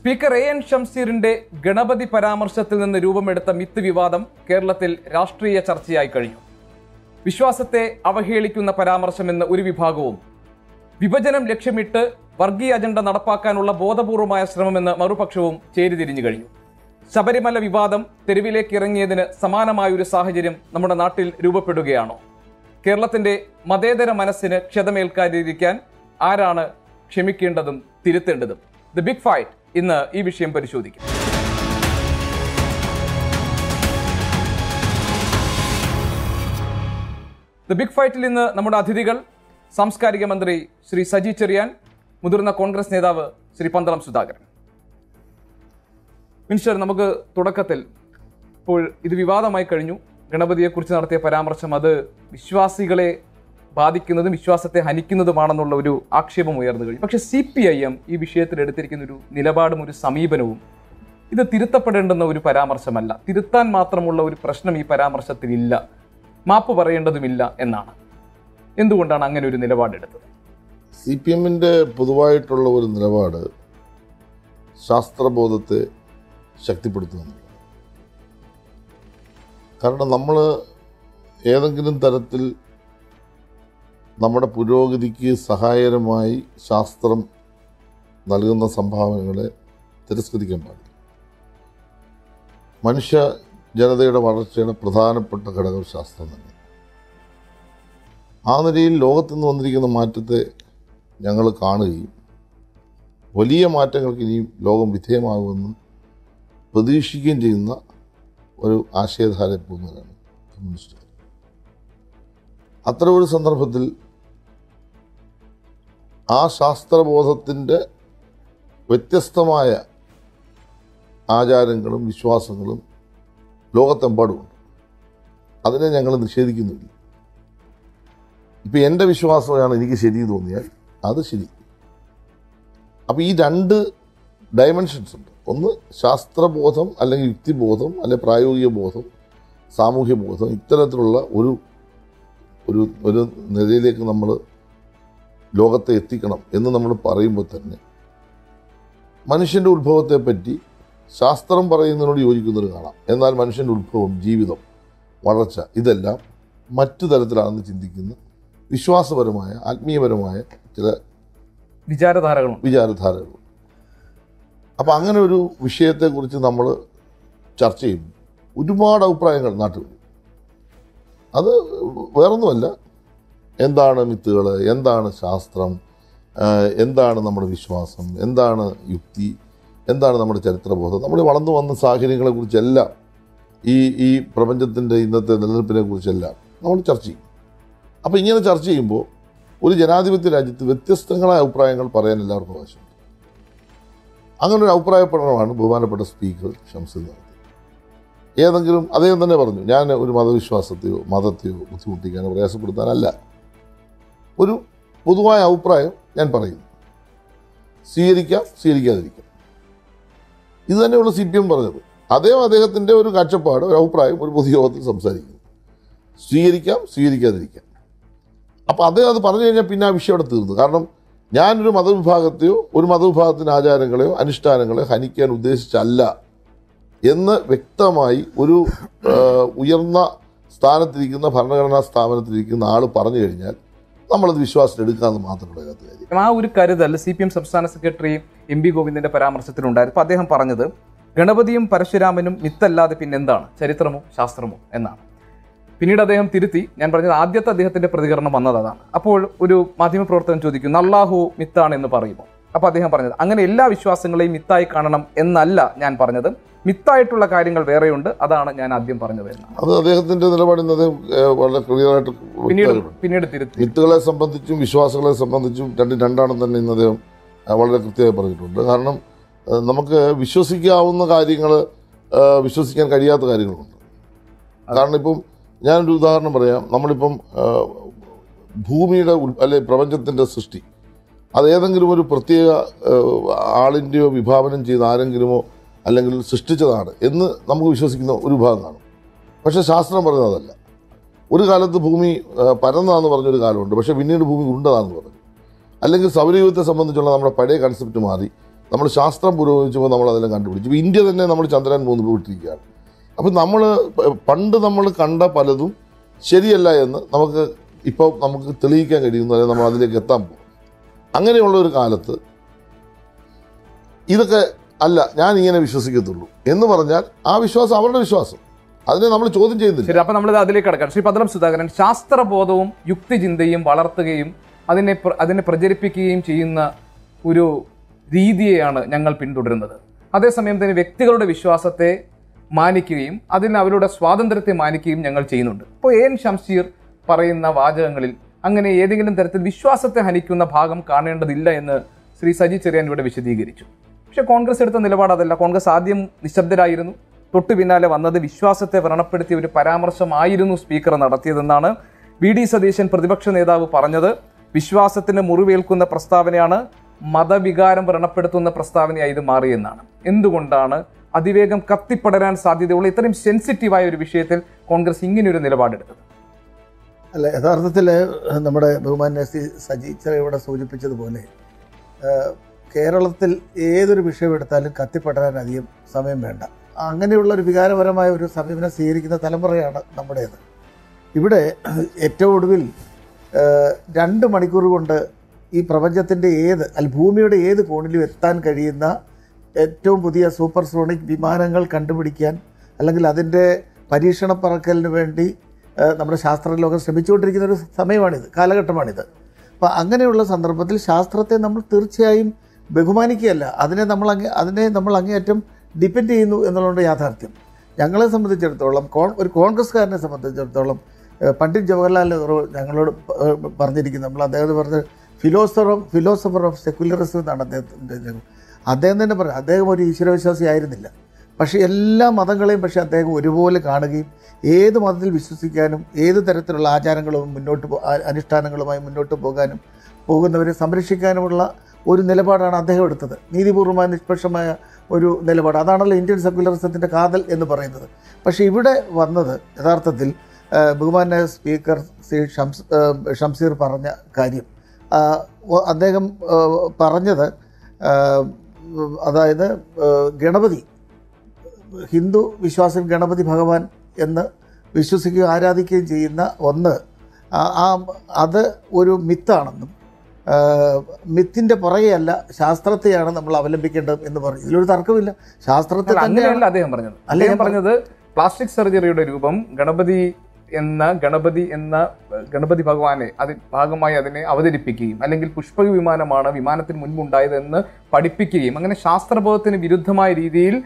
Speaker A N ഷംസീറിന്റെ ഗണപതി പരാമർശത്തിൽ നിന്ന് രൂപമെടുത്ത മിത്ത് വിവാദം കേരളത്തിൽ രാഷ്ട്രീയ ചർച്ചയായി കഴിഞ്ഞു വിശ്വാസത്തെ അവഹേളിക്കുന്ന പരാമർശമെന്ന് ഒരു വിഭാഗവും വിഭജനം ലക്ഷ്യമിട്ട് വർഗീയ അജണ്ട നടപ്പാക്കാനുള്ള ബോധപൂർവമായ ശ്രമമെന്ന് മറുപക്ഷവും ചേരിതിരിഞ്ഞു കഴിഞ്ഞു ശബരിമല വിവാദം തെരുവിലേക്ക് ഇറങ്ങിയതിന് സമാനമായ ഒരു സാഹചര്യം നമ്മുടെ നാട്ടിൽ രൂപപ്പെടുകയാണോ കേരളത്തിന്റെ മതേതര മനസ്സിന് ക്ഷതമേൽക്കാതിരിക്കാൻ ആരാണ് ക്ഷമിക്കേണ്ടതും തിരുത്തേണ്ടതും ദ ബിഗ് ഫൈറ്റ് ഇന്ന് ഈ വിഷയം പരിശോധിക്കും ദ ബിഗ് ഫൈറ്റിൽ ഇന്ന് നമ്മുടെ അതിഥികൾ സാംസ്കാരിക മന്ത്രി ശ്രീ സജി ചെറിയാൻ മുതിർന്ന കോൺഗ്രസ് നേതാവ് ശ്രീ പന്തളം സുധാകരൻ മിനിസ്റ്റർ നമുക്ക് തുടക്കത്തിൽ ഇപ്പോൾ ഇത് വിവാദമായി കഴിഞ്ഞു ഗണപതിയെക്കുറിച്ച് നടത്തിയ പരാമർശം അത് വിശ്വാസികളെ ബാധിക്കുന്നതും വിശ്വാസത്തെ ഹനിക്കുന്നതുമാണെന്നുള്ള ഒരു ആക്ഷേപം ഉയർന്നു കഴിഞ്ഞു പക്ഷേ സി പി ഐ എം ഈ വിഷയത്തിൽ എടുത്തിരിക്കുന്ന ഒരു നിലപാടും ഒരു സമീപനവും ഇത് തിരുത്തപ്പെടേണ്ടുന്ന ഒരു പരാമർശമല്ല തിരുത്താൻ മാത്രമുള്ള ഒരു പ്രശ്നം ഈ പരാമർശത്തിലില്ല മാപ്പ് പറയേണ്ടതുമില്ല എന്നാണ് എന്തുകൊണ്ടാണ് അങ്ങനെ ഒരു നിലപാടെടുത്തത് സി പി എമ്മിൻ്റെ പൊതുവായിട്ടുള്ള ഒരു നിലപാട് ശാസ്ത്രബോധത്തെ ശക്തിപ്പെടുത്തുക എന്നുള്ളതാണ് കാരണം നമ്മൾ ഏതെങ്കിലും തരത്തിൽ നമ്മുടെ പുരോഗതിക്ക് സഹായകരമായി ശാസ്ത്രം നൽകുന്ന സംഭാവനകളെ തിരസ്കരിക്കാൻ പാടില്ല മനുഷ്യ ജനതയുടെ വളർച്ചയുടെ പ്രധാനപ്പെട്ട ഘടകം ശാസ്ത്രം തന്നെ ആ നിലയിൽ ലോകത്തു നിന്ന് വന്നിരിക്കുന്ന മാറ്റത്തെ ഞങ്ങൾ കാണുകയും വലിയ മാറ്റങ്ങൾക്ക് ഇനിയും ലോകം വിധേയമാകുമെന്നും പ്രതീക്ഷിക്കുകയും ചെയ്യുന്ന ഒരു ആശയധാരയിൽ പോകുന്നവരാണ് കമ്മ്യൂണിസ്റ്റുകാർ അത്തരം ഒരു സന്ദർഭത്തിൽ ആ ശാസ്ത്രബോധത്തിൻ്റെ വ്യത്യസ്തമായ ആചാരങ്ങളും വിശ്വാസങ്ങളും ലോകത്തെമ്പാടുമുണ്ട് അതിനെ ഞങ്ങൾ നിഷേധിക്കുന്നില്ല ഇപ്പം എൻ്റെ വിശ്വാസമാണ് എനിക്ക് ശരി തോന്നിയാൽ അത് ശരി അപ്പോൾ ഈ രണ്ട് ഡയമെൻഷൻസ് ഉണ്ട് ഒന്ന് ശാസ്ത്രബോധം അല്ലെങ്കിൽ യുക്തിബോധം അല്ലെങ്കിൽ പ്രായോഗിക ബോധം സാമൂഹ്യ ബോധം ഇത്തരത്തിലുള്ള ഒരു ഒരു ഒരു നിലയിലേക്ക് നമ്മൾ ലോകത്തെ എത്തിക്കണം എന്ന് നമ്മൾ പറയുമ്പോൾ തന്നെ മനുഷ്യൻ്റെ ഉത്ഭവത്തെ പറ്റി ശാസ്ത്രം പറയുന്നതിനോട് യോജിക്കുന്നത് കാണാം എന്നാൽ മനുഷ്യൻ്റെ ഉത്ഭവം ജീവിതം വളർച്ച ഇതെല്ലാം മറ്റു തരത്തിലാണെന്ന് ചിന്തിക്കുന്ന വിശ്വാസപരമായ ആത്മീയപരമായ ചില വിചാരധാരകളുണ്ട് വിചാരധാരകൾ അപ്പം അങ്ങനെ ഒരു വിഷയത്തെക്കുറിച്ച് നമ്മൾ ചർച്ച ചെയ്യും ഒരുപാട് അഭിപ്രായങ്ങൾ നാട്ടിൽ വരും. അത് വേറൊന്നുമല്ല എന്താണ് മിത്തുകൾ എന്താണ് ശാസ്ത്രം ആഹ് എന്താണ് നമ്മുടെ വിശ്വാസം എന്താണ് യുക്തി എന്താണ് നമ്മുടെ ചരിത്രബോധം നമ്മൾ വളർന്നു വന്ന സാഹചര്യങ്ങളെക്കുറിച്ചെല്ലാം ഈ ഈ പ്രപഞ്ചത്തിൻ്റെ ഇന്നത്തെ നിലനിൽപ്പിനെ കുറിച്ചെല്ലാം നമ്മൾ ചർച്ച ചെയ്യും അപ്പോൾ ഇങ്ങനെ ചർച്ച ചെയ്യുമ്പോൾ ഒരു ജനാധിപത്യ രാജ്യത്ത് വ്യത്യസ്തങ്ങളായ അഭിപ്രായങ്ങൾ പറയാൻ എല്ലാവർക്കും ആവശ്യമുണ്ട് അങ്ങനെ ഒരു അഭിപ്രായ പഠനമാണ് ബഹുമാനപ്പെട്ട സ്പീക്കർ ഷംസുൽ നടത്തിയത് ഏതെങ്കിലും അദ്ദേഹം തന്നെ പറഞ്ഞു ഞാൻ ഒരു മതവിശ്വാസത്തെയോ മതത്തെയോ ബുദ്ധിമുട്ടിക്കാനോ പ്രയാസപ്പെടുത്താനല്ല ഒരു പൊതുവായ അഭിപ്രായം ഞാൻ പറയുന്നു സ്വീകരിക്കാം സ്വീകരിക്കാതിരിക്കാം ഇത് തന്നെയുള്ള സി പി എം പറഞ്ഞത് അദ്ദേഹം അദ്ദേഹത്തിൻ്റെ ഒരു കാഴ്ചപ്പാട് ഒരു അഭിപ്രായം ഒരു പൊതുയോഗത്തിൽ സംസാരിക്കുന്നു സ്വീകരിക്കാം സ്വീകരിക്കാതിരിക്കാം അപ്പോൾ അദ്ദേഹം അത് പറഞ്ഞു കഴിഞ്ഞാൽ പിന്നെ ആ വിഷയം അവിടെ തീർന്നു കാരണം ഞാനൊരു മതവിഭാഗത്തെയോ ഒരു മതവിഭാഗത്തിൻ്റെ ആചാരങ്ങളെയോ അനുഷ്ഠാനങ്ങളെയോ ഹനിക്കാൻ ഉദ്ദേശിച്ചല്ല എന്ന് വ്യക്തമായി ഒരു ആ, ഉയർന്ന സ്ഥാനത്തിരിക്കുന്ന ഭരണഘടനാ സ്ഥാപനത്തിലിരിക്കുന്ന ആൾ പറഞ്ഞു കഴിഞ്ഞാൽ നമ്മളത് വിശ്വാസത്തിൽ എടുക്കാമെന്ന് മാത്രമുള്ള അതിനകത്ത് കാര്യം ആ ഒരു കരുതൽ സി പി എം സംസ്ഥാന സെക്രട്ടറി എം പി ഗോവിന്ദന്റെ പരാമർശത്തിലുണ്ടായിരുന്നു അപ്പൊ അദ്ദേഹം പറഞ്ഞത് ഗണപതിയും പരശുരാമനും മിത്തല്ലാതെ പിന്നെന്താണ് ചരിത്രമോ ശാസ്ത്രമോ എന്നാണ് പിന്നീട് അദ്ദേഹം തിരുത്തി ഞാൻ പറഞ്ഞത് ആദ്യത്തെ അദ്ദേഹത്തിന്റെ പ്രതികരണം വന്നത് അതാണ് അപ്പോൾ ഒരു മാധ്യമപ്രവർത്തകൻ ചോദിക്കുന്നു അള്ളാഹു മിത്താണ് എന്ന് പറയുമോ അപ്പോൾ അദ്ദേഹം പറഞ്ഞത് അങ്ങനെ എല്ലാ വിശ്വാസങ്ങളെയും മിത്തായി കാണണം എന്നല്ല ഞാൻ പറഞ്ഞത് മിത്തായിട്ടുള്ള കാര്യങ്ങൾ വേറെയുണ്ട് അതാണ് ഞാൻ ആദ്യം പറഞ്ഞത് എന്നാണ് അത് അദ്ദേഹത്തിന്റെ നിലപാടിൽ നിന്ന് അദ്ദേഹം ഏഹ്, വളരെ ക്ലിയറായിട്ട് പിന്നീട് വ്യക്തമാക്കിയിട്ടുണ്ട്. പിന്നീട് തിരുത്തി മിത്തുകളെ സംബന്ധിച്ചും വിശ്വാസങ്ങളെ സംബന്ധിച്ചും രണ്ടും രണ്ടാണെന്ന് തന്നെ ഇന്ന് അദ്ദേഹം ആ, വളരെ കൃത്യമായി പറഞ്ഞിട്ടുണ്ട് കാരണം ആ, നമുക്ക് വിശ്വസിക്കാവുന്ന കാര്യങ്ങൾ വിശ്വസിക്കാൻ കഴിയാത്ത കാര്യങ്ങളുണ്ട് കാരണം ഇപ്പം ഞാനൊരു ഉദാഹരണം പറയാം നമ്മളിപ്പം ആ, ഭൂമിയുടെ ഉൽ- അല്ലെ പ്രപഞ്ചത്തിൻ്റെ സൃഷ്ടി അത് ഏതെങ്കിലും ഒരു പ്രത്യേക ആ, ആളിൻ്റെയോ വിഭാവനം ചെയ്ത ആരെങ്കിലുമോ അല്ലെങ്കിൽ സൃഷ്ടിച്ചതാണ് എന്ന് നമുക്ക് വിശ്വസിക്കുന്ന ഒരു വിഭാഗം കാണും പക്ഷേ ശാസ്ത്രം പറയുന്നത് അതല്ല ഒരു കാലത്ത് ഭൂമി ആ, പരന്നതാന്ന് പറഞ്ഞൊരു കാലമുണ്ട് പക്ഷേ പിന്നീട് ഭൂമി ഉണ്ടതാന്ന് പറഞ്ഞു അല്ലെങ്കിൽ സൗരയൂഥത്തെ സംബന്ധിച്ചുള്ള നമ്മുടെ പഴയ കൺസെപ്റ്റ് മാറി നമ്മൾ ശാസ്ത്രം പുരോഗമിച്ചപ്പോൾ നമ്മൾ അതെല്ലാം കണ്ടുപിടിച്ചു ഇപ്പോൾ ഇന്ത്യ തന്നെ നമ്മൾ ചന്ദ്രയാൻ മൂന്ന് പോയിട്ടിരിക്കുകയാണ് അപ്പം നമ്മൾ പണ്ട് നമ്മൾ കണ്ട പലതും ശരിയല്ല എന്ന് നമുക്ക് ഇപ്പോൾ നമുക്ക് തെളിയിക്കാൻ കഴിയുന്നു അല്ലെങ്കിൽ നമ്മൾ അതിലേക്ക് എത്താൻ പോകും അങ്ങനെയുള്ള ഒരു കാലത്ത് ഇതൊക്കെ അല്ല ഞാൻ ഇങ്ങനെ വിശ്വസിക്കത്തുള്ളൂ എന്ന് പറഞ്ഞാൽ ആ വിശ്വാസം അവരുടെ വിശ്വാസം അതിനെ നമ്മൾ ചോദ്യം ചെയ്യുന്നില്ല ശരി അപ്പൊ നമ്മൾ അതിലേക്ക് കടക്കാം ശ്രീ പന്തളം സുധാകരൻ ശാസ്ത്രബോധവും യുക്തിചിന്തയും വളർത്തുകയും അതിനെ പ്ര- അതിനെ പ്രചരിപ്പിക്കുകയും ചെയ്യുന്ന ഒരു രീതിയെയാണ് ഞങ്ങൾ പിന്തുടരുന്നത് അതേസമയം തന്നെ വ്യക്തികളുടെ വിശ്വാസത്തെ മാനിക്കുകയും അതിന് അവരുടെ സ്വാതന്ത്ര്യത്തെ മാനിക്കുകയും ഞങ്ങൾ ചെയ്യുന്നുണ്ട് ഇപ്പോൾ എൻ ഷംസീർ പറയുന്ന വാചകങ്ങളിൽ അങ്ങനെ ഏതെങ്കിലും തരത്തിൽ വിശ്വാസത്തെ ഹനിക്കുന്ന ഭാഗം കാണേണ്ടതില്ല എന്ന് ശ്രീ സജി ചെറിയാൻ ഇവിടെ വിശദീകരിച്ചു പക്ഷെ കോൺഗ്രസ് എടുത്ത നിലപാട് അതല്ല കോൺഗ്രസ് ആദ്യം നിശബ്ദരായിരുന്നു തൊട്ടു പിന്നാലെ വന്നത് വിശ്വാസത്തെ വ്രണപ്പെടുത്തിയ ഒരു പരാമർശമായിരുന്നു സ്പീക്കർ നടത്തിയതെന്നാണ് വി ഡി സതീശൻ പ്രതിപക്ഷ നേതാവ് പറഞ്ഞത് വിശ്വാസത്തിന് മുറിവേൽക്കുന്ന പ്രസ്താവനയാണ് മതവികാരം വ്രണപ്പെടുത്തുന്ന പ്രസ്താവനയായി ഇത് മാറിയെന്നാണ് എന്തുകൊണ്ടാണ് അതിവേഗം കത്തിപ്പടരാൻ സാധ്യതയുള്ള ഇത്രയും സെൻസിറ്റീവായ ഒരു വിഷയത്തിൽ കോൺഗ്രസ് ഇങ്ങനെയൊരു നിലപാടെടുത്തത് അല്ല യഥാർത്ഥത്തിൽ നമ്മുടെ ബഹുമാന്യ സി സജി ഇവിടെ സൂചിപ്പിച്ചതുപോലെ ഏഹ്, കേരളത്തിൽ ഏതൊരു വിഷയം എടുത്താലും കത്തിപ്പെടാൻ അധികം സമയം വേണ്ട അങ്ങനെയുള്ള ഒരു വികാരപരമായ ഒരു സമീപനം സ്വീകരിക്കുന്ന തലമുറയാണ് നമ്മുടേത് ഇവിടെ ഏറ്റവും ഒടുവിൽ ഏഹ്, രണ്ട് മണിക്കൂർ കൊണ്ട് ഈ പ്രപഞ്ചത്തിൻ്റെ ഏത് അല്ല ഭൂമിയുടെ ഏത് കോണിലും എത്താൻ കഴിയുന്ന ഏറ്റവും പുതിയ സൂപ്പർ സോണിക് വിമാനങ്ങൾ കണ്ടുപിടിക്കാൻ അല്ലെങ്കിൽ അതിൻ്റെ പരീക്ഷണ പറക്കലിന് വേണ്ടി ഏഹ്, നമ്മുടെ ശാസ്ത്രലോകം ശ്രമിച്ചുകൊണ്ടിരിക്കുന്ന ഒരു സമയമാണിത് കാലഘട്ടമാണിത് അപ്പോൾ അങ്ങനെയുള്ള സന്ദർഭത്തിൽ ശാസ്ത്രത്തെ നമ്മൾ തീർച്ചയായും ബഹുമാനിക്കുകയല്ല അതിനെ നമ്മൾ അങ്ങേ അതിനെ നമ്മൾ അങ്ങേയറ്റം ഡിപ്പെൻഡ് ചെയ്യുന്നു എന്നുള്ളത് യാഥാർത്ഥ്യം ഞങ്ങളെ സംബന്ധിച്ചിടത്തോളം കോൺ ഒരു കോൺഗ്രസ്സുകാരനെ സംബന്ധിച്ചിടത്തോളം ഏഹ്, പണ്ഡിറ്റ് ജവഹർലാൽ നെഹ്റു ഞങ്ങളോട് പ- ഏഹ് പറഞ്ഞിരിക്കുന്നത് നമ്മൾ അദ്ദേഹം പറഞ്ഞ philosopher of philosopher of secularism എന്നാണ് അദ്ദേഹത്തിൻ്റെ അദ്ദേഹം തന്നെ പറയും അദ്ദേഹം ഒരു ഈശ്വരവിശ്വാസി ആയിരുന്നില്ല പക്ഷേ എല്ലാ മതങ്ങളെയും പക്ഷേ അദ്ദേഹം ഒരുപോലെ കാണുകയും ഏത് മതത്തിൽ വിശ്വസിക്കാനും ഏത് തരത്തിലുള്ള ആചാരങ്ങളും മുന്നോട്ട് പോ- ആ- അനുഷ്ഠാനങ്ങളുമായി മുന്നോട്ട് പോകാനും പോകുന്നവരെ സംരക്ഷിക്കാനുമുള്ള ഒരു നിലപാടാണ് അദ്ദേഹം എടുത്തത് നീതിപൂർവമായ നിഷ്പക്ഷമായ ഒരു നിലപാട് അതാണല്ലോ ഇന്ത്യൻ സെക്യുലറിസത്തിൻ്റെ കാതൽ എന്ന് പറയുന്നത് പക്ഷേ ഇവിടെ വന്നത് യഥാർത്ഥത്തിൽ ആ, ബഹുമാന്യ സ്പീക്കർ ശ്രീ ഷംസ് ആ, ഷംസീർ പറഞ്ഞ കാര്യം ആ, ഒ- അദ്ദേഹം ആ, പറഞ്ഞത് ആ, അതായത് ആ, ഗണപതി ഹിന്ദു വിശ്വാസം ഗണപതി ഭഗവാൻ എന്ന് വിശ്വസിക്കുകയും ആരാധിക്കുകയും ചെയ്യുന്ന ഒന്ന് ആ- ആ അത് ഒരു മിത്താണെന്നും മിത്തിൻ്റെ പുറകെയല്ല ശാസ്ത്രത്തെയാണ് നമ്മൾ അവലംബിക്കേണ്ടത് എന്ന് പറയും ഇതിലൊരു തർക്കമില്ല ശാസ്ത്രത്തെ അല്ല, തന്നെയാണ് അങ്ങനെയല്ല അദ്ദേഹം പറഞ്ഞത് അല്ല, അദ്ദേഹം ഞാൻ പറഞ്ഞത് പ്ലാസ്റ്റിക് സർജറിയുടെ രൂപം ഗണപതി എന്ന ഗണപതി എന്ന ഏഹ്, ഗണപതി ഭഗവാനെ അതിൽ ഭാഗമായി അതിനെ അവതരിപ്പിക്കുകയും അല്ലെങ്കിൽ പുഷ്പക വിമാനമാണ് വിമാനത്തിന് മുൻപുണ്ടായതെന്ന് പഠിപ്പിക്കുകയും അങ്ങനെ ശാസ്ത്രബോധത്തിന് വിരുദ്ധമായ രീതിയിൽ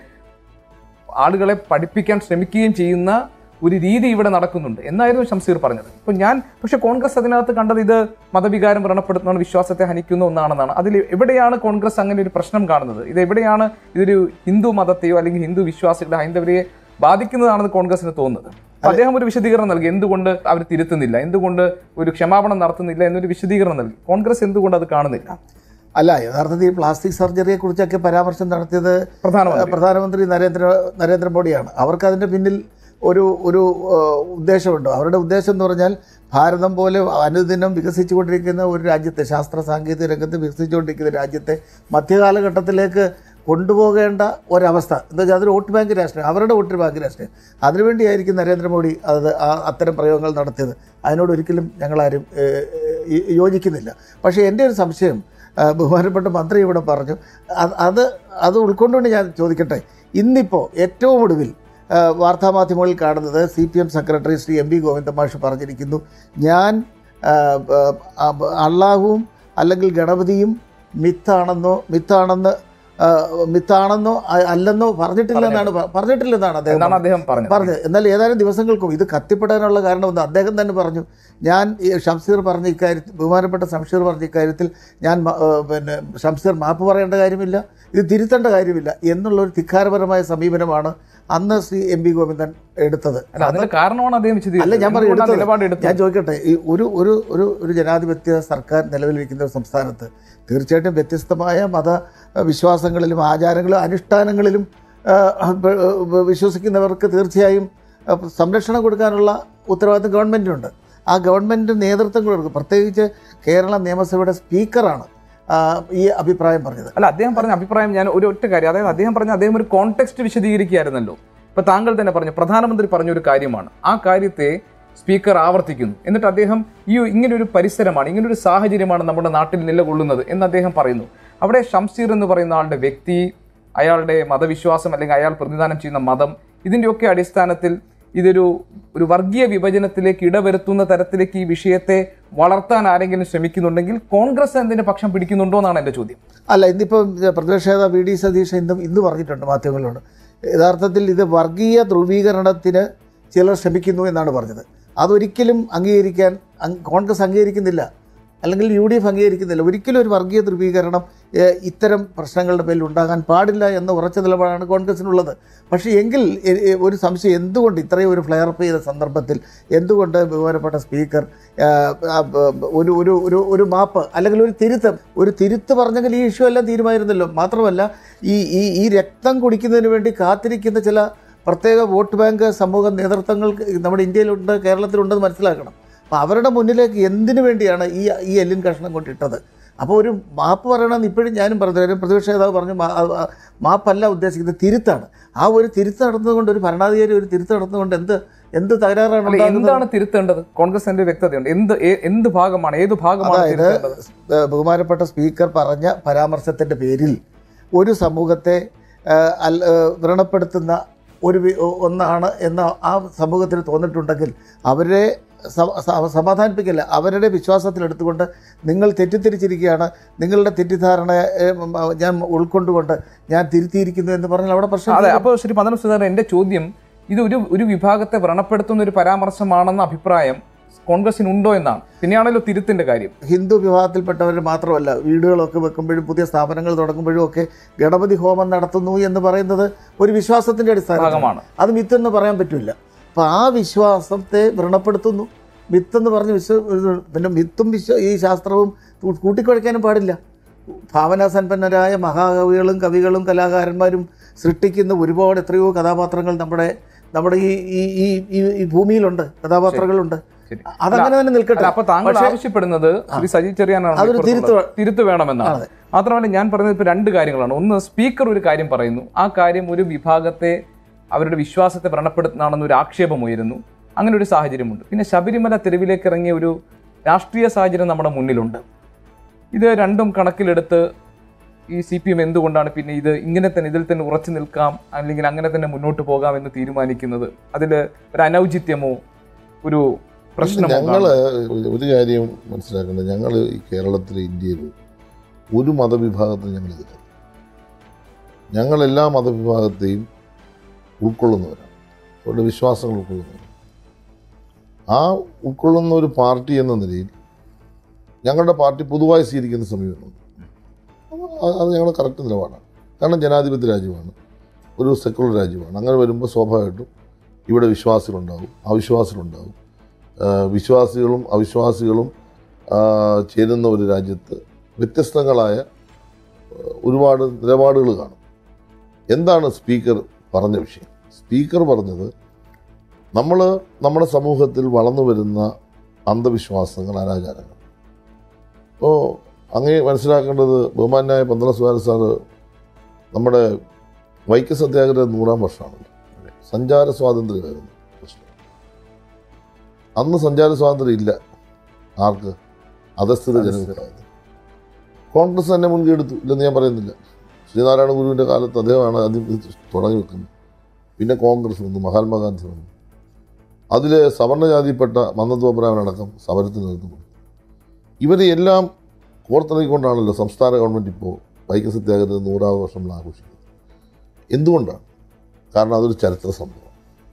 ആളുകളെ പഠിപ്പിക്കാൻ ശ്രമിക്കുകയും ചെയ്യുന്ന ഒരു രീതി ഇവിടെ നടക്കുന്നുണ്ട് എന്നായിരുന്നു ഷംസീർ പറഞ്ഞത് ഇപ്പൊ ഞാൻ പക്ഷെ കോൺഗ്രസ് അതിനകത്ത് കണ്ടത് ഇത് മതവികാരം വ്രണപ്പെടുത്തുന്ന വിശ്വാസത്തെ ഹനിക്കുന്ന ഒന്നാണെന്നാണ് അതിൽ എവിടെയാണ് കോൺഗ്രസ് അങ്ങനെ ഒരു പ്രശ്നം കാണുന്നത് ഇത് എവിടെയാണ് ഇതൊരു ഹിന്ദു മതത്തെയോ അല്ലെങ്കിൽ ഹിന്ദു വിശ്വാസികളെ ഹൈന്ദവരെയെ ബാധിക്കുന്നതാണെന്ന് കോൺഗ്രസിന് തോന്നുന്നത് അപ്പൊ അദ്ദേഹം ഒരു വിശദീകരണം നൽകി എന്തുകൊണ്ട് അവർ തിരുത്തുന്നില്ല എന്തുകൊണ്ട് ഒരു ക്ഷമാപണം നടത്തുന്നില്ല എന്നൊരു വിശദീകരണം നൽകി കോൺഗ്രസ് എന്തുകൊണ്ട് അത് കാണുന്നില്ല അല്ല യഥാർത്ഥത്തിൽ ഈ പ്ലാസ്റ്റിക് സർജറിയെ കുറിച്ചൊക്കെ പരാമർശം നടത്തിയത് പ്രധാനമന്ത്രി പ്രധാനമന്ത്രി നരേന്ദ്ര നരേന്ദ്രമോദിയാണ് അവർക്ക് അതിൻ്റെ പിന്നിൽ ഒരു ഒരു ഏഹ്, ഉദ്ദേശമുണ്ട് അവരുടെ ഉദ്ദേശം എന്ന് പറഞ്ഞാൽ ഭാരതം പോലെ അനുദിനം വികസിച്ചുകൊണ്ടിരിക്കുന്ന ഒരു രാജ്യത്തെ ശാസ്ത്ര സാങ്കേതിക രംഗത്ത് വികസിച്ചുകൊണ്ടിരിക്കുന്ന രാജ്യത്തെ മധ്യകാലഘട്ടത്തിലേക്ക് കൊണ്ടുപോകേണ്ട ഒരവസ്ഥ എന്താ വെച്ചാൽ അതൊരു വോട്ട് ബാങ്ക് രാഷ്ട്രീയം അവരുടെ വോട്ട് ബാങ്ക് രാഷ്ട്രീയം അതിനുവേണ്ടിയായിരിക്കും നരേന്ദ്രമോദി അത് ആ- അത്തരം പ്രയോഗങ്ങൾ നടത്തിയത് അതിനോട് ഒരിക്കലും ഞങ്ങളാരും ഏഹ്, ഏഹ്, യോജിക്കുന്നില്ല പക്ഷേ എൻ്റെ ഒരു സംശയം ആ, ബഹുമാനപ്പെട്ട മന്ത്രി ഇവിടെ പറഞ്ഞു അത് അത് അത് ഉൾക്കൊണ്ടുകൊണ്ട് ഞാൻ ചോദിക്കട്ടെ ഇന്നിപ്പോൾ ഏറ്റവും ഒടുവിൽ ആ, വാർത്താമാധ്യമങ്ങളിൽ കാണുന്നത് C P M secretary Shri M V ഗോവിന്ദമാഷ് പറഞ്ഞിരിക്കുന്നു ഞാൻ ആ, ആ, അള്ളാഹുവും അല്ലെങ്കിൽ ഗണപതിയും മിത്താണെന്നോ മിത്താണെന്ന് ആ, മിത്താണെന്നോ അ- അല്ലെന്നോ പറഞ്ഞിട്ടില്ലെന്നാണ് പ- പറഞ്ഞിട്ടില്ലെന്നാണ് അദ്ദേഹം എന്നാണ് അദ്ദേഹം പറഞ്ഞത് പറഞ്ഞത് എന്നാൽ ഏതാനും ദിവസങ്ങൾക്കും ഇത് കത്തിപ്പെടാനുള്ള കാരണമെന്ന് അദ്ദേഹം തന്നെ പറഞ്ഞു ഞാൻ ഈ ഷംസീർ പറഞ്ഞ ഇക്കാര്യത്തിൽ ബഹുമാനപ്പെട്ട ഷംസീർ പറഞ്ഞ ഇക്കാര്യത്തിൽ ഞാൻ മ- ഏഹ് പിന്നെ ഷംസീർ മാപ്പ് പറയേണ്ട കാര്യമില്ല ഇത് തിരുത്തേണ്ട കാര്യമില്ല എന്നുള്ള ഒരു ധിക്കാരപരമായ സമീപനമാണ് അന്ന് ശ്രീ എം പി ഗോവിന്ദൻ എടുത്തത് അല്ല അതിന്റെ കാരണമാണ് അദ്ദേഹം അല്ല വിശദീകരിച്ചത് ഞാൻ പറയും എന്തുകൊണ്ടാണ് എടുത്തത്. നിലപാട് എടുത്തത് ഞാൻ ചോദിക്കട്ടെ ഈ ഒരു ഒരു ഒരു ഒരു ജനാധിപത്യ സർക്കാർ നിലവിലിരിക്കുന്ന ഒരു സംസ്ഥാനത്ത് തീർച്ചയായിട്ടും വ്യത്യസ്തമായ മത അഹ് വിശ്വാസങ്ങളിലും ആചാരങ്ങളിലും അനുഷ്ഠാനങ്ങളിലും ആഹ് ബ- ബ- വിശ്വസിക്കുന്നവർക്ക് തീർച്ചയായും അഹ് സംരക്ഷണം കൊടുക്കാനുള്ള ഉത്തരവാദിത്വം ഗവൺമെൻറ്റിനുണ്ട് ആ ഗവൺമെൻറ് നേതൃത്വം കൊടുക്കും പ്രത്യേകിച്ച് കേരള നിയമസഭയുടെ സ്പീക്കറാണ് ആ, ഈ അഭിപ്രായം പറഞ്ഞത് അല്ല അദ്ദേഹം പറഞ്ഞ അഭിപ്രായം ഞാൻ ഒരു ഒറ്റ കാര്യം അതായത് അദ്ദേഹം പറഞ്ഞ അദ്ദേഹം ഒരു കോണ്ടെക്സ്റ്റ് വിശദീകരിക്കുകയായിരുന്നല്ലോ ഇപ്പൊ താങ്കൾ തന്നെ പറഞ്ഞു പ്രധാനമന്ത്രി പറഞ്ഞ ഒരു കാര്യമാണ് ആ കാര്യത്തെ സ്പീക്കർ ആവർത്തിക്കുന്നു എന്നിട്ട് അദ്ദേഹം ഈ ഇങ്ങനെ ഒരു പരിസരമാണ് ഇങ്ങനെ ഒരു സാഹചര്യമാണ് നമ്മുടെ നാട്ടിൽ നിലകൊള്ളുന്നത് എന്ന് അദ്ദേഹം പറയുന്നു അവിടെ ഷംസീർ എന്ന് പറയുന്ന ആളുടെ വ്യക്തി അയാളുടെ മതവിശ്വാസം അല്ലെങ്കിൽ അയാൾ പ്രതിദാനം ചെയ്യുന്ന മതം ഇതിൻ്റെയൊക്കെ അടിസ്ഥാനത്തിൽ ഇതൊരു ഒരു വർഗീയ വിഭജനത്തിലേക്ക് ഇടവരുത്തുന്ന തരത്തിലേക്ക് ഈ വിഷയത്തെ വളർത്താൻ ആരെങ്കിലും ശ്രമിക്കുന്നുണ്ടെങ്കിൽ കോൺഗ്രസ് എന്തിന്റെ പക്ഷം പിടിക്കുന്നുണ്ടോ എന്നാണ് എൻ്റെ ചോദ്യം അല്ല ഇന്നിപ്പം പ്രതിപക്ഷ നേതാവ് വി ഡി സതീശൻ ഇന്നും ഇന്ന് പറഞ്ഞിട്ടുണ്ട് മാധ്യമങ്ങളോട് യഥാർത്ഥത്തിൽ ഇത് വർഗീയ ധ്രുവീകരണത്തിന് ചിലർ ശ്രമിക്കുന്നു എന്നാണ് പറഞ്ഞത് അതൊരിക്കലും അംഗീകരിക്കാൻ അങ്- കോൺഗ്രസ് അംഗീകരിക്കുന്നില്ല അല്ലെങ്കിൽ യു ഡി എഫ് അംഗീകരിക്കുന്നില്ല ഒരിക്കലും ഒരു വർഗീയ ധ്രുവീകരണം ഏഹ്, ഇത്തരം പ്രശ്നങ്ങളുടെ പേരിൽ ഉണ്ടാകാൻ പാടില്ല എന്ന ഉറച്ച നിലപാടാണ് കോൺഗ്രസിനുള്ളത് പക്ഷേ എങ്കിൽ എ- എ- ഒരു സംശയം എന്തുകൊണ്ട് ഇത്രയും ഒരു ഫ്ലെയർ അപ്പ് ചെയ്ത സന്ദർഭത്തിൽ എന്തുകൊണ്ട് ബഹുമാനപ്പെട്ട സ്പീക്കർ ആഹ്, ആ, ബ- ബ- ഒരു ഒരു ഒരു ഒരു മാപ്പ് അല്ലെങ്കിൽ ഒരു തിരുത്തം ഒരു തിരുത്ത് പറഞ്ഞെങ്കിൽ ഈ ഇഷ്യൂ എല്ലാം തീരുമായിരുന്നല്ലോ മാത്രമല്ല ഈ ഈ ഈ രക്തം കുടിക്കുന്നതിന് വേണ്ടി കാത്തിരിക്കുന്ന ചില പ്രത്യേക വോട്ട് ബാങ്ക് സമൂഹ നേതൃത്വങ്ങൾക്ക് നമ്മുടെ ഇന്ത്യയിലുണ്ട് കേരളത്തിലുണ്ടെന്ന് മനസ്സിലാക്കണം അപ്പോൾ അവരുടെ മുന്നിലേക്ക് എന്തിനു വേണ്ടിയാണ് ഈ ഈ എല്ലിൻ കഷ്ണം കൊണ്ടിട്ടത് അപ്പോൾ ഒരു മാപ്പ് പറയണമെന്ന് ഇപ്പോഴും ഞാനും പറഞ്ഞു കാര്യം പ്രതിപക്ഷ നേതാവ് പറഞ്ഞു മാ- ആ- ആ- മാപ്പല്ല ഉദ്ദേശിക്കുന്നത് തിരുത്താണ് ആ ഒരു തിരുത്ത് നടന്നതുകൊണ്ട് ഒരു ഭരണാധികാരി ഒരു തിരുത്ത് നടന്നതുകൊണ്ട് എന്ത് എന്ത് തകരാറാണ് അല്ല ഉണ്ടാകുന്നത് എന്താണ് തിരുത്തേണ്ടത് കോൺഗ്രസിന്റെ വ്യക്തതയുണ്ട് എന്ത് ഏ- എന്ത് ഭാഗമാണ് ഏത് ഭാഗമാണ് അതായത് തിരുത്തേണ്ടത് ഏഹ് ബഹുമാനപ്പെട്ട സ്പീക്കർ പറഞ്ഞ പരാമർശത്തിൻ്റെ പേരിൽ ഒരു സമൂഹത്തെ ഏഹ് അൽ- ഏഹ് വ്രണപ്പെടുത്തുന്ന ഒരു വി- ഒ- ഒന്നാണ് എന്ന് ആ സമൂഹത്തിന് തോന്നിയിട്ടുണ്ടെങ്കിൽ അവരെ സ- സ- സമാധാനിപ്പിക്കില്ല അവരുടെ വിശ്വാസത്തിലെടുത്തുകൊണ്ട് നിങ്ങൾ തെറ്റിദ്ധരിച്ചിരിക്കുകയാണ് നിങ്ങളുടെ തെറ്റിദ്ധാരണയെ ഏഹ്, ഞാൻ ഉൾക്കൊണ്ടുകൊണ്ട് ഞാൻ തിരുത്തിയിരിക്കുന്നു എന്ന് പറഞ്ഞാൽ അവിടെ പ്രശ്നം അതെ അപ്പോൾ ശ്രീ പന്തളം സുധാകരൻ എന്റെ ചോദ്യം ഇത് ഒരു ഒരു വിഭാഗത്തെ വ്രണപ്പെടുത്തുന്ന ഒരു പരാമർശമാണെന്ന അഭിപ്രായം കോൺഗ്രസിനുണ്ടോ എന്നാണ് പിന്നെയാണല്ലോ തിരുത്തിന്റെ കാര്യം ഹിന്ദു വിഭാഗത്തിൽപ്പെട്ടവർ മാത്രമല്ല വീടുകളൊക്കെ വെക്കുമ്പോഴും പുതിയ സ്ഥാപനങ്ങൾ തുടങ്ങുമ്പോഴും ഒക്കെ ഗണപതി ഹോമം നടത്തുന്നു എന്ന് പറയുന്നത് ഒരു വിശ്വാസത്തിൻ്റെ അടിസ്ഥാനമാണ് ഭാഗമാണ് അത് മിത്തെന്ന് പറയാൻ പറ്റില്ല അപ്പോൾ ആ വിശ്വാസത്തെ വ്രണപ്പെടുത്തുന്നു മിത്തെന്ന് പറഞ്ഞ് വിശ്വ ഇത് പിന്നെ മിത്തും വിശ്വ ഈ ശാസ്ത്രവും കൂ- കൂട്ടിക്കുഴയ്ക്കാനും പാടില്ല ഭാവനാസമ്പന്നരായ മഹാകവികളും കവികളും കലാകാരന്മാരും സൃഷ്ടിക്കുന്ന ഒരുപാട് എത്രയോ കഥാപാത്രങ്ങൾ നമ്മുടെ നമ്മുടെ ഈ ഈ ഈ ഈ- ഈ ഭൂമിയിലുണ്ട് കഥാപാത്രങ്ങളുണ്ട് ശരി. അതങ്ങനെ തന്നെ നിൽക്കട്ടെ അല്ല, അപ്പൊ താങ്കൾ പക്ഷേ- ആവശ്യപ്പെടുന്നത് ശ്രീ സജി ചെറിയാനാണ് അതൊരു ഇപ്പുറത്തുള്ളത്. തിരുത്ത് തിരുത്ത് വേണമെന്നാണ് അതെ. മാത്രമല്ല ഞാൻ പറഞ്ഞത് ഇപ്പൊ രണ്ട് കാര്യങ്ങളാണ് ഒന്ന് സ്പീക്കർ ഒരു കാര്യം പറയുന്നു ആ കാര്യം ഒരു വിഭാഗത്തെ അവരുടെ വിശ്വാസത്തെ വ്രണപ്പെടുത്തുന്നതാണെന്ന് ഒരു ആക്ഷേപം ഉയരുന്നു അങ്ങനെ ഒരു സാഹചര്യമുണ്ട് പിന്നെ ശബരിമല തെരുവിലേക്ക് ഇറങ്ങിയ ഒരു രാഷ്ട്രീയ സാഹചര്യം നമ്മുടെ മുന്നിലുണ്ട് ഇത് രണ്ടും കണക്കിലെടുത്ത് ഈ സി പി എം എന്തുകൊണ്ടാണ് പിന്നെ ഇത് ഇങ്ങനെ തന്നെ ഇതിൽ തന്നെ ഉറച്ചു നിൽക്കാം അല്ലെങ്കിൽ അങ്ങനെ തന്നെ മുന്നോട്ട് പോകാം എന്ന് തീരുമാനിക്കുന്നത് അതിൽ ഒരു അനൗചിത്യമോ ഒരു പ്രശ്നമോ ഞങ്ങള് ഒരു കാര്യം മനസ്സിലാക്കേണ്ടത് ഞങ്ങൾ ഈ കേരളത്തിലെ ഇന്ത്യയിൽ ഒരു മതവിഭാഗത്തിന് ഞങ്ങൾ എതിരാണ് ഞങ്ങൾ എല്ലാ മതവിഭാഗത്തെയും ഉൾക്കൊള്ളുന്നവരാണ് അവരുടെ വിശ്വാസങ്ങൾ ഉൾക്കൊള്ളുന്നവരാണ് ആ ഉൾക്കൊള്ളുന്ന ഒരു പാർട്ടി എന്ന നിലയിൽ ഞങ്ങളുടെ പാർട്ടി പൊതുവായി സ്വീകരിക്കുന്ന സമീപനമുണ്ട് അത് അത് ഞങ്ങളുടെ കറക്റ്റ് നിലപാടാണ് കാരണം ജനാധിപത്യ രാജ്യമാണ് ഒരു സെക്കുലർ രാജ്യമാണ് അങ്ങനെ വരുമ്പോൾ സ്വാഭാവികമായിട്ടും ഇവിടെ വിശ്വാസികളുണ്ടാവും അവിശ്വാസികളുണ്ടാവും ആ, വിശ്വാസികളും അവിശ്വാസികളും ആ, ചേരുന്ന ഒരു രാജ്യത്ത് വ്യത്യസ്തങ്ങളായ ആ, ഒരുപാട് നിലപാടുകൾ കാണും എന്താണ് സ്പീക്കർ പറഞ്ഞ വിഷയം സ്പീക്കർ പറഞ്ഞത് നമ്മൾ നമ്മുടെ സമൂഹത്തിൽ വളർന്നു വരുന്ന അന്ധവിശ്വാസങ്ങൾ അനാചാരങ്ങൾ അപ്പോൾ അങ്ങേ മനസ്സിലാക്കേണ്ടത് ബഹുമാനായ പന്തള സുഹാര സാറ് നമ്മുടെ വൈക്കം സത്യാഗ്രഹം നൂറാം വർഷമാണല്ലോ സഞ്ചാര സ്വാതന്ത്ര്യമായിരുന്നു പ്രശ്നം അന്ന് സഞ്ചാര സ്വാതന്ത്ര്യം ഇല്ല ആർക്ക് അധസ്ഥിത ജനവിഭാഗത്തിന് കോൺഗ്രസ് തന്നെ മുൻകൈ എടുത്തു ഇല്ലെന്ന് ഞാൻ പറയുന്നില്ല ശ്രീനാരായണ ഗുരുവിൻ്റെ കാലത്ത് അദ്ദേഹമാണ് ആദ്യം ഇത് തുടങ്ങി വെക്കുന്നത് പിന്നെ കോൺഗ്രസ് വന്നു മഹാത്മാഗാന്ധി വന്നു അതിൽ സവർണജാതിപ്പെട്ട മന്നത്തോപരാമനടക്കം സമരത്തിന് നേതൃത്വം കൊടുത്തു ഇവരെ എല്ലാം കോർത്തിണക്കിക്കൊണ്ടാണല്ലോ സംസ്ഥാന ഗവൺമെൻറ് ഇപ്പോൾ വൈക്കം സത്യാഗ്രഹം നൂറാം വർഷം നമ്മൾ ആഘോഷിക്കുന്നത് എന്തുകൊണ്ടാണ് കാരണം അതൊരു ചരിത്ര സംഭവം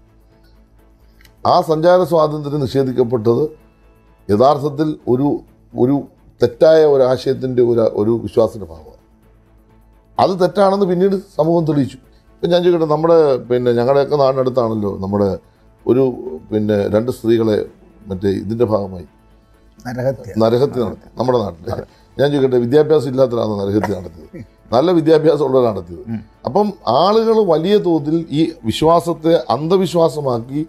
ആ സഞ്ചാര സ്വാതന്ത്ര്യം നിഷേധിക്കപ്പെട്ടത് യഥാർത്ഥത്തിൽ ഒരു ഒരു തെറ്റായ ഒരു ആശയത്തിൻ്റെ ഒരു ഒരു വിശ്വാസത്തിൻ്റെ ഭാഗമാണ് അത് തെറ്റാണെന്ന് പിന്നീട് സമൂഹം തെളിയിച്ചു ഇപ്പം ഞാൻ ചോദിക്കട്ടെ നമ്മുടെ പിന്നെ ഞങ്ങളുടെയൊക്കെ നാടിനടുത്താണല്ലോ നമ്മുടെ ഒരു പിന്നെ രണ്ട് സ്ത്രീകളെ മറ്റേ ഇതിൻ്റെ ഭാഗമായി നരഹത്യ നരഹത്യ നടത്തി നമ്മുടെ നാട്ടിൽ ഞാൻ ചോദിക്കട്ടെ വിദ്യാഭ്യാസം ഇല്ലാത്തവരാണ് നരഹത്യ നടത്തിയത് നല്ല വിദ്യാഭ്യാസം ഉള്ളവരാണ് നടത്തിയത് അപ്പം ആളുകൾ വലിയ തോതിൽ ഈ വിശ്വാസത്തെ അന്ധവിശ്വാസമാക്കി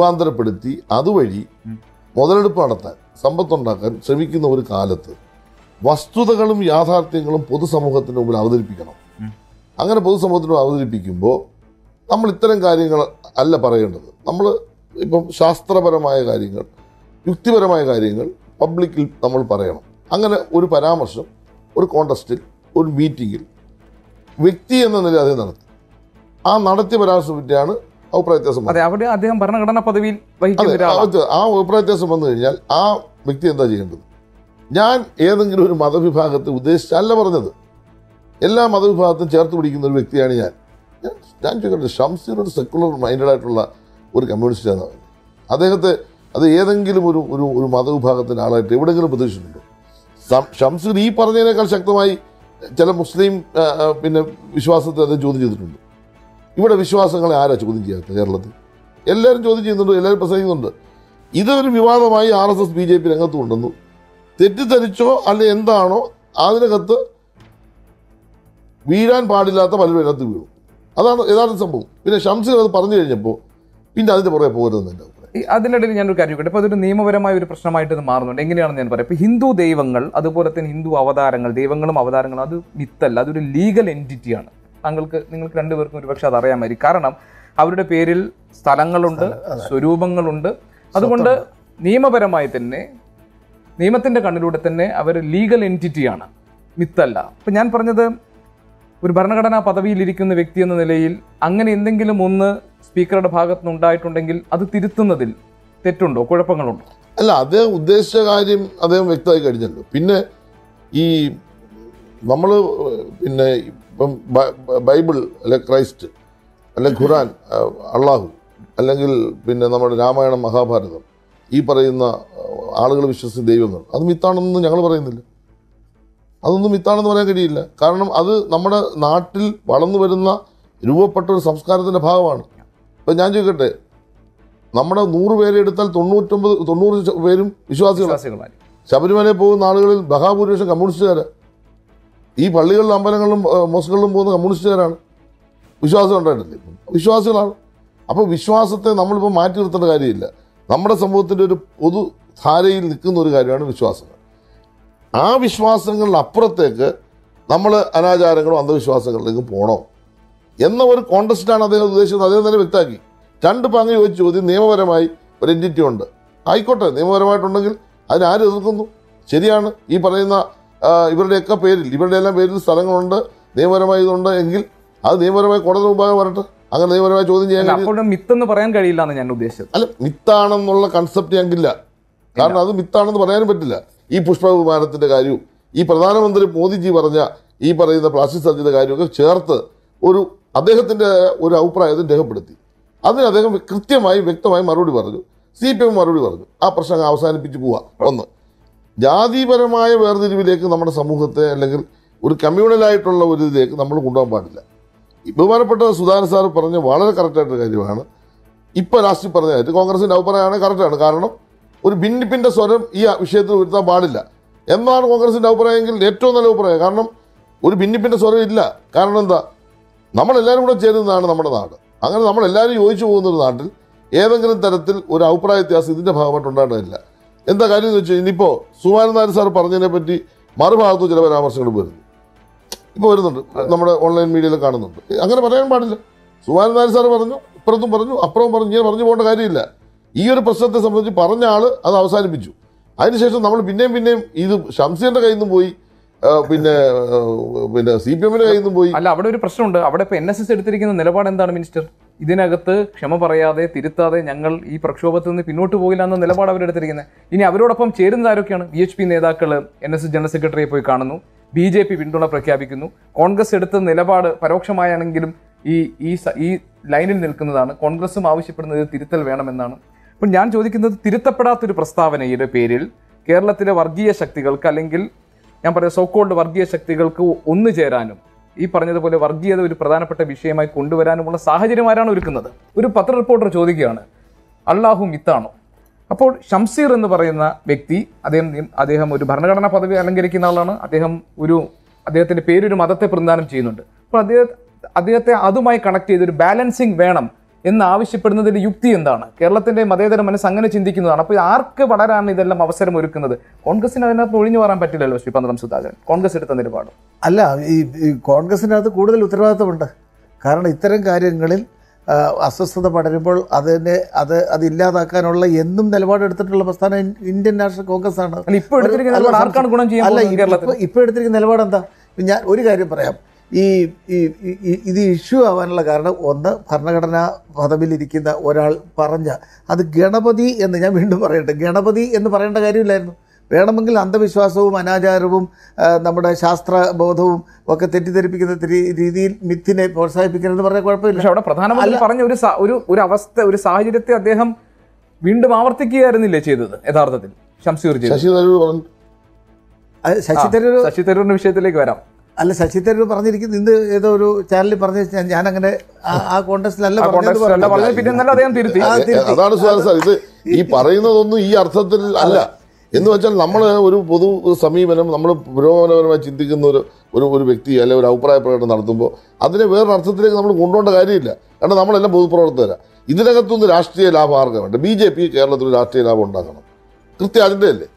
രൂപാന്തരപ്പെടുത്തി അതുവഴി മുതലെടുപ്പ് നടത്താൻ സമ്പത്തുണ്ടാക്കാൻ ശ്രമിക്കുന്ന ഒരു കാലത്ത് വസ്തുതകളും യാഥാർത്ഥ്യങ്ങളും പൊതുസമൂഹത്തിന് മുമ്പിൽ അവതരിപ്പിക്കണം അങ്ങനെ പൊതുസമൂഹത്തിന് മുമ്പിൽ അവതരിപ്പിക്കുമ്പോൾ നമ്മൾ ഇത്തരം കാര്യങ്ങൾ അല്ല പറയേണ്ടത് നമ്മൾ ഇപ്പം ശാസ്ത്രപരമായ കാര്യങ്ങൾ യുക്തിപരമായ കാര്യങ്ങൾ പബ്ലിക്കിൽ നമ്മൾ പറയണം അങ്ങനെ ഒരു പരാമർശം ഒരു കോണ്ടസ്റ്റിൽ ഒരു മീറ്റിങ്ങിൽ വ്യക്തി എന്ന നിലയിൽ അദ്ദേഹം നടത്തി ആ നടത്തിയ പരാമർശം പറ്റിയാണ് അഭിപ്രായ വ്യത്യാസം വന്നത്. അതെ അവിടെ അദ്ദേഹം ഭരണഘടനാ പദവിയിൽ അതെ വഹിക്കുന്ന ഒരാളാണ് അത് ആ അഭിപ്രായ വ്യത്യാസം വന്നു കഴിഞ്ഞാൽ ആ വ്യക്തി എന്താ ചെയ്യേണ്ടത് ഞാൻ ഏതെങ്കിലും ഒരു മതവിഭാഗത്തെ ഉദ്ദേശിച്ചല്ല പറഞ്ഞത് എല്ലാ മതവിഭാഗത്തും ചേർത്ത് പിടിക്കുന്ന ഒരു വ്യക്തിയാണ് ഞാൻ ഞാൻ- ഞാൻ ചോദിക്കട്ടെ ഷംസീർ ഒരു സെക്കുലർ മൈൻഡഡ് ആയിട്ടുള്ള ഒരു കമ്മ്യൂണിസ്റ്റ് നേതാവാണ് അദ്ദേഹത്തെ അത് ഏതെങ്കിലും ഒരു ഒരു ഒരു മതവിഭാഗത്തിൻ്റെ ആളായിട്ട് എവിടെയെങ്കിലും പ്രതീക്ഷിച്ചിട്ടുണ്ടോ സം- ഷംസീർ ഈ പറഞ്ഞതിനേക്കാൾ ശക്തമായി ചില മുസ്ലിം ആ, ആ, പിന്നെ വിശ്വാസത്തെ അദ്ദേഹം ചോദ്യം ചെയ്തിട്ടുണ്ട് ഇവിടെ വിശ്വാസങ്ങളെ ആരാ ചോദ്യം ചെയ്യാത്തത് കേരളത്തിൽ എല്ലാവരും ചോദ്യം ചെയ്യുന്നുണ്ട് എല്ലാവരും പ്രസംഗിക്കുന്നുണ്ട് ഇതൊരു വിവാദമായി R S S B J P രംഗത്ത് കൊണ്ടുവന്നു തെറ്റിദ്ധരിച്ചോ അല്ലെ എന്താണോ അതിനകത്ത് വീഴാൻ പാടില്ലാത്ത പലരും അതിനകത്ത് വീണു അതാണ് യഥാർത്ഥ സംഭവം പിന്നെ ഷംസീർ അത് പറഞ്ഞു കഴിഞ്ഞപ്പോൾ പിന്നെ അതിന്റെ പുറകെ പോകരുതെന്ന് എൻ്റെ അഭിപ്രായം ഈ അതിനിടയിൽ ഞാനൊരു കാര്യം ചോദിക്കട്ടെ ഇപ്പോൾ അതൊരു നിയമപരമായ ഒരു പ്രശ്നമായിട്ട് ഇത് മാറുന്നുണ്ട് എങ്ങനെയാണെന്ന് ഞാൻ പറയാം ഇപ്പോൾ ഹിന്ദു ദൈവങ്ങൾ അതുപോലെ തന്നെ ഹിന്ദു അവതാരങ്ങൾ ദൈവങ്ങളും അവതാരങ്ങളും അത് മിത്തല്ല അതൊരു ലീഗൽ എൻറ്റിറ്റിയാണ് താങ്കൾക്ക് നിങ്ങൾക്ക് രണ്ടുപേർക്കും ഒരുപക്ഷെ അത് അറിയാമായിരിക്കും കാരണം അവരുടെ പേരിൽ സ്ഥലങ്ങളുണ്ട് സ്വരൂപങ്ങളുണ്ട് അതുകൊണ്ട് നിയമപരമായി തന്നെ നിയമത്തിന്റെ കണ്ണിലൂടെ തന്നെ അവർ ലീഗൽ എൻറ്റിറ്റിയാണ് മിത്തല്ല ഇപ്പം ഞാൻ പറഞ്ഞത് ഒരു ഭരണഘടനാ പദവിയിലിരിക്കുന്ന വ്യക്തി എന്ന നിലയിൽ അങ്ങനെ എന്തെങ്കിലും ഒന്ന് സ്പീക്കറുടെ ഭാഗത്ത് നിന്നുണ്ടായിട്ടുണ്ടെങ്കിൽ അത് തിരുത്തുന്നതിൽ തെറ്റുണ്ടോ കുഴപ്പങ്ങളുണ്ടോ അല്ല അദ്ദേഹം ഉദ്ദേശിച്ച കാര്യം അദ്ദേഹം വ്യക്തമായി കഴിഞ്ഞല്ലോ പിന്നെ ഈ നമ്മൾ പിന്നെ ഇപ്പം ബ- ബ- ബൈബിൾ അല്ലെ ക്രൈസ്റ്റ് അല്ലെ ഖുറാൻ അഹ് അള്ളാഹു അല്ലെങ്കിൽ പിന്നെ നമ്മുടെ രാമായണം മഹാഭാരതം ഈ പറയുന്ന ആളുകൾ വിശ്വസിക്കുന്ന ദൈവങ്ങൾ അത് മിത്താണെന്നൊന്നും ഞങ്ങൾ പറയുന്നില്ല അതൊന്നും മിത്താണെന്ന് പറയാൻ കഴിയില്ല കാരണം അത് നമ്മുടെ നാട്ടിൽ വളർന്നു വരുന്ന രൂപപ്പെട്ട ഒരു സംസ്കാരത്തിൻ്റെ ഭാഗമാണ് ഇപ്പം ഞാൻ ചോദിക്കട്ടെ നമ്മുടെ നൂറ് പേരെ എടുത്താൽ തൊണ്ണൂറ്റൊമ്പത് തൊണ്ണൂറ് ശ- പേരും വിശ്വാസികളാണ് വിശ്വാസികളായി ശബരിമലയിൽ പോകുന്ന ആളുകളിൽ മഹാഭൂരിപക്ഷം കമ്മ്യൂണിസ്റ്റുകാരാണ് ഈ പള്ളികളിലും അമ്പലങ്ങളിലും ആ, മോസ്കുകളിലും പോകുന്ന കമ്മ്യൂണിസ്റ്റുകാരാണ് വിശ്വാസം ഉണ്ടായിട്ടില്ലേ വിശ്വാസികളാണ് അപ്പോൾ വിശ്വാസത്തെ നമ്മളിപ്പോൾ മാറ്റി നിർത്തേണ്ട കാര്യമില്ല നമ്മുടെ സമൂഹത്തിൻ്റെ ഒരു പൊതു ധാരയിൽ നിൽക്കുന്ന ഒരു കാര്യമാണ് വിശ്വാസങ്ങൾ ആ വിശ്വാസങ്ങളുടെ അപ്പുറത്തേക്ക് നമ്മൾ അനാചാരങ്ങളും അന്ധവിശ്വാസങ്ങളിലേക്കും പോകണോ എന്ന ഒരു കോണ്ടസ്റ്റാണ് അദ്ദേഹം ഉദ്ദേശിച്ചത് അദ്ദേഹം തന്നെ വ്യക്തമാക്കി രണ്ട് പങ്ക് ചോദിച്ച ചോദ്യം നിയമപരമായി ഒരു എൻറ്റിറ്റി ഉണ്ട് ആയിക്കോട്ടെ നിയമപരമായിട്ടുണ്ടെങ്കിൽ അതിന് ആര് എതിർക്കുന്നു ശരിയാണ് ഈ പറയുന്ന ആ, ഇവരുടെയൊക്കെ പേരിൽ ഇവരുടെ എല്ലാം പേരിൽ സ്ഥലങ്ങളുണ്ട് നിയമപരമായി ഇതുണ്ട് എങ്കിൽ അത് നിയമപരമായി കോടതി മുമ്പാകെ വരട്ടെ അങ്ങനെ നിയമപരമായി ചോദ്യം ചെയ്യാൻ അല്ല, കഴിയും അപ്പോൾ മിത്തെന്ന് പറയാൻ കഴിയില്ല എന്ന് ഞാൻ ഉദ്ദേശിച്ചത് അല്ല മിത്താണെന്നുള്ള കൺസെപ്റ്റ് ഞങ്ങൾക്കില്ല കാരണം അത് മിത്താണെന്ന് പറയാനും പറ്റില്ല ഈ പുഷ്പവിമാനത്തിന്റെ കാര്യവും ഈ പ്രധാനമന്ത്രി മോദിജി പറഞ്ഞ ഈ പറയുന്ന പ്ലാസ്റ്റിക് സർജറിയുടെ കാര്യമൊക്കെ ചേർത്ത് ഒരു അദ്ദേഹത്തിന്റെ ഒരു അഭിപ്രായത്തിൽ രേഖപ്പെടുത്തി അതിന് അദ്ദേഹം കൃത്യമായി വ്യക്തമായി മറുപടി പറഞ്ഞു സി പി എം മറുപടി പറഞ്ഞു ആ പ്രശ്നം അങ്ങ് അവസാനിപ്പിച്ച് പോവാ ഒന്ന് ജാതിപരമായ വേർതിരിവിലേക്ക് നമ്മുടെ സമൂഹത്തെ അല്ലെങ്കിൽ ഒരു കമ്മ്യൂണലായിട്ടുള്ള ഒരു ഇതിലേക്ക് നമ്മൾ കൊണ്ടുപോകാൻ പാടില്ല ഈ ബഹുമാനപ്പെട്ട സുധാകരൻ സാർ പറഞ്ഞ വളരെ കറക്റ്റായിട്ടൊരു കാര്യമാണ് ഇപ്പൊ ലാസ്റ്റ് പറഞ്ഞതായിട്ട് കോൺഗ്രസിന്റെ അഭിപ്രായമാണ് കറക്റ്റാണ് കാരണം ഒരു ഭിന്നിപ്പിന്റെ സ്വരം ഈ വിഷയത്തിൽ ഉയർത്താൻ പാടില്ല എന്നാണ് കോൺഗ്രസിന്റെ അഭിപ്രായമെങ്കിൽ ഏറ്റവും നല്ല അഭിപ്രായം കാരണം ഒരു ഭിന്നിപ്പിന്റെ സ്വരം ഇല്ല കാരണം എന്താ നമ്മളെല്ലാവരും കൂടെ ചേരുന്നതാണ് നമ്മുടെ നാട് അങ്ങനെ നമ്മളെല്ലാവരും യോജിച്ചു പോകുന്ന ഒരു നാട്ടിൽ ഏതെങ്കിലും തരത്തിൽ ഒരു അഭിപ്രായ വ്യത്യാസം ഇതിന്റെ ഭാഗമായിട്ട് ഉണ്ടാകേണ്ടതില്ല എന്താ കാര്യം എന്ന് വെച്ചാൽ ഇനിയിപ്പോൾ സുമാരൻ നായർ സാർ പറഞ്ഞതിനെ പറ്റി മറുഭാഗത്തും ചില പരാമർശങ്ങൾ വരുന്നു ഇപ്പോൾ വരുന്നുണ്ട് നമ്മുടെ ഓൺലൈൻ മീഡിയയിൽ കാണുന്നുണ്ട് അങ്ങനെ പറയാൻ പാടില്ല സുമാരൻ നായർ സാർ പറഞ്ഞു ഇപ്പുറത്തും പറഞ്ഞു അപ്പുറവും പറഞ്ഞു ഇങ്ങനെ പറഞ്ഞു പോകേണ്ട കാര്യമില്ല ഈ ഒരു പ്രശ്നത്തെ സംബന്ധിച്ച് പറഞ്ഞ ആള് അത് അവസാനിപ്പിച്ചു അതിനുശേഷം നമ്മൾ പിന്നെയും പിന്നെയും ഇത് ഷംസീറിന്റെ കയ്യിൽ നിന്നും പോയി ആ, പിന്നെ ആ, പിന്നെ സി പി എമ്മിന്റെ കയ്യിൽ നിന്നും പോയി അല്ല അവിടെ ഒരു പ്രശ്നമുണ്ട് അവിടെ ഇപ്പൊ എൻ എസ് എസ് എടുത്തിരിക്കുന്ന നിലപാട് എന്താണ് മിനിസ്റ്റർ ഇതിനകത്ത് ക്ഷമ പറയാതെ തിരുത്താതെ ഞങ്ങൾ ഈ പ്രക്ഷോഭത്തിൽ നിന്ന് പിന്നോട്ട് പോയില്ല എന്ന നിലപാട് അവരെടുത്തിരിക്കുന്നത് ഇനി അവരോടൊപ്പം ചേരുന്നത് ആരൊക്കെയാണ് ബി എച്ച് പി നേതാക്കൾ എൻ എസ് എസ് ജനറൽ സെക്രട്ടറിയെ പോയി കാണുന്നു ബി ജെ പി പിന്തുണ പ്രഖ്യാപിക്കുന്നു കോൺഗ്രസ് എടുത്ത നിലപാട് പരോക്ഷമായാണെങ്കിലും ഈ ഈ സ- ഈ ലൈനിൽ നിൽക്കുന്നതാണ് കോൺഗ്രസും ആവശ്യപ്പെടുന്നത് ഇത് തിരുത്തൽ വേണമെന്നാണ് അപ്പോൾ ഞാൻ ചോദിക്കുന്നത് തിരുത്തപ്പെടാത്തൊരു പ്രസ്താവനയുടെ പേരിൽ കേരളത്തിലെ വർഗീയ ശക്തികൾക്ക് അല്ലെങ്കിൽ ഞാൻ പറയാം സോക്കോൾഡ് വർഗീയ ശക്തികൾക്ക് ഒന്നു ചേരാനും ഈ പറഞ്ഞതുപോലെ വർഗീയത ഒരു പ്രധാനപ്പെട്ട വിഷയമായി കൊണ്ടുവരാനുമുള്ള സാഹചര്യം ആരാണ് ഒരുക്കുന്നത് ഒരു പത്ര റിപ്പോർട്ടർ ചോദിക്കുകയാണ് അള്ളാഹു മിത്താണോ അപ്പോൾ ഷംസീർ എന്ന് പറയുന്ന വ്യക്തി അദ്ദേഹം നിയം- അദ്ദേഹം ഒരു ഭരണഘടനാ പദവി അലങ്കരിക്കുന്ന ആളാണ് അദ്ദേഹം ഒരു അദ്ദേഹത്തിന്റെ പേരൊരു മതത്തെ പ്രതിദാനം ചെയ്യുന്നുണ്ട് അപ്പോൾ അദ്ദേഹം അദ്ദേഹത്തെ അതുമായി കണക്ട് ചെയ്ത് ഒരു ബാലൻസിങ് വേണം എന്ന് ആവശ്യപ്പെടുന്നതിന്റെ യുക്തി എന്താണ് കേരളത്തിന്റെ മതേതര മനസ്സ് അങ്ങനെ ചിന്തിക്കുന്നതാണ് അപ്പോൾ ആർക്ക് വളരാണ് ഇതെല്ലാം അവസരം ഒരുക്കുന്നത് കോൺഗ്രസിന് അതിനകത്ത് ഒഴിഞ്ഞു മാറാൻ പറ്റില്ലല്ലോ ശ്രീ പന്തളം സുധാകരൻ കോൺഗ്രസ് എടുത്ത നിലപാട് അല്ല ഈ ഈ കോൺഗ്രസിനകത്ത് കൂടുതൽ ഉത്തരവാദിത്തമുണ്ട് കാരണം ഇത്തരം കാര്യങ്ങളിൽ ആ, അസ്വസ്ഥത പടരുമ്പോൾ അതിനെ അത് അത് ഇല്ലാതാക്കാനുള്ള എന്നും നിലപാടെടുത്തിട്ടുള്ള പ്രസ്ഥാനം ഇൻ- ഇന്ത്യൻ നാഷണൽ കോൺഗ്രസ് ആണ് അല്ല ഇപ്പോൾ എടുത്തിരിക്കുന്ന അല്ല, നിലപാട് ആർക്കാണ് ഗുണം ചെയ്യാൻ അല്ല പോകുന്നത് കേരളത്തിൽ ഇപ്പൊ ഇപ്പൊ എടുത്തിരിക്കുന്ന നിലപാട് എന്താ ഞാൻ ഒരു കാര്യം പറയാം ഈ ഈ ഈ- ഈ- ഇത് ഇഷ്യൂ ആവാനുള്ള കാരണം ഒന്ന് ഭരണഘടനാ പദവിയിലിരിക്കുന്ന ഒരാൾ പറഞ്ഞ അത് ഗണപതി എന്ന് ഞാൻ വീണ്ടും പറയട്ടെ ഗണപതി എന്ന് പറയേണ്ട കാര്യമില്ലായിരുന്നു വേണമെങ്കിൽ അന്ധവിശ്വാസവും അനാചാരവും ആ, നമ്മുടെ ശാസ്ത്രബോധവും ഒക്കെ തെറ്റിദ്ധരിപ്പിക്കുന്ന രി- രീതിയിൽ മിത്തിനെ പ്രോത്സാഹിപ്പിക്കണമെന്ന് പറഞ്ഞാൽ കുഴപ്പമില്ല പക്ഷെ അവിടെ പ്രധാനമന്ത്രി പറഞ്ഞ ഒരു സ- ഒരു ഒരു അവസ്ഥ ഒരു സാഹചര്യത്തെ അദ്ദേഹം വീണ്ടും ആവർത്തിക്കുകയായിരുന്നില്ലേ ചെയ്തത് യഥാർത്ഥത്തിൽ ഷംസീർ ചെയ്തത് ശശി തരൂർ പറഞ്ഞു അത് ശശി തരൂർ ശശി തരൂരിന്റെ വിഷയത്തിലേക്ക് വരാം അല്ല ശശി തരൂർ പറഞ്ഞിരിക്കുന്നത് ഇന്ന് ഏതോ ഒരു ചാനലിൽ പറഞ്ഞ ഞാൻ അങ്ങനെ ആ- ആ കോണ്ടസ്റ്റിലല്ല ആ പറഞ്ഞത് കോൺഗ്രസ് അല്ല പറഞ്ഞത് പിന്നെ നല്ല അദ്ദേഹം തിരുത്തി ആ, തിരുത്തി. അതാണ് സുധാകരൻ സാർ ഇത് ഈ പറയുന്നതൊന്നും ഈ അർത്ഥത്തിൽ അല്ല എന്ന് വെച്ചാൽ നമ്മൾ ഒരു പൊതു സമീപനം നമ്മൾ പുരോഗമനപരമായി ചിന്തിക്കുന്ന ഒരു ഒരു ഒരു വ്യക്തി അല്ലെ ഒരു അഭിപ്രായ പ്രകടനം നടത്തുമ്പോൾ അതിനെ വേറൊരു അർത്ഥത്തിലേക്ക് നമ്മൾ കൊണ്ടുപോകേണ്ട കാര്യമില്ല കാരണം നമ്മളെല്ലാം പൊതുപ്രവർത്തകരാണ് ഇതിനകത്തുനിന്ന് രാഷ്ട്രീയ ലാഭം ആർക്കും വേണ്ട ബി ജെ പി കേരളത്തിൽ ഒരു രാഷ്ട്രീയ ലാഭം ഉണ്ടാക്കണം കൃത്യം അതിൻ്റെ അല്ലേ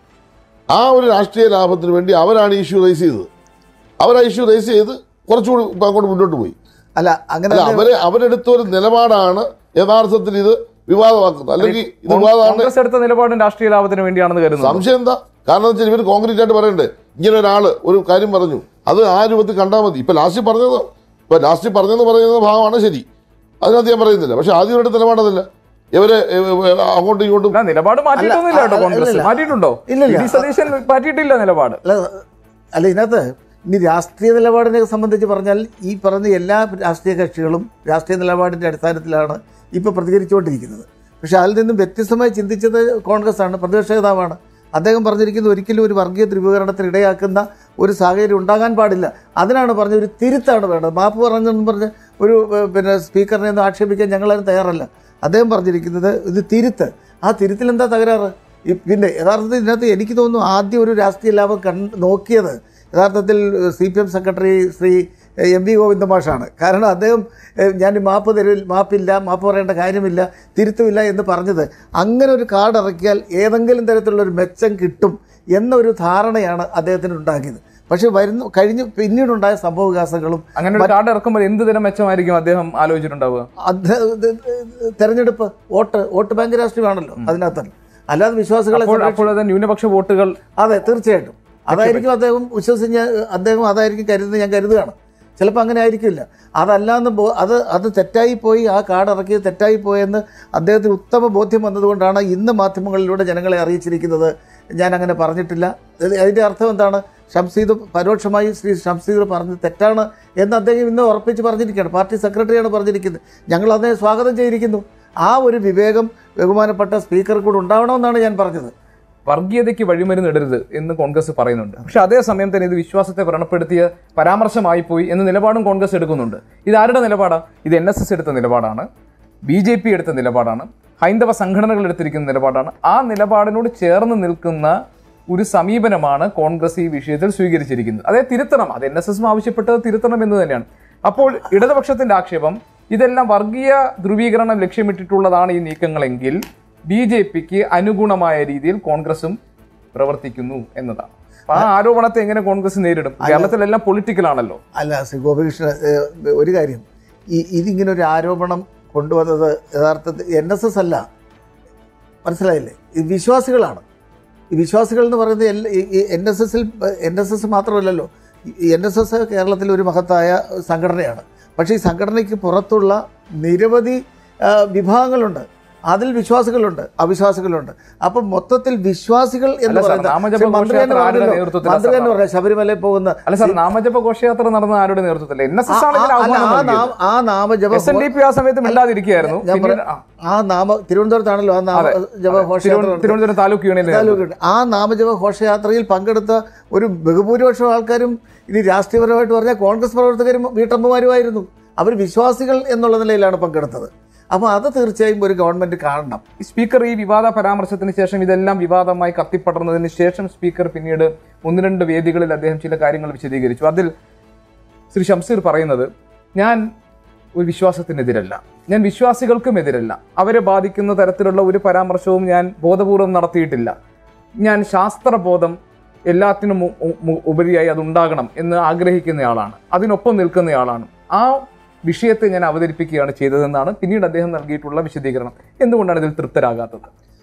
ആ ഒരു രാഷ്ട്രീയ ലാഭത്തിന് വേണ്ടി അവരാണ് ഇഷ്യൂ റേസ് ചെയ്തത് അവർ ആ ഇഷ്യൂ റേസ് ചെയ്ത് കുറച്ചുകൂടി ഇപ്പം അങ്ങോട്ട് മുന്നോട്ട് പോയി അല്ല അങ്ങനെ അല്ല അവരെ അവരെടുത്ത ഒരു നിലപാടാണ് യഥാർത്ഥത്തിൽ ഇത് വിവാദമാക്കുന്നത് അല്ലെങ്കിൽ ഇത് വിവാദമാണ് കോൺഗ്രസ് എടുത്ത നിലപാടും രാഷ്ട്രീയ ലാഭത്തിന് വേണ്ടിയാണെന്ന് കരുതുന്നു സംശയം എന്താ കാരണം എന്ന് വെച്ചാൽ ഇവർ കോൺക്രീറ്റ് ആയിട്ട് പറയണ്ടേ ഇങ്ങനെ ഒരാള് ഒരു കാര്യം പറഞ്ഞു അത് ആ രൂപത്തിൽ കണ്ടാൽ മതി ഇപ്പൊ ലാസ്റ്റ് പറഞ്ഞത് ഇപ്പൊ ലാസ്റ്റ് പറഞ്ഞെന്ന് പറയുന്ന ഭാഗമാണ് ശരി അതിനകത്ത് ഞാൻ പറയുന്നില്ല പക്ഷെ ആദ്യം ഇവരുടെ നിലപാടതല്ല ഇവരെ ഏ, ഏ, അങ്ങോട്ടും ഇങ്ങോട്ടും ആ, നിലപാട് മാറ്റിയിട്ടൊന്നുമില്ല കേട്ടോ അല്ല, കോൺഗ്രസ് ഇല്ലില്ല. മാറ്റിയിട്ടുണ്ടോ ഇല്ലില്ല. വി ഡി സതീശൻ മാറ്റിയിട്ടില്ല നിലപാട് അല്ല അല്ല ഇതിനകത്ത് ഇനി രാഷ്ട്രീയ നിലപാടിനെ സംബന്ധിച്ച് പറഞ്ഞാൽ ഈ പറഞ്ഞ എല്ലാ രാഷ്ട്രീയ കക്ഷികളും രാഷ്ട്രീയ നിലപാടിൻ്റെ അടിസ്ഥാനത്തിലാണ് ഇപ്പോൾ പ്രതികരിച്ചുകൊണ്ടിരിക്കുന്നത് പക്ഷേ അതിൽ നിന്നും വ്യത്യസ്തമായി ചിന്തിച്ചത് കോൺഗ്രസ് ആണ് പ്രതിപക്ഷ നേതാവാണ് അദ്ദേഹം പറഞ്ഞിരിക്കുന്നത് ഒരിക്കലും ഒരു വർഗീയ ധ്രുവീകരണത്തിന് ഇടയാക്കുന്ന ഒരു സാഹചര്യം ഉണ്ടാകാൻ പാടില്ല അതിനാണ് പറഞ്ഞ ഒരു തിരുത്താണ് വേണ്ടത് മാപ്പ് പറഞ്ഞെന്ന് പറഞ്ഞ് ഒരു ഏഹ്, പിന്നെ സ്പീക്കറിനെ ഒന്നും ആക്ഷേപിക്കാൻ ഞങ്ങളാരും തയ്യാറല്ല അദ്ദേഹം പറഞ്ഞിരിക്കുന്നത് ഇത് തിരുത്ത് ആ തിരുത്തിൽ എന്താ തകരാറ് ഈ പിന്നെ യഥാർത്ഥത്തിൽ ഇതിനകത്ത് എനിക്ക് തോന്നുന്നു ആദ്യം ഒരു രാഷ്ട്രീയ ലാഭം കൺ നോക്കിയത് യഥാർത്ഥത്തിൽ C P M secretary Shri M V Govinda മാഷാണ് കാരണം അദ്ദേഹം ഏഹ്, ഞാൻ മാപ്പ് തരില്ല മാപ്പില്ല മാപ്പ് പറയേണ്ട കാര്യമില്ല തിരുത്തുമില്ല എന്ന് പറഞ്ഞത് അങ്ങനെ ഒരു കാർഡ് ഇറക്കിയാൽ ഏതെങ്കിലും തരത്തിലുള്ള ഒരു മെച്ചം കിട്ടും എന്നൊരു ധാരണയാണ് അദ്ദേഹത്തിന് ഉണ്ടാക്കിയത് പക്ഷേ വരുന്നു കഴിഞ്ഞ് പിന്നീടുണ്ടായ സംഭവവികാസങ്ങളും അങ്ങനെ ഒരു കാർഡ് ഇറക്കുമ്പോൾ എന്ത് തരം മെച്ചമായിരിക്കും അദ്ദേഹം ആലോചിച്ചിട്ടുണ്ടാവുക അത് ഇത് തെരഞ്ഞെടുപ്പ് വോട്ട് വോട്ട് ബാങ്ക് രാഷ്ട്രീയമാണല്ലോ അതിനകത്ത് അല്ലാതെ വിശ്വാസികളെ അപ്പോൾ സംരക്ഷി- അപ്പോൾ അത് ന്യൂനപക്ഷ വോട്ടുകൾ അതെ തീർച്ചയായിട്ടും അതായിരിക്കും അദ്ദേഹം വിശ്വസിച്ച് അദ്ദേഹം അതായിരിക്കും കരുതുന്നത് ഞാൻ കരുതുകയാണ് ചിലപ്പോൾ അങ്ങനെ ആയിരിക്കില്ല അതല്ലാന്ന് ബോ അത് അത് തെറ്റായി പോയി ആ കാർഡ് ഇറക്കിയത് തെറ്റായി പോയെന്ന് അദ്ദേഹത്തിന് ഉത്തമ ബോധ്യം വന്നതുകൊണ്ടാണ് ഇന്ന് മാധ്യമങ്ങളിലൂടെ ജനങ്ങളെ അറിയിച്ചിരിക്കുന്നത് ഞാൻ അങ്ങനെ പറഞ്ഞിട്ടില്ല ഇത് അതിൻ്റെ അർത്ഥം എന്താണ് ഷംസീദ് പരോക്ഷമായി ശ്രീ ഷംസീദ് പറഞ്ഞത് തെറ്റാണ് എന്ന് അദ്ദേഹം ഇന്ന് ഉറപ്പിച്ച് പറഞ്ഞിരിക്കുകയാണ് പാർട്ടി സെക്രട്ടറിയാണ് പറഞ്ഞിരിക്കുന്നത് ഞങ്ങൾ അതിനെ സ്വാഗതം ചെയ്തിരിക്കുന്നു ആ ഒരു വിവേകം ബഹുമാനപ്പെട്ട സ്പീക്കർ കൂടെ ഉണ്ടാവണമെന്നാണ് ഞാൻ പറഞ്ഞത് വർഗീയതയ്ക്ക് വഴിമരുന്നിടരുത് എന്ന് കോൺഗ്രസ് പറയുന്നുണ്ട് പക്ഷെ അതേസമയം തന്നെ ഇത് വിശ്വാസത്തെ വ്രണപ്പെടുത്തിയ പരാമർശമായി പോയി എന്ന നിലപാടും കോൺഗ്രസ് എടുക്കുന്നുണ്ട് ഇത് ആരുടെ നിലപാടാണ് ഇത് എൻ എസ് എസ് എടുത്ത നിലപാടാണ് ബി ജെ പി എടുത്ത നിലപാടാണ് ഹൈന്ദവ സംഘടനകൾ എടുത്തിരിക്കുന്ന നിലപാടാണ് ആ നിലപാടിനോട് ചേർന്ന് നിൽക്കുന്ന ഒരു സമീപനമാണ് കോൺഗ്രസ് ഈ വിഷയത്തിൽ സ്വീകരിച്ചിരിക്കുന്നത് അതേ തിരുത്തണം അത് എൻ എസ് എസും ആവശ്യപ്പെട്ടത് തിരുത്തണം എന്ന് തന്നെയാണ് അപ്പോൾ ഇടതുപക്ഷത്തിന്റെ ആക്ഷേപം ഇതെല്ലാം വർഗീയ ധ്രുവീകരണം ലക്ഷ്യമിട്ടിട്ടുള്ളതാണ് ഈ നീക്കങ്ങളെങ്കിൽ ബി ജെ പിക്ക് അനുഗുണമായ രീതിയിൽ കോൺഗ്രസും പ്രവർത്തിക്കുന്നു എന്നതാണ് അപ്പൊ ആ ആരോപണത്തെ എങ്ങനെ കോൺഗ്രസ് നേരിടും കേരളത്തിലെല്ലാം പൊളിറ്റിക്കൽ ആണല്ലോ അല്ല ശ്രീ ഗോപികൃഷ്ണൻ ഏഹ്, ഒരു കാര്യം ഈ ഇതിങ്ങനെ ഒരു ആരോപണം കൊണ്ടുവന്നത് യഥാർത്ഥത്തിൽ എൻ എസ് എസ് അല്ല മനസ്സിലായില്ലേ ഇത് വിശ്വാസികളാണ് ഈ വിശ്വാസികൾ എന്ന് പറയുന്നത് എല്ലാ എൻ എസ് എസിൽ എൻ എസ് എസ് മാത്രമല്ലല്ലോ എൻ എസ് എസ് കേരളത്തിലെ ഒരു മഹത്തായ സംഘടനയാണ് പക്ഷേ ഈ സംഘടനയ്ക്ക് പുറത്തുള്ള നിരവധി ആ, വിഭാഗങ്ങളുണ്ട് അതിൽ വിശ്വാസികളുണ്ട് അവിശ്വാസികളുണ്ട് അപ്പം മൊത്തത്തിൽ വിശ്വാസികൾ എന്ന് അല്ല സാർ, പറയുന്നത് നാമജപ ശ്രീ മന്ത്രി തന്നെ ഘോഷയാത്ര ആരുടെ പറഞ്ഞല്ലോ, നേതൃത്വത്തിലാ മന്ത്രി തന്നെ സാർ പറയാം ശബരിമലയിൽ പോകുന്ന അല്ല സാർ നാമജപ ഘോഷയാത്ര നടന്ന ആരുടെ നേതൃത്വത്തിൽ എൻ എസ് എസ് ആണ് ഇതിന് ആ- അല്ല, ആഹ്വാനം ആ നൽകിയത്. നാമ- ആ നാമജപ എസ് എൻ ഡി പി ആ സമയത്ത് മിണ്ടാതിരിക്കുകയായിരുന്നു ഞാൻ പിന്നീട് പറയാം. ആ, ആ നാമ തിരുവനന്തപുരത്താണല്ലോ ആ നാമ ജപ ഘോഷയാത്ര തിരുവനന്തപുരം തിരുവനന്തപുരം താലൂക്ക് യൂണിയനിൽ താലൂക്കുണ്ട്. ആ നാമജപ ഘോഷയാത്രയിൽ പങ്കെടുത്ത ഒരു ബഹുഭൂരിപക്ഷം ആൾക്കാരും ഇനി രാഷ്ട്രീയപരമായിട്ട് പറഞ്ഞാൽ കോൺഗ്രസ് പ്രവർത്തകരും വീട്ടമ്മമാരുമായിരുന്നു അവർ വിശ്വാസികൾ എന്നുള്ള നിലയിലാണ് പങ്കെടുത്തത് അപ്പോൾ അത് തീർച്ചയായും ഒരു ഗവൺമെന്റ് കാണണം ഈ സ്പീക്കർ ഈ വിവാദ പരാമർശത്തിന് ശേഷം ഇതെല്ലാം വിവാദമായി കത്തിപ്പടർന്നതിന് ശേഷം സ്പീക്കർ പിന്നീട് ഒന്ന് രണ്ട് വേദികളിൽ അദ്ദേഹം ചില കാര്യങ്ങൾ വിശദീകരിച്ചു അതിൽ ശ്രീ ഷംസീർ പറയുന്നത് ഞാൻ ഒരു വിശ്വാസത്തിനെതിരല്ല ഞാൻ വിശ്വാസികൾക്കും എതിരല്ല അവരെ ബാധിക്കുന്ന തരത്തിലുള്ള ഒരു പരാമർശവും ഞാൻ ബോധപൂർവം നടത്തിയിട്ടില്ല ഞാൻ ശാസ്ത്രബോധം എല്ലാത്തിനും മു- മു- ഉപരിയായി അതുണ്ടാകണം എന്ന് ആഗ്രഹിക്കുന്നയാളാണ് അതിനൊപ്പം നിൽക്കുന്നയാളാണ് ആ വിഷയത്തെ ഞാൻ അവതരിപ്പിക്കുകയാണ് ചെയ്തതെന്നാണ് പിന്നീട് അദ്ദേഹം നൽകിയിട്ടുള്ള വിശദീകരണം എന്തുകൊണ്ടാണ് ഇതിൽ തൃപ്തരാകാത്തത്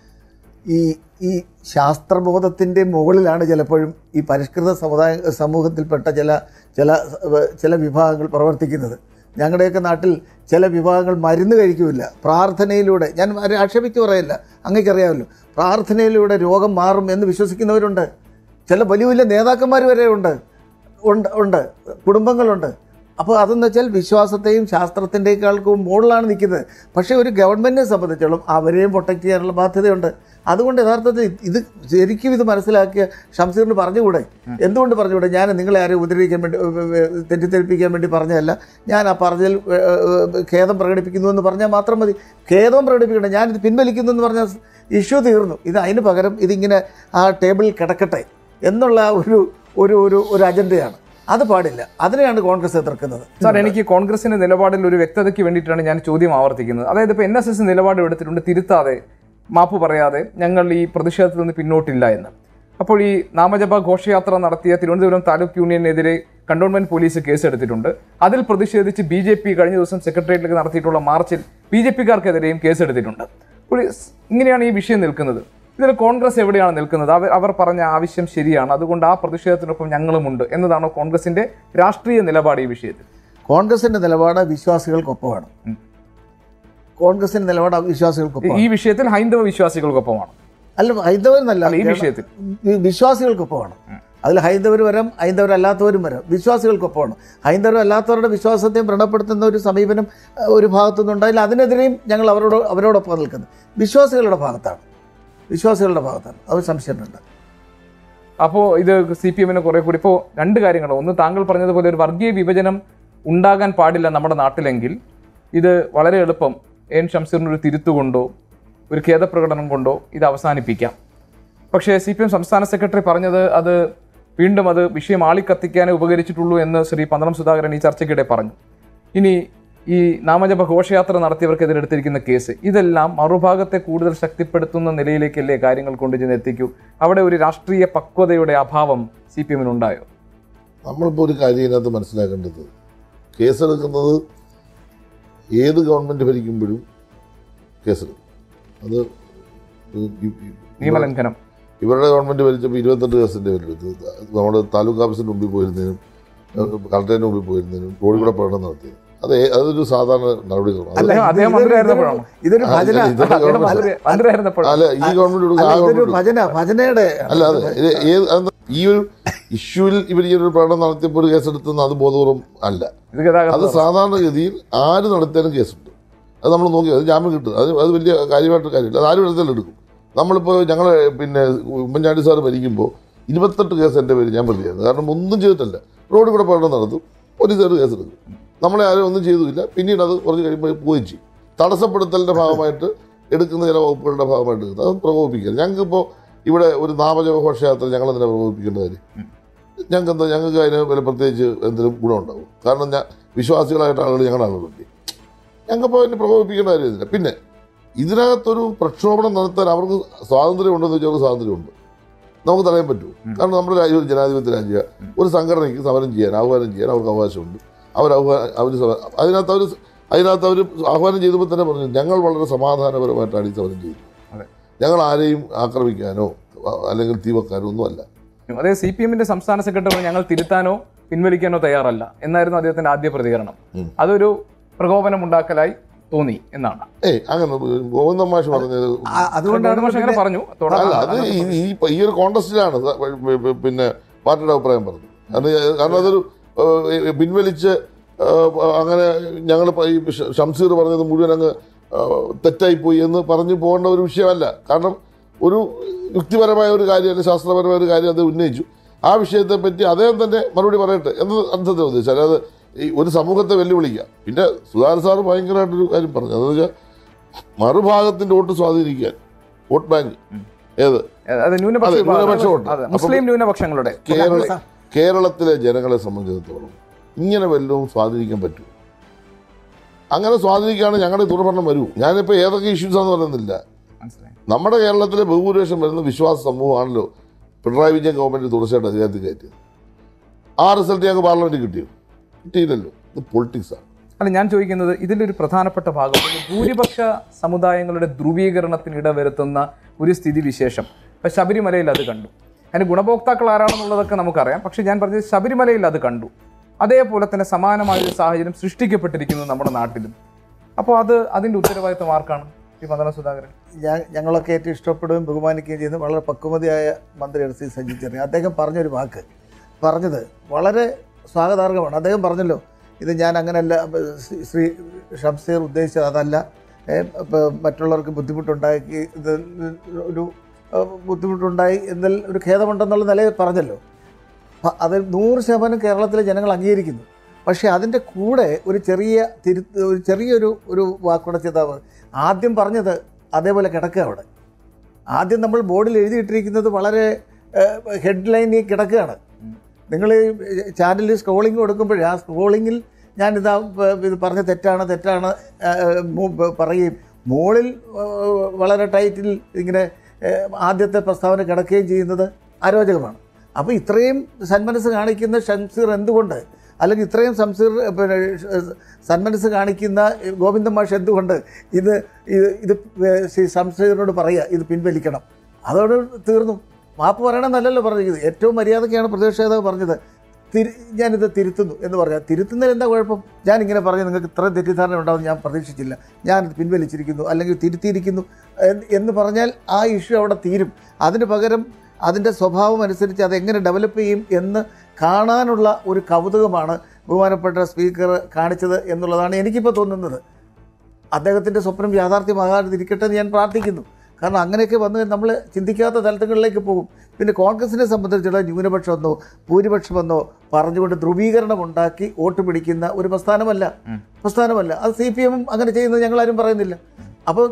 ഈ ഈ ശാസ്ത്രബോധത്തിൻ്റെ മുകളിലാണ് ചിലപ്പോഴും ഈ പരിഷ്കൃത സമുദായ സമൂഹത്തിൽപ്പെട്ട ചില ചില ചില വിഭാഗങ്ങൾ പ്രവർത്തിക്കുന്നത് ഞങ്ങളുടെയൊക്കെ നാട്ടിൽ ചില വിഭാഗങ്ങൾ മരുന്ന് കഴിക്കില്ല പ്രാർത്ഥനയിലൂടെ ഞാൻ ആരെ ആക്ഷേപിച്ച് പറയില്ല അങ്ങേക്കറിയാമല്ലോ പ്രാർത്ഥനയിലൂടെ രോഗം മാറും എന്ന് വിശ്വസിക്കുന്നവരുണ്ട് ചില വലിയ വലിയ നേതാക്കന്മാർ വരെ ഉണ്ട് ഉണ്ട് ഉണ്ട് കുടുംബങ്ങളുണ്ട് അപ്പോൾ അതെന്ന് വെച്ചാൽ വിശ്വാസത്തെയും ശാസ്ത്രത്തിൻ്റെക്കാൾക്കും മുകളിലാണ് നിൽക്കുന്നത് പക്ഷേ ഒരു ഗവൺമെൻറ്റിനെ സംബന്ധിച്ചോളം അവരെയും പ്രൊട്ടക്റ്റ് ചെയ്യാനുള്ള ബാധ്യതയുണ്ട് അതുകൊണ്ട് യഥാർത്ഥത്തിൽ ഇത് ശരിക്കും ഇത് മനസ്സിലാക്കിയ ഷംസീറിന് പറഞ്ഞുകൂടെ എന്തുകൊണ്ട് പറഞ്ഞുകൂടെ ഞാൻ നിങ്ങളെ ആരെയും ഉപദ്രവിക്കാൻ വേണ്ടി ഏ, ഏ, തെറ്റിദ്ധരിപ്പിക്കാൻ വേണ്ടി പറഞ്ഞതല്ല ഞാൻ ആ പറഞ്ഞതിൽ ഏ, ഏ, ഖേദം പ്രകടിപ്പിക്കുന്നു എന്ന് പറഞ്ഞാൽ മാത്രം മതി ഖേദം പ്രകടിപ്പിക്കണം ഞാനിത് പിൻവലിക്കുന്നു എന്ന് പറഞ്ഞാൽ ഇഷ്യൂ തീർന്നു ഇത് അതിന് പകരം ഇതിങ്ങനെ ആ ടേബിളിൽ കിടക്കട്ടെ എന്നുള്ള ഒരു ഒരു ഒരു ഒരു അജണ്ടയാണ് അത് പാടില്ല അതിനെയാണ് കോൺഗ്രസ് എതിർക്കുന്നത് സാർ എനിക്ക് കോൺഗ്രസിന്റെ നിലപാടിൽ ഒരു വ്യക്തതയ്ക്ക് വേണ്ടിയിട്ടാണ് ഞാൻ ചോദ്യം ആവർത്തിക്കുന്നത് അതായത് ഇപ്പോൾ എൻ എസ് എസ് നിലപാട് എടുത്തിട്ടുണ്ട് തിരുത്താതെ മാപ്പ് പറയാതെ ഞങ്ങൾ ഈ പ്രതിഷേധത്തിൽ നിന്ന് പിന്നോട്ടില്ല എന്ന് അപ്പോൾ ഈ നാമജപ ഘോഷയാത്ര നടത്തിയ തിരുവനന്തപുരം താലൂക്ക് യൂണിയനെതിരെ കണ്ടോൺമെന്റ് പോലീസ് കേസെടുത്തിട്ടുണ്ട് അതിൽ പ്രതിഷേധിച്ച് ബി ജെ പി കഴിഞ്ഞ ദിവസം സെക്രട്ടേറിയറ്റിലേക്ക് നടത്തിയിട്ടുള്ള മാർച്ചിൽ ബി ജെ പിക്കാർക്കെതിരെയും കേസെടുത്തിട്ടുണ്ട് അപ്പോൾ ഈ സ് ഇങ്ങനെയാണ് ഈ വിഷയം നിൽക്കുന്നത് ഇതിൽ കോൺഗ്രസ് എവിടെയാണ് നിൽക്കുന്നത് അവർ അവർ പറഞ്ഞ ആവശ്യം ശരിയാണ് അതുകൊണ്ട് ആ പ്രതിഷേധത്തിനൊപ്പം ഞങ്ങളുമുണ്ട് എന്നതാണോ കോൺഗ്രസിന്റെ രാഷ്ട്രീയ നിലപാട് ഈ വിഷയത്തിൽ കോൺഗ്രസിന്റെ നിലപാട് വിശ്വാസികൾക്കൊപ്പമാണ് കോൺഗ്രസിന്റെ നിലപാട് വിശ്വാസികൾക്കൊപ്പം ഈ വിഷയത്തിൽ ഹൈന്ദവ വിശ്വാസികൾക്കൊപ്പമാണ് അല്ല ഹൈന്ദവരെന്നല്ല അല്ല, ഈ വിഷയത്തിൽ. വി- വിശ്വാസികൾക്കൊപ്പമാണ് അതിൽ ഹൈന്ദവർ വരാം ഹൈന്ദവരല്ലാത്തവരും വരാം വിശ്വാസികൾക്കൊപ്പമാണ് ഹൈന്ദവരല്ലാത്തവരുടെ വിശ്വാസത്തെ വ്രണപ്പെടുത്തുന്ന ഒരു സമീപനം അഹ്, ഒരു ഭാഗത്തുനിന്നുണ്ടായില്ല അതിനെതിരെയും ഞങ്ങൾ അവരോട് അവരോടൊപ്പം നിൽക്കുന്നത് വിശ്വാസികളുടെ ഭാഗത്താണ് വിശ്വാസികളുടെ ഭാഗത്താണ് അത് സംശയമുണ്ട് അപ്പോൾ ഇത് സി പി എമ്മിന് കുറെ കൂടി ഇപ്പോൾ രണ്ട് കാര്യങ്ങൾ ഒന്ന് താങ്കൾ പറഞ്ഞതുപോലെ ഒരു വർഗീയ വിഭജനം ഉണ്ടാകാൻ പാടില്ല നമ്മുടെ നാട്ടിലെങ്കിൽ ഇത് വളരെ എളുപ്പം എൻ ഷംസീറിന് ഒരു തിരുത്തുകൊണ്ടോ ഒരു ഖേദപ്രകടനം കൊണ്ടോ ഇത് അവസാനിപ്പിക്കാം പക്ഷേ സി പി എം സംസ്ഥാന സെക്രട്ടറി പറഞ്ഞത് അത് വീണ്ടും അത് വിഷയം ആളിക്കത്തിക്കാനേ ഉപകരിച്ചിട്ടുള്ളൂ എന്ന് ശ്രീ പന്തളം സുധാകരൻ ഈ ചർച്ചയ്ക്കിടെ പറഞ്ഞു ഇനി ഈ നാമജപ ഘോഷയാത്ര നടത്തിയവർക്കെതിരെ എടുത്തിരിക്കുന്ന കേസ് ഇതെല്ലാം മറുഭാഗത്തെ കൂടുതൽ ശക്തിപ്പെടുത്തുന്ന നിലയിലേക്കല്ലേ കാര്യങ്ങൾ കൊണ്ടുചെന്ന് എത്തിക്കൂ അവിടെ ഒരു രാഷ്ട്രീയ പക്വതയുടെ അഭാവം സി പി എമ്മിനുണ്ടായോ നമ്മളിപ്പോൾ ഒരു കാര്യം ഇതിനകത്ത് മനസ്സിലാക്കേണ്ടത് കേസെടുക്കുന്നത് ഏത് ഗവൺമെൻറ് ഭരിക്കുമ്പോഴും കേസെടുക്കും അത് ഈ- ഈ- ഈ- നിയമലംഘനം ഇവരുടെ ഗവൺമെൻറ് ഭരിച്ചപ്പോൾ ഇരുപത്തെട്ട് കേസിൻ്റെ പേരെടുത്ത് നമ്മുടെ താലൂക്ക് ഓഫീസിൻ്റെ മുമ്പിൽ പോയിരുന്നതിനും കളക്ടറേറ്റിന് മുമ്പിൽ പോയിരുന്നതിനും കോഴിക്കോട് പ്രകടനം നടത്തിയത് അത് ഏ- അതൊരു സാധാരണ നടപടികളാണ് അത് അദ്ദേഹം- അദ്ദേഹം ഇതൊരു- മന്ത്രിയായിരുന്നപ്പോഴാണോ? ഇതൊരു ആ, ഭജന ഇത് ഇതൊരു അദ്ദേഹം ഗവൺമെന്റ് മന്ത്രി- മന്ത്രിയായിരുന്നപ്പോഴോ അല്ല ഈ ഗവൺമെന്റ് കൊടുക്കുന്ന അല്ല, ആ ഇതൊരു ഗവൺമെന്റ് ഭജന ഭജനയുടെ അല്ല അതെ ഇത് ഏത് അതെന്താ, ഈ ഒരു ഇഷ്യൂവിൽ ഇവർ ഈ ഒരു പ്രകടനം നടത്തിയപ്പോൾ ഒരു കേസെടുത്തെന്ന് അത് ബോധപൂർവം അല്ല ഇത് ഗതാഗത അത് സാധാരണഗതിയിൽ ആര് നടത്തിയാലും കേസുണ്ട് അത് നമ്മൾ നോക്കി അത് ജാമ്യം കിട്ടും അത് അത് വലിയ കാര്യമായിട്ട് കാര്യമില്ല അത് ആരും എടുത്താലും എടുക്കും നമ്മളിപ്പോൾ ഞങ്ങൾ പിന്നെ ഉമ്മൻചാണ്ടി സാർ ഭരിക്കുമ്പോൾ ഇരുപത്തെട്ട് കേസ് എൻ്റെ പേര് ഞാൻ പ്രതിയായിരുന്നു കാരണം ഒന്നും ചെയ്തിട്ടല്ല റോഡിൽ കൂടെ പ്രകടനം നടത്തും പോലീസുകാർ കേസെടുക്കും നമ്മളെ ആരും ഒന്നും ചെയ്തുമില്ല പിന്നീട് അത് കുറച്ച് കഴിയുമ്പോൾ പോവുകയും ചെയ്യും തടസ്സപ്പെടുത്തലിൻ്റെ ഭാഗമായിട്ട് എടുക്കുന്ന ചില വകുപ്പുകളുടെ ഭാഗമായിട്ട് എടുക്കുന്നത് അത് പ്രകോപിപ്പിക്കുക ഞങ്ങൾക്കിപ്പോൾ ഇവിടെ ഒരു നാമജപ ഘോഷയാത്ര ഞങ്ങൾ എന്തിനാ പ്രകോപിപ്പിക്കേണ്ട കാര്യം ഞങ്ങൾക്ക് എന്താ ഞങ്ങൾക്ക് അതിന് വല്ല പ്രത്യേകിച്ച് എന്തെങ്കിലും ഗുണമുണ്ടാവും കാരണം ഞാൻ വിശ്വാസികളായിട്ട് ആളുകൾ ഞങ്ങളുടെ ആളുകളുണ്ട് ഞങ്ങൾക്കിപ്പോൾ അതിനെ പ്രകോപിപ്പിക്കേണ്ട കാര്യമില്ല പിന്നെ ഇതിനകത്തൊരു പ്രക്ഷോഭണം നടത്താൻ അവർക്ക് സ്വാതന്ത്ര്യമുണ്ടെന്ന് വെച്ചാൽ അവർക്ക് സ്വാതന്ത്ര്യമുണ്ട് നമുക്ക് തടയാൻ പറ്റുമോ കാരണം നമ്മുടെ രാജ്യം ഒരു ജനാധിപത്യ രാജ്യമാണ് ഒരു സംഘടനയ്ക്ക് സമരം ചെയ്യാൻ ആഹ്വാനം ചെയ്യാൻ അവർക്ക് അവകാശമുണ്ട് അവർ ആഹ്വാനം അവർ അതിനകത്ത് അവർ അതിനകത്ത് അവർ ആഹ്വാനം ചെയ്തപ്പോൾ തന്നെ പറഞ്ഞു ഞങ്ങൾ വളരെ സമാധാനപരമായിട്ടാണ് ഈ സമരം ചെയ്തത് അതെ. ഞങ്ങൾ ആരെയും ആക്രമിക്കാനോ അ- അല്ലെങ്കിൽ തീ വെക്കാനോ ഒന്നുമല്ല അതേ സി പി എമ്മിന്റെ സംസ്ഥാന സെക്രട്ടറി ഞങ്ങൾ തിരുത്താനോ പിൻവലിക്കാനോ തയ്യാറല്ല എന്നായിരുന്നു അദ്ദേഹത്തിന്റെ ആദ്യ പ്രതികരണം ഉം. അതൊരു പ്രകോപനം ഉണ്ടാക്കലായി തോന്നി എന്നാണ് ഏയ് അങ്ങനെ ഗോവിന്ദ മാഷ് പറഞ്ഞത് ആ- അതുകൊണ്ടാണ് പക്ഷെ അങ്ങനെ പിന്നെ- പറഞ്ഞു അല്ല തുടർന്ന് അത് ഈ- ഈ ഈ ഒരു കോണ്ടസ്റ്റിലാണ് സ- പി- പി- പിന്നെ പാർട്ടിയുടെ അഭിപ്രായം പറഞ്ഞത് കാരണം കാരണം അതൊരു ഏഹ്, പിൻവലിച്ച് ഏഹ്, അങ്ങനെ ഞങ്ങൾ ഈ ഷ- ഷംസീർ പറഞ്ഞത് മുഴുവൻ അങ്ങ് ഏഹ്, തെറ്റായിപ്പോയി എന്ന് പറഞ്ഞു പോകേണ്ട ഒരു വിഷയമല്ല കാരണം ഒരു യുക്തിപരമായ ഒരു കാര്യം അല്ലെങ്കിൽ ശാസ്ത്രപരമായ ഒരു കാര്യം അത് ഉന്നയിച്ചു ആ വിഷയത്തെ പറ്റി അദ്ദേഹം തന്നെ മറുപടി പറയട്ടെ എന്ന് അർത്ഥത്തെ ഉദ്ദേശിച്ചു അല്ലാതെ ഈ ഒരു സമൂഹത്തെ വെല്ലുവിളിക്കുക പിന്നെ സുധാകർ സാറ് ഭയങ്കരമായിട്ടൊരു കാര്യം പറഞ്ഞു അതെന്ന് വെച്ചാൽ മറുഭാഗത്തിന്റെ വോട്ട് സ്വാധീനിക്കാൻ വോട്ട് ബാങ്ക് ഏത് അത് ന്യൂനപക്ഷ അതെ, വിഭാഗങ്ങൾ- ന്യൂനപക്ഷമുണ്ട്. അതെ, മുസ്ലിം ന്യൂനപക്ഷങ്ങളുടെ കേരള കേരളത്തിലെ ജനങ്ങളെ സംബന്ധിച്ചിടത്തോളം ഇങ്ങനെ വല്ലതും സ്വാധീനിക്കാൻ പറ്റും അങ്ങനെ സ്വാധീനിക്കുകയാണ് ഞങ്ങളുടെ തുടർഭരണം വരൂ ഞാനിപ്പോൾ ഏതൊക്കെ ഇഷ്യൂസാന്ന് പറയുന്നില്ല മനസ്സിലായി നമ്മുടെ കേരളത്തിലെ ബഹുഭൂരിപക്ഷം വരുന്ന വിശ്വാസ സമൂഹമാണല്ലോ പിണറായി വിജയൻ ഗവൺമെന്റ് തുടർച്ചയായിട്ട് അധികാരത്തിൽ കയറ്റിയത് ആ റിസൾട്ട് ഞങ്ങൾക്ക് പാർലമെന്റിൽ കിട്ടിയോ കിട്ടിയില്ലല്ലോ ഇത് പൊളിറ്റിക്സാണ് അല്ല ഞാൻ ചോദിക്കുന്നത് ഇതിലൊരു പ്രധാനപ്പെട്ട ഭാഗം ഒരു ഭൂരിപക്ഷ സമുദായങ്ങളുടെ ധ്രുവീകരണത്തിന് ഇടവരുത്തുന്ന ഒരു സ്ഥിതി വിശേഷം ഇപ്പം ശബരിമലയിൽ അത് കണ്ടു അതിന് ഗുണഭോക്താക്കൾ ആരാണെന്നുള്ളതൊക്കെ നമുക്കറിയാം പക്ഷെ ഞാൻ പറഞ്ഞത് ശബരിമലയിൽ അത് കണ്ടു അതേപോലെ തന്നെ സമാനമായ ഒരു സാഹചര്യം സൃഷ്ടിക്കപ്പെട്ടിരിക്കുന്നു നമ്മുടെ നാട്ടിലും അപ്പോൾ അത് അതിൻ്റെ ഉത്തരവാദിത്വം ആർക്കാണ് ഈ മദന സുധാകരൻ ഞാൻ ഞങ്ങളൊക്കെ ഏറ്റവും ഇഷ്ടപ്പെടുകയും ബഹുമാനിക്കുകയും ചെയ്യുന്ന വളരെ പക്വമതിയായ മന്ത്രി എൽ സി സജി ചെറിയ അദ്ദേഹം പറഞ്ഞൊരു വാക്ക് പറഞ്ഞത് വളരെ സ്വാഗതാർഹമാണ് അദ്ദേഹം പറഞ്ഞല്ലോ ഇത് ഞാൻ അങ്ങനെയല്ല അപ്പൊ ശ്രീ- ശ്രീ ഷംസീർ ഉദ്ദേശിച്ചത് അതല്ല ഏ, ഇപ്പൊ മറ്റുള്ളവർക്ക് ബുദ്ധിമുട്ടുണ്ടാക്കി ഇത് ഒരു ഏ, ബുദ്ധിമുട്ടുണ്ടായി എന്നതിൽ ഒരു ഖേദമുണ്ടെന്നുള്ള നിലയിൽ പറഞ്ഞല്ലോ അപ്പൊ അത് നൂറ് ശതമാനം കേരളത്തിലെ ജനങ്ങൾ അംഗീകരിക്കുന്നു പക്ഷേ അതിൻ്റെ കൂടെ ഒരു ചെറിയ തിരു ഒരു ചെറിയൊരു ഒരു വാക്കുകൂടെ ചെയ്താൽ ആദ്യം പറഞ്ഞത് അതേപോലെ കിടക്കുക അവിടെ ആദ്യം നമ്മൾ ബോർഡിൽ എഴുതിയിട്ടിരിക്കുന്നത് വളരെ ഹെഡ്ലൈനിൽ കിടക്കുകയാണ് നിങ്ങൾ ചാനലിൽ സ്ക്രോളിംഗ് കൊടുക്കുമ്പോഴേ ആ സ്ക്രോളിങ്ങിൽ ഞാനിതാ പ- ഇത് പറഞ്ഞ തെറ്റാണ് തെറ്റാണ് ആ, മു- പ- പറയുകയും മുകളിൽ ആ, വളരെ ടൈറ്റിൽ ഇങ്ങനെ ആ, ആദ്യത്തെ പ്രസ്താവന കിടക്കുകയും ചെയ്യുന്നത് അരോചകമാണ് അപ്പോൾ ഇത്രയും സന്മനസ് കാണിക്കുന്ന ഷംസീർ എന്തുകൊണ്ട് അല്ലെങ്കിൽ ഇത്രയും സംസീർ പിന്നെ ഷ- സന്മനസ് കാണിക്കുന്ന ഗോവിന്ദ മാഷ് എന്തുകൊണ്ട് ഇത് ഇത് ഇത് ശ്രീ സംസീറിനോട് പറയുക ഇത് പിൻവലിക്കണം അതോട് തീർന്നു മാപ്പ് പറയണമെന്നല്ലല്ലോ പറഞ്ഞിരിക്കുന്നത് ഏറ്റവും മര്യാദയ്ക്കാണ് പ്രതിപക്ഷ നേതാവ് പറഞ്ഞത് തിരി ഞാനിത് തിരുത്തുന്നു എന്ന് പറഞ്ഞാൽ തിരുത്തുന്നതിൽ എന്താ കുഴപ്പം ഞാൻ ഇങ്ങനെ പറഞ്ഞു നിങ്ങൾക്ക് ഇത്രയും തെറ്റിദ്ധാരണ ഉണ്ടാവും ഞാൻ പ്രതീക്ഷിച്ചില്ല ഞാനിത് പിൻവലിച്ചിരിക്കുന്നു അല്ലെങ്കിൽ തിരുത്തിയിരിക്കുന്നു എന്ന് എന്ന് പറഞ്ഞാൽ ആ ഇഷ്യൂ അവിടെ തീരും അതിന് പകരം അതിൻ്റെ സ്വഭാവം അനുസരിച്ച് അതെങ്ങനെ ഡെവലപ്പ് ചെയ്യും എന്ന് കാണാനുള്ള ഒരു കൗതുകമാണ് ബഹുമാനപ്പെട്ട സ്പീക്കർ കാണിച്ചത് എന്നുള്ളതാണ് എനിക്കിപ്പോൾ തോന്നുന്നത് അദ്ദേഹത്തിൻ്റെ സ്വപ്നം യാഥാർത്ഥ്യമാകാതിരിക്കട്ടെ എന്ന് ഞാൻ പ്രാർത്ഥിക്കുന്നു കാരണം അങ്ങനെയൊക്കെ വന്ന് നമ്മൾ ചിന്തിക്കാത്ത തലത്തുകളിലേക്ക് പോകും പിന്നെ കോൺഗ്രസിനെ സംബന്ധിച്ചുള്ള ന്യൂനപക്ഷമെന്നോ ഭൂരിപക്ഷമെന്നോ പറഞ്ഞുകൊണ്ട് ധ്രുവീകരണം ഉണ്ടാക്കി വോട്ട് പിടിക്കുന്ന ഒരു പ്രസ്ഥാനമല്ല ഉം. പ്രസ്ഥാനമല്ല അത് സി പി എമ്മും അങ്ങനെ ചെയ്യുന്നത് ഞങ്ങളാരും പറയുന്നില്ല അപ്പോൾ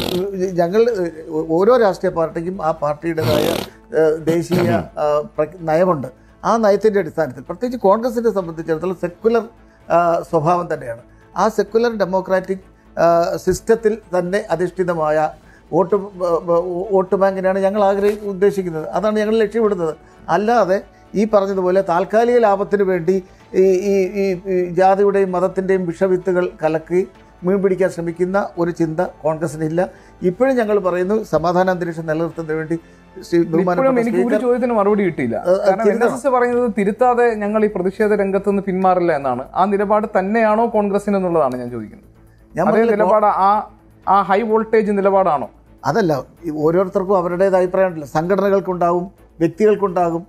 ഞങ്ങൾ ഓരോ രാഷ്ട്രീയ പാർട്ടിക്കും ആ പാർട്ടിയുടേതായ ഏഹ്, ദേശീയ ആ, പ്ര- നയമുണ്ട് ആ നയത്തിൻ്റെ അടിസ്ഥാനത്തിൽ പ്രത്യേകിച്ച് കോൺഗ്രസിനെ സംബന്ധിച്ചിടത്തോളം സെക്കുലർ സ്വഭാവം തന്നെയാണ് ആ സെക്കുലർ ഡെമോക്രാറ്റിക് സിസ്റ്റത്തിൽ തന്നെ അധിഷ്ഠിതമായ വോട്ട് ബ- ബ- വോട്ട് ബാങ്കിനാണ് ഞങ്ങൾ ആഗ്രഹി ഉദ്ദേശിക്കുന്നത് അതാണ് ഞങ്ങൾ ലക്ഷ്യമിടുന്നത് അല്ലാതെ ഈ പറഞ്ഞതുപോലെ താൽക്കാലിക ലാഭത്തിന് വേണ്ടി ഈ ഈ ഈ ഈ ജാതിയുടെയും മതത്തിൻ്റെയും വിഷവിത്തുകൾ കലക്കി മീൻ പിടിക്കാൻ ശ്രമിക്കുന്ന ഒരു ചിന്ത കോൺഗ്രസിനില്ല ഇപ്പോഴും ഞങ്ങൾ പറയുന്നു സമാധാന അന്തരീക്ഷം നിലനിർത്തുന്നതിന് വേണ്ടി ശ്രീ ഇപ്പോഴും ബഹുമാനപ്പെട്ട എനിക്ക് ഒരു സ്പീക്കർ ചോദ്യത്തിന് മറുപടി കിട്ടിയില്ല അത് അത് കാരണം എൻ തിരുത്തണം. എസ് എസ് പറയുന്നത് തിരുത്താതെ ഞങ്ങൾ ഈ പ്രതിഷേധ രംഗത്ത് നിന്ന് പിന്മാറില്ല എന്നാണ് ആ നിലപാട് തന്നെയാണോ കോൺഗ്രസിന് എന്നുള്ളതാണ് ഞാൻ ചോദിക്കുന്നത് ഞാൻ അതേ പറഞ്ഞില്ലേ, നിലപാട് ആ ആ ഹൈ വോൾട്ടേജ് നിലപാടാണോ അതല്ല ഈ ഓരോരുത്തർക്കും അവരുടേതായ അഭിപ്രായമുണ്ടല്ലോ സംഘടനകൾക്കുണ്ടാകും വ്യക്തികൾക്കുണ്ടാകും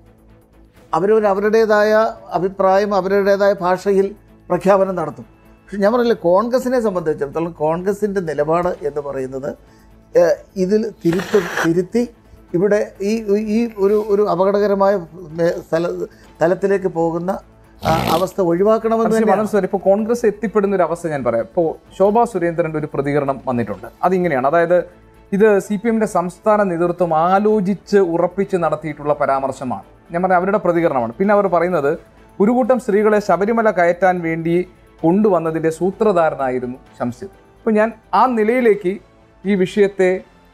അവരവർ അവരുടേതായ അഭിപ്രായം അവരുടേതായ ഭാഷയിൽ പ്രഖ്യാപനം നടത്തും പക്ഷെ ഞാൻ പറഞ്ഞില്ല കോൺഗ്രസിനെ സംബന്ധിച്ചിടത്തോളം കോൺഗ്രസിൻ്റെ നിലപാട് എന്ന് പറയുന്നത് ഏഹ്, ഇതിൽ തിരുത്തും തിരുത്തി ഇവിടെ ഈ ഈ ഒരു ഒരു അപകടകരമായ മേ- സ്ഥല തലത്തിലേക്ക് പോകുന്ന ആ, അവസ്ഥ ഒഴിവാക്കണമെന്ന് പക്ഷേ തന്നെയാണ് മനസ്സിലായി ഇപ്പോൾ കോൺഗ്രസ് എത്തിപ്പെടുന്ന ഒരു അവസ്ഥ ഞാൻ പറയാം ഇപ്പോൾ ശോഭാ സുരേന്ദ്രന്റെ ഒരു പ്രതികരണം വന്നിട്ടുണ്ട് അതിങ്ങനെയാണ് അതായത് ഇത് സി പി എമ്മിന്റെ സംസ്ഥാന നേതൃത്വം ആലോചിച്ച് ഉറപ്പിച്ച് നടത്തിയിട്ടുള്ള പരാമർശമാണ് ഞാൻ പറഞ്ഞ അവരുടെ പ്രതികരണമാണ് പിന്നെ അവർ പറയുന്നത് ഒരു കൂട്ടം സ്ത്രീകളെ ശബരിമല കയറ്റാൻ വേണ്ടി കൊണ്ടുവന്നതിന്റെ സൂത്രധാരനായിരുന്നു ശംസിർ അപ്പോൾ ഞാൻ ആ നിലയിലേക്ക് ഈ വിഷയത്തെ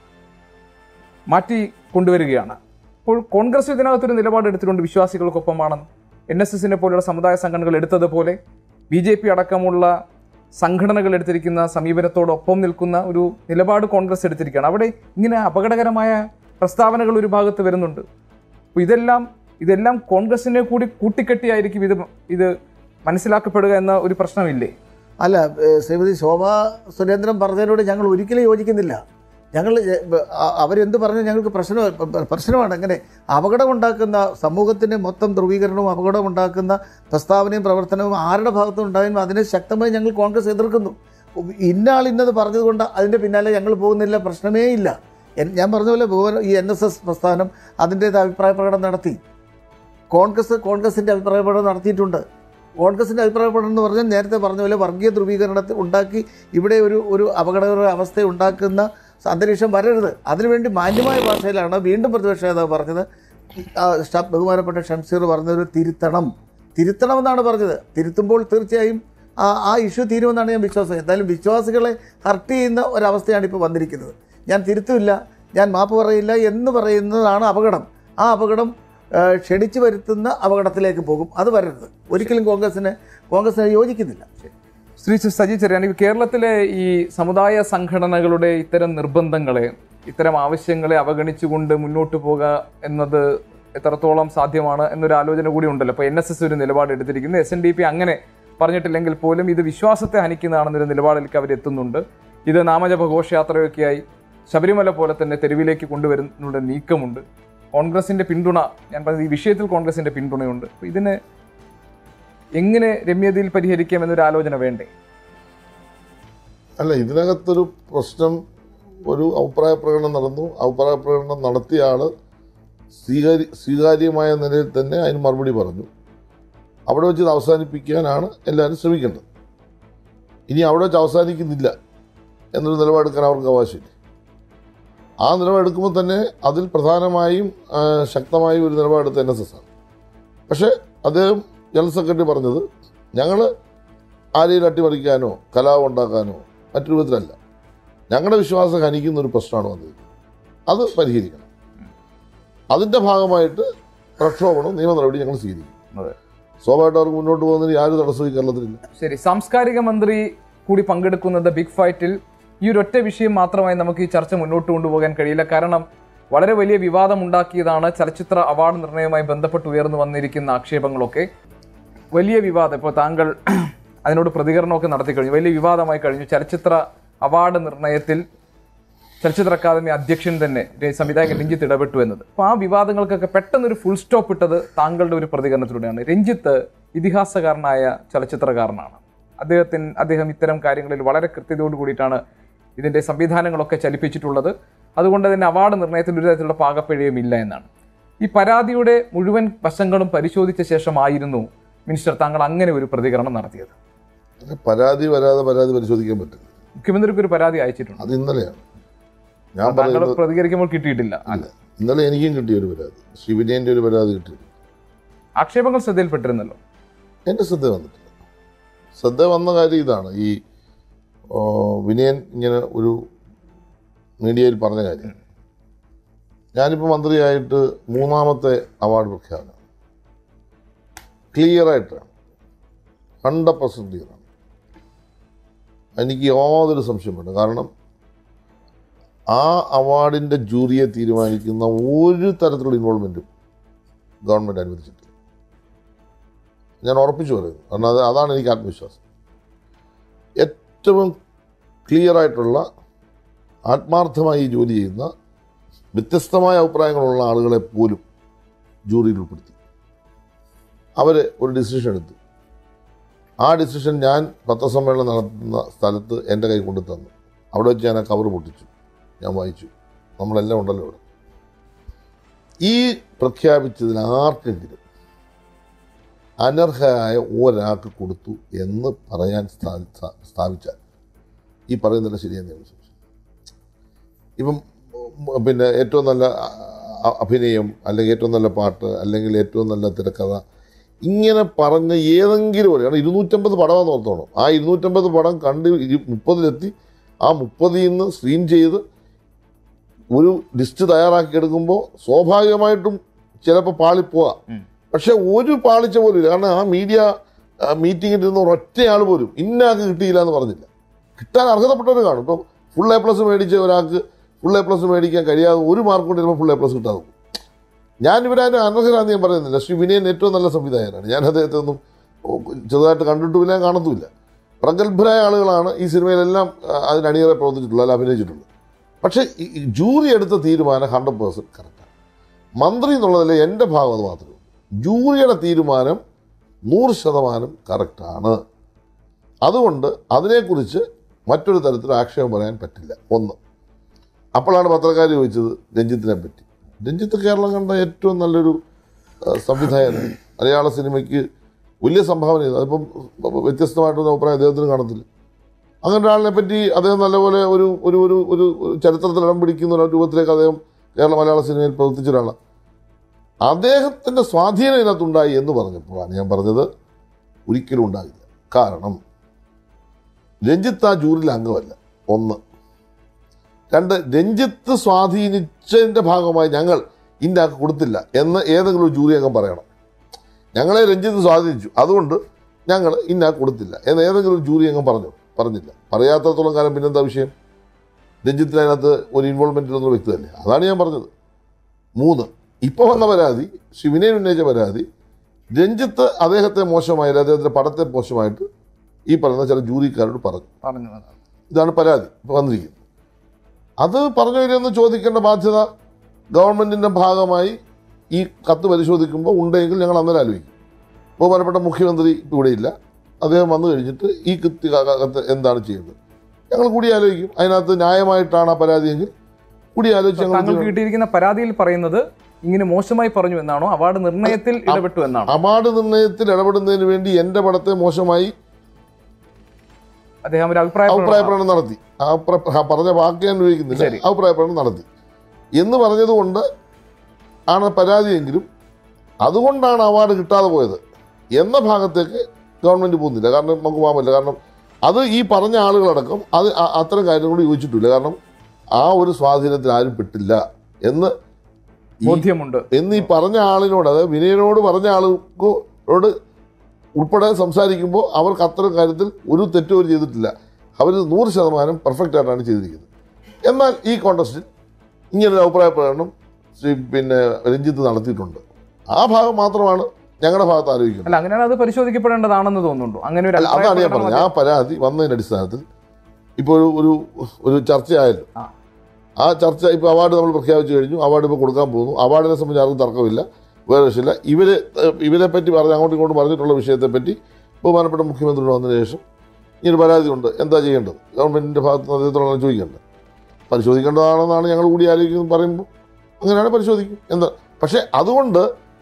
മാറ്റി കൊണ്ടുവരികയാണ് അപ്പോൾ കോൺഗ്രസ് ഇതിനകത്തൊരു നിലപാട് എടുത്തിട്ടുണ്ട് വിശ്വാസികൾക്കൊപ്പമാണെന്ന് എൻ എസ് എസിനെ പോലെയുള്ള സമുദായ സംഘടനകൾ എടുത്തതുപോലെ ബി ജെ പി അടക്കമുള്ള സംഘടനകൾ എടുത്തിരിക്കുന്ന സമീപനത്തോടൊപ്പം നിൽക്കുന്ന ഒരു നിലപാട് കോൺഗ്രസ് എടുത്തിരിക്കുകയാണ് അവിടെ ഇങ്ങനെ അപകടകരമായ പ്രസ്താവനകൾ ഒരു ഭാഗത്ത് വരുന്നുണ്ട് അപ്പോൾ ഇതെല്ലാം ഇതെല്ലാം കോൺഗ്രസിനെ കൂടി കൂട്ടിക്കെട്ടിയായിരിക്കും ഇത് ഇത് മനസ്സിലാക്കപ്പെടുക എന്ന ഒരു പ്രശ്നമില്ലേ അല്ല ഏഹ് ശ്രീമതി ശോഭ സുരേന്ദ്രൻ പറഞ്ഞതിനോട് ഞങ്ങൾ ഒരിക്കലും യോജിക്കുന്നില്ല ഞങ്ങൾ ഏഹ്, ബ- അ- അവരെന്ത് പറഞ്ഞു ഞങ്ങൾക്ക് പ്രശ്നം പ- പ്രശ്നമാണ് അങ്ങനെ അപകടമുണ്ടാക്കുന്ന സമൂഹത്തിൻ്റെ മൊത്തം ധ്രുവീകരണവും അപകടമുണ്ടാക്കുന്ന പ്രസ്താവനയും പ്രവർത്തനവും ആരുടെ ഭാഗത്തും ഉണ്ടായാലും അതിനെ ശക്തമായി ഞങ്ങൾ കോൺഗ്രസ് എതിർക്കുന്നു ഇന്ന ആൾ ഇന്നത് പറഞ്ഞതുകൊണ്ട് അതിൻ്റെ പിന്നാലെ ഞങ്ങൾ പോകുന്നില്ല പ്രശ്നമേ ഇല്ല എൻ- ഞാൻ പറഞ്ഞ പോലെ ഭുവന ഈ എൻ എസ് എസ് പ്രസ്ഥാനം അതിൻ്റേത് അഭിപ്രായ പ്രകടനം നടത്തി കോൺഗ്രസ് കോൺഗ്രസിൻ്റെ അഭിപ്രായ പ്രകടനം നടത്തിയിട്ടുണ്ട് കോൺഗ്രസിൻ്റെ അഭിപ്രായ പ്രകടനം എന്ന് പറഞ്ഞാൽ നേരത്തെ പറഞ്ഞ പോലെ വർഗീയ ധ്രുവീകരണത്തിൽ ഉണ്ടാക്കി ഇവിടെ ഒരു ഒരു അപകടകര അവസ്ഥ ഉണ്ടാക്കുന്ന അന്തരീക്ഷം വരരുത് അതിനുവേണ്ടി മാന്യമായ ഭാഷയിലാണ് വീണ്ടും പ്രതിപക്ഷ നേതാവ് പറഞ്ഞത് ആ, ഷ- ബഹുമാനപ്പെട്ട ഷംസീർ പറഞ്ഞത് തിരുത്തണം തിരുത്തണമെന്നാണ് പറഞ്ഞത് തിരുത്തുമ്പോൾ തീർച്ചയായും ആ ആ ഇഷ്യൂ തീരുമെന്നാണ് ഞാൻ വിശ്വാസം എന്തായാലും വിശ്വാസികളെ ഹർട്ട് ചെയ്യുന്ന ഒരവസ്ഥയാണ് ഇപ്പോൾ വന്നിരിക്കുന്നത് ഞാൻ തിരുത്തുമില്ല ഞാൻ മാപ്പ് പറയില്ല എന്ന് പറയുന്നതാണ് അപകടം ആ അപകടം ആ, ക്ഷണിച്ചു വരുത്തുന്ന അപകടത്തിലേക്ക് പോകും അത് വരരുത് ഒരിക്കലും കോൺഗ്രസിന് കോൺഗ്രസിന് യോജിക്കുന്നില്ല ശ്രീ സജി ചെറിയാൻ ഈ കേരളത്തിലെ ഈ സമുദായ സംഘടനകളുടെ ഇത്തരം നിർബന്ധങ്ങളെ ഇത്തരം ആവശ്യങ്ങളെ അവഗണിച്ചുകൊണ്ട് മുന്നോട്ട് പോകുക എന്നത് എത്രത്തോളം സാധ്യമാണ് എന്നൊരു ആലോചന കൂടി ഉണ്ടല്ലോ അപ്പോൾ എൻ എസ് എസ് ഒരു നിലപാട് എടുത്തിരിക്കുന്നു എസ് എൻ ഡി പി അങ്ങനെ പറഞ്ഞിട്ടില്ലെങ്കിൽ പോലും ഇത് വിശ്വാസത്തെ ഹനിക്കുന്നതാണെന്നൊരു നിലപാടിലേക്ക് അവരെത്തുന്നുണ്ട് ഇത് നാമജപ ഘോഷയാത്രയൊക്കെയായി ശബരിമല പോലെ തന്നെ തെരുവിലേക്ക് കൊണ്ടുവരുന്നുള്ള നീക്കമുണ്ട് കോൺഗ്രസിന്റെ പിന്തുണ ഞാൻ പറഞ്ഞത് ഈ വിഷയത്തിൽ കോൺഗ്രസിന്റെ പിന്തുണയുണ്ട് അപ്പോൾ ഇതിന് എങ്ങനെ രമ്യതയിൽ പരിഹരിക്കാം എന്നൊരു ആലോചന വേണ്ടേ അല്ല ഇതിനകത്തൊരു പ്രശ്നം ഒരു അഭിപ്രായ പ്രകടനം നടന്നു അഭിപ്രായ പ്രകടനം നടത്തിയ ആള് സ്വീകാര്യ സ്വീകാര്യമായ നിലയിൽ തന്നെ അതിന് മറുപടി പറഞ്ഞു അവിടെ വെച്ച് ഇത് അവസാനിപ്പിക്കാനാണ് എല്ലാവരും ശ്രമിക്കേണ്ടത് ഇനി അവിടെ വെച്ച് അവസാനിക്കുന്നില്ല എന്നൊരു നിലപാടെടുക്കാൻ അവർക്ക് അവകാശമില്ല ആ നിലപാടെടുക്കുമ്പോൾ തന്നെ അതിൽ പ്രധാനമായും ആ, ശക്തമായും ഒരു നിലപാടെടുത്ത എൻ എസ് എസ് ആണ് പക്ഷേ അദ്ദേഹം ജനറൽ സെക്രട്ടറി പറഞ്ഞത് ഞങ്ങൾ ആരെയും അട്ടിമറിക്കാനോ കലാപം ഉണ്ടാക്കാനോ മറ്റു രൂപത്തിലല്ല ഞങ്ങളുടെ വിശ്വാസം ഹനിക്കുന്ന ഒരു പ്രശ്നമാണ് വന്നത് അത് പരിഹരിക്കണം അതിൻ്റെ ഭാഗമായിട്ട് പ്രക്ഷോഭണം നിയമ നടപടി ഞങ്ങൾ സ്വീകരിക്കും അതെ. സ്വാഭാവികമായിട്ട് അവർക്ക് മുന്നോട്ട് പോകുന്നതിന് യാതൊരു തടസ്സവും ഈ കേരളത്തിലില്ല ശരി സാംസ്കാരിക മന്ത്രി കൂടി പങ്കെടുക്കുന്നത് ബിഗ് ഫൈറ്റിൽ ഈ ഒരു ഒറ്റ വിഷയം മാത്രമായി നമുക്ക് ഈ ചർച്ച മുന്നോട്ട് കൊണ്ടുപോകാൻ കഴിയില്ല കാരണം വളരെ വലിയ വിവാദം ഉണ്ടാക്കിയതാണ് ചലച്ചിത്ര അവാർഡ് നിർണയവുമായി ബന്ധപ്പെട്ട് ഉയർന്നു വന്നിരിക്കുന്ന ആക്ഷേപങ്ങളൊക്കെ വലിയ വിവാദം ഇപ്പോൾ താങ്കൾ അതിനോട് പ്രതികരണമൊക്കെ നടത്തി കഴിഞ്ഞു വലിയ വിവാദമായി കഴിഞ്ഞു ചലച്ചിത്ര അവാർഡ് നിർണയത്തിൽ ചലച്ചിത്ര അക്കാദമി അധ്യക്ഷൻ തന്നെ രെ- സംവിധായകൻ രഞ്ജിത്ത് ഇടപെട്ടു എന്നത് അപ്പോൾ ആ വിവാദങ്ങൾക്കൊക്കെ പെട്ടെന്നൊരു ഫുൾ സ്റ്റോപ്പ് ഇട്ടത് താങ്കളുടെ ഒരു പ്രതികരണത്തിലൂടെയാണ് രഞ്ജിത്ത് ഇതിഹാസകാരനായ ചലച്ചിത്രകാരനാണ് അദ്ദേഹത്തിന് അദ്ദേഹം ഇത്തരം കാര്യങ്ങളിൽ വളരെ കൃത്യതയോട് കൂടിയിട്ടാണ് ഇതിൻ്റെ സംവിധാനങ്ങളൊക്കെ ചലിപ്പിച്ചിട്ടുള്ളത് അതുകൊണ്ട് തന്നെ അവാർഡ് നിർണയത്തിൽ ഒരു തരത്തിലുള്ള പാകപ്പിഴയും ഇല്ല എന്നാണ് ഈ പരാതിയുടെ മുഴുവൻ വശങ്ങളും പരിശോധിച്ച ശേഷമായിരുന്നു മിനിസ്റ്റർ താങ്കൾ അങ്ങനെ ഒരു പ്രതികരണം നടത്തിയത് പരാതി വരാതെ പരാതി പരിശോധിക്കാൻ പറ്റില്ല മുഖ്യമന്ത്രിക്ക് ഒരു പരാതി അയച്ചിട്ടുണ്ട് അത് ഇന്നലെയാണ് ഞാൻ താങ്കൾ പറയുന്നത് പ്രതികരിക്കുമ്പോൾ കിട്ടിയിട്ടില്ല അല്ല ഇന്നലെ എനിക്കും കിട്ടിയ ഒരു പരാതി ശിവനേൻ്റെ ഒരു പരാതി കിട്ടി ആക്ഷേപങ്ങൾ ശ്രദ്ധയിൽപ്പെട്ടിരുന്നല്ലോ എൻ്റെ ശ്രദ്ധ വന്നിട്ടില്ല ശ്രദ്ധ വന്ന കാര്യം ഇതാണ് ഈ ഓ, വിനയൻ ഇങ്ങനെ ഒരു മീഡിയയിൽ പറഞ്ഞ കാര്യം ഞാനിപ്പോൾ മന്ത്രിയായിട്ട് മൂന്നാമത്തെ അവാർഡ് പ്രഖ്യാപനം ക്ലിയറായിട്ടാണ് ഹൺഡ്രഡ് പെർസെൻറ്റ് ക്ലിയറാണ് എനിക്ക് യാതൊരു സംശയം വേണ്ട കാരണം ആ അവാർഡിൻ്റെ ജൂറിയെ തീരുമാനിക്കുന്ന ഒരു തരത്തിലുള്ള ഇൻവോൾവ്മെൻറ്റും ഗവൺമെൻറ് അനുവദിച്ചിട്ടില്ല ഞാൻ ഉറപ്പിച്ചു പറയുന്നു കാരണം അത് അതാണ് എനിക്ക് ആത്മവിശ്വാസം ഏറ്റവും ക്ലിയർ ആയിട്ടുള്ള ആത്മാർത്ഥമായി ഈ ജോലി ചെയ്യുന്ന വ്യത്യസ്തമായ അഭിപ്രായങ്ങളുള്ള ആളുകളെ പോലും ജൂറിയിൽ ഉൾപ്പെടുത്തി അവർ ഒരു ഡിസിഷൻ എടുത്തു ആ ഡിസിഷൻ ഞാൻ പത്രസമ്മേളനം നടത്തുന്ന സ്ഥലത്ത് എൻ്റെ കൈ കൊണ്ടു തന്നു അവിടെ വെച്ച് ഞാൻ ആ കവർ പൊട്ടിച്ചു ഞാൻ വായിച്ചു നമ്മളെല്ലാം ഉണ്ടല്ലോ ഇവിടെ ഈ പ്രഖ്യാപിച്ചതിൽ ആർക്കെങ്കിലും അനർഹയായ ഒരാൾക്ക് കൊടുത്തു എന്ന് പറയാൻ സ്ഥാ- സ്ഥാ- സ്ഥാപിച്ചാൽ ഈ പറയുന്നതെല്ലാം ശരിയെന്ന് ഞാൻ വിശ്വസിച്ചു ഇപ്പം ഉം, പിന്നെ ഏറ്റവും നല്ല അ- അ- അഭിനയം അല്ലെങ്കിൽ ഏറ്റവും നല്ല പാട്ട് അല്ലെങ്കിൽ ഏറ്റവും നല്ല തിരക്കഥ ഇങ്ങനെ പറഞ്ഞ ഏതെങ്കിലും ഒരു കാരണം ഇരുന്നൂറ്റമ്പത് പടമാണെന്ന് ഓർത്തോണം ആ ഇരുന്നൂറ്റമ്പത് പടം കണ്ട് ഇരു- മുപ്പതിലെത്തി ആ മുപ്പതിൽ നിന്ന് സ്ക്രീൻ ചെയ്ത് ഒരു ലിസ്റ്റ് തയ്യാറാക്കി എടുക്കുമ്പോൾ സ്വാഭാവികമായിട്ടും ചിലപ്പോൾ പാളിപ്പോവാം ഉം. പക്ഷെ ഒരു പാളിച്ച പോലും ഇല്ല കാരണം ആ മീഡിയ മീറ്റിങ്ങിൽ ഇരുന്ന ഒരൊറ്റയാൾ പോലും ഇന്നാൾക്ക് കിട്ടിയില്ല എന്ന് പറഞ്ഞില്ല കിട്ടാൻ അർഹതപ്പെട്ടവർ കാണും ഇപ്പം ഫുൾ എ പ്ലസ് മേടിച്ച ഒരാൾക്ക് ഫുൾ എ പ്ലസ് മേടിക്കാൻ കഴിയാതെ ഒരു മാർക്ക് കൊണ്ട് ചിലപ്പോൾ ഫുൾ എ പ്ലസ് കിട്ടാതെ പോകും ഞാൻ ഇവരാരും അനർഹരാന്ന് ഞാൻ പറയുന്നില്ല ശ്രീ വിനയൻ ഏറ്റവും നല്ല സംവിധായകനാണ് ഞാൻ അദ്ദേഹത്തെ ഒന്നും ചെറുതായിട്ട് കണ്ടിട്ടുമില്ല കാണത്തുമില്ല പ്രഗത്ഭരായ ആളുകളാണ് ഈ സിനിമയിലെല്ലാം ആ, അതിന് അണിയറെ പ്രവർത്തിച്ചിട്ടുള്ളത് അല്ല അഭിനയിച്ചിട്ടുള്ളത് പക്ഷേ ഈ ഈ ജൂറി എടുത്ത തീരുമാനം ഹൺഡ്രഡ് പേഴ്സൻറ്റ് കറക്റ്റാണ് മന്ത്രി എന്നുള്ളതിൽ എൻ്റെ ഭാഗം അത് മാത്രമേ ഉള്ളൂ ജൂറിയുടെ തീരുമാനം നൂറ് ശതമാനം കറക്റ്റാണ് അതുകൊണ്ട് അതിനെക്കുറിച്ച് മറ്റൊരു തരത്തിൽ ആക്ഷേപം പറയാൻ പറ്റില്ല ഒന്ന് അപ്പോഴാണ് പത്രക്കാർ ചോദിച്ചത് രഞ്ജിത്തിനെ പറ്റി രഞ്ജിത്ത് കേരളം കണ്ട ഏറ്റവും നല്ലൊരു ആ, സംവിധായകനാണ് മലയാള സിനിമയ്ക്ക് വലിയ സംഭാവന ചെയ്തു അതിപ്പം വ്യത്യസ്തമായിട്ടൊരു അഭിപ്രായം അദ്ദേഹത്തിന് കാണത്തില്ല അങ്ങനെ ഒരാളിനെ പറ്റി അദ്ദേഹം നല്ലപോലെ ഒരു ഒരു ഒരു ഒരു ചരിത്രത്തിൽ ഇടം പിടിക്കുന്ന ഒരു രൂപത്തിലേക്ക് അദ്ദേഹം കേരള മലയാള സിനിമയിൽ പ്രവർത്തിച്ച ഒരാളാണ് അദ്ദേഹത്തിൻ്റെ സ്വാധീനം ഇതിനകത്തുണ്ടായി എന്ന് പറഞ്ഞപ്പോഴാണ് ഞാൻ പറഞ്ഞത് ഒരിക്കലും ഉണ്ടാകില്ല കാരണം രഞ്ജിത്ത് ആ ജൂറിയിൽ അംഗമല്ല ഒന്ന് രണ്ട് രഞ്ജിത്ത് സ്വാധീനിച്ചതിൻ്റെ ഭാഗമായി ഞങ്ങൾ ഇന്നാക്ക് കൊടുത്തില്ല എന്ന് ഏതെങ്കിലും ഒരു ജൂറി അംഗം പറയണം ഞങ്ങളെ രഞ്ജിത്ത് സ്വാധീനിച്ചു അതുകൊണ്ട് ഞങ്ങൾ ഇന്നാക്ക് കൊടുത്തില്ല എന്ന് ഏതെങ്കിലും ഒരു ജൂറി അംഗം പറഞ്ഞു പറഞ്ഞില്ല പറയാത്തത്തോളം കാലം പിന്നെന്താ വിഷയം രഞ്ജിത്തിന് അതിനകത്ത് ഒരു ഇൻവോൾവ്മെൻ്റ് ഇല്ലെന്നുള്ള വ്യക്തിയല്ലേ അതാണ് ഞാൻ പറഞ്ഞത് മൂന്ന് ഇപ്പോൾ വന്ന പരാതി ശിവനെ ഉന്നയിച്ച പരാതി രഞ്ജിത്ത് അദ്ദേഹത്തെ മോശമായില്ല അദ്ദേഹത്തിൻ്റെ പടത്തെ മോശമായിട്ട് ഈ പറയുന്ന ചില ജൂറിക്കാരോട് പറഞ്ഞു പറഞ്ഞു അതാണ്. ഇതാണ് പരാതി ഇപ്പോൾ വന്നിരിക്കുന്നത് അത് പറഞ്ഞു വരുമെന്ന് ചോദിക്കേണ്ട ബാധ്യത ഗവൺമെൻറ്റിൻ്റെ ഭാഗമായി ഈ കത്ത് പരിശോധിക്കുമ്പോൾ ഉണ്ടെങ്കിൽ ഞങ്ങൾ അന്നേരം ആലോചിക്കും ബഹുമാനപ്പെട്ട മുഖ്യമന്ത്രി ഇപ്പോൾ ഇവിടെയില്ല അദ്ദേഹം വന്നു കഴിഞ്ഞിട്ട് ഈ കത്ത് ക- കത്ത് എന്താണ് ചെയ്യുന്നത് ഞങ്ങൾ കൂടി ആലോചിക്കും അതിനകത്ത് ന്യായമായിട്ടാണ് ആ പരാതിയെങ്കിൽ കൂടി ആലോചിച്ച് ഞങ്ങൾ താങ്കൾക്ക് കിട്ടിയിരിക്കുന്ന പരാതിയിൽ പറയുന്നത് ഇങ്ങനെ മോശമായി പറഞ്ഞു എന്നാണോ അവാർഡ് നിർണയത്തിൽ ഇടപെട്ടു എന്നാണോ അവാർഡ് നിർണയത്തിൽ ഇടപെടുന്നതിന് വേണ്ടി എൻ്റെ പടത്തെ മോശമായി അദ്ദേഹം ഒരു അഭിപ്രായം അഭിപ്രായ പ്രകടനം നടത്തി ആ പ്ര- ആ പറഞ്ഞ വാക്ക് ഞാൻ ഉപയോഗിക്കുന്നില്ല ശരി. അഭിപ്രായ പ്രകടനം നടത്തി എന്ന് പറഞ്ഞതുകൊണ്ട് ആണ് പരാതിയെങ്കിലും അതുകൊണ്ടാണ് അവാർഡ് കിട്ടാതെ പോയത് എന്ന ഭാഗത്തേക്ക് ഗവൺമെന്റ് പോകുന്നില്ല കാരണം നമുക്ക് പോകാൻ പറ്റില്ല കാരണം അത് ഈ പറഞ്ഞ ആളുകളടക്കം അത് അ- അത്തരം കാര്യങ്ങളോട് യോജിച്ചിട്ടില്ല കാരണം ആ ഒരു സ്വാധീനത്തിൽ ആരും പെട്ടില്ല എന്ന് ഈ- ബോധ്യമുണ്ട് എന്ന് ഈ പറഞ്ഞ ആളിനോട് അതായത് വിനയനോട് പറഞ്ഞ ആളുകളോട് ഉൾപ്പെടെ സംസാരിക്കുമ്പോൾ അവർക്ക് അത്തരം കാര്യത്തിൽ ഒരു തെറ്റും അവർ ചെയ്തിട്ടില്ല അവർ നൂറ് ശതമാനം പെർഫെക്റ്റ് ആയിട്ടാണ് ചെയ്തിരിക്കുന്നത് എന്നാൽ ഈ കോണ്ടസ്റ്റിൽ ഇങ്ങനൊരു അഭിപ്രായ പ്രകടനം ശ്രീ പിന്നെ രഞ്ജിത്ത് നടത്തിയിട്ടുണ്ട് ആ ഭാഗം മാത്രമാണ് ഞങ്ങളുടെ ഭാഗത്ത് ആലോചിക്കുന്നത് അല്ല അങ്ങനെയാണ് അത് പരിശോധിക്കപ്പെടേണ്ടതാണെന്ന് തോന്നുന്നുണ്ടോ അങ്ങനെ ഒരു അല്ല, അഭിപ്രായ അതാണ് ഞാൻ പ്രകടനം പറഞ്ഞത് ആ പരാതി വന്നതിന്റെ അടിസ്ഥാനത്തിൽ ഇപ്പോൾ ഒരു ഒരു ഒരു ചർച്ചയായല്ലോ ആ. ആ ചർച്ച ഇപ്പോൾ അവാർഡ് നമ്മൾ പ്രഖ്യാപിച്ചു കഴിഞ്ഞു അവാർഡ് ഇപ്പോൾ കൊടുക്കാൻ പോകുന്നു അവാർഡിനെ സംബന്ധിച്ച് ആർക്കും തർക്കമില്ല വേറെ വിഷയമില്ല ഇവര് ഏഹ്, ഇവരെ പറ്റി പറഞ്ഞ് അങ്ങോട്ടും ഇങ്ങോട്ടും പറഞ്ഞിട്ടുള്ള വിഷയത്തെ പറ്റി ബഹുമാനപ്പെട്ട മുഖ്യമന്ത്രി വന്നതിന് ശേഷം ഈ ഒരു പരാതി ഉണ്ട് എന്താ ചെയ്യേണ്ടത് ഗവൺമെന്റിന്റെ ഭാഗത്ത് നിന്ന് അദ്ദേഹത്തോടാണ് ചോദിക്കേണ്ടത് പരിശോധിക്കേണ്ടതാണെന്നാണ് ഞങ്ങൾ കൂടി ആലോചിക്കുന്നത് പറയുമ്പോൾ അങ്ങനെയാണ് പരിശോധിക്കും എന്താ പക്ഷേ അതുകൊണ്ട്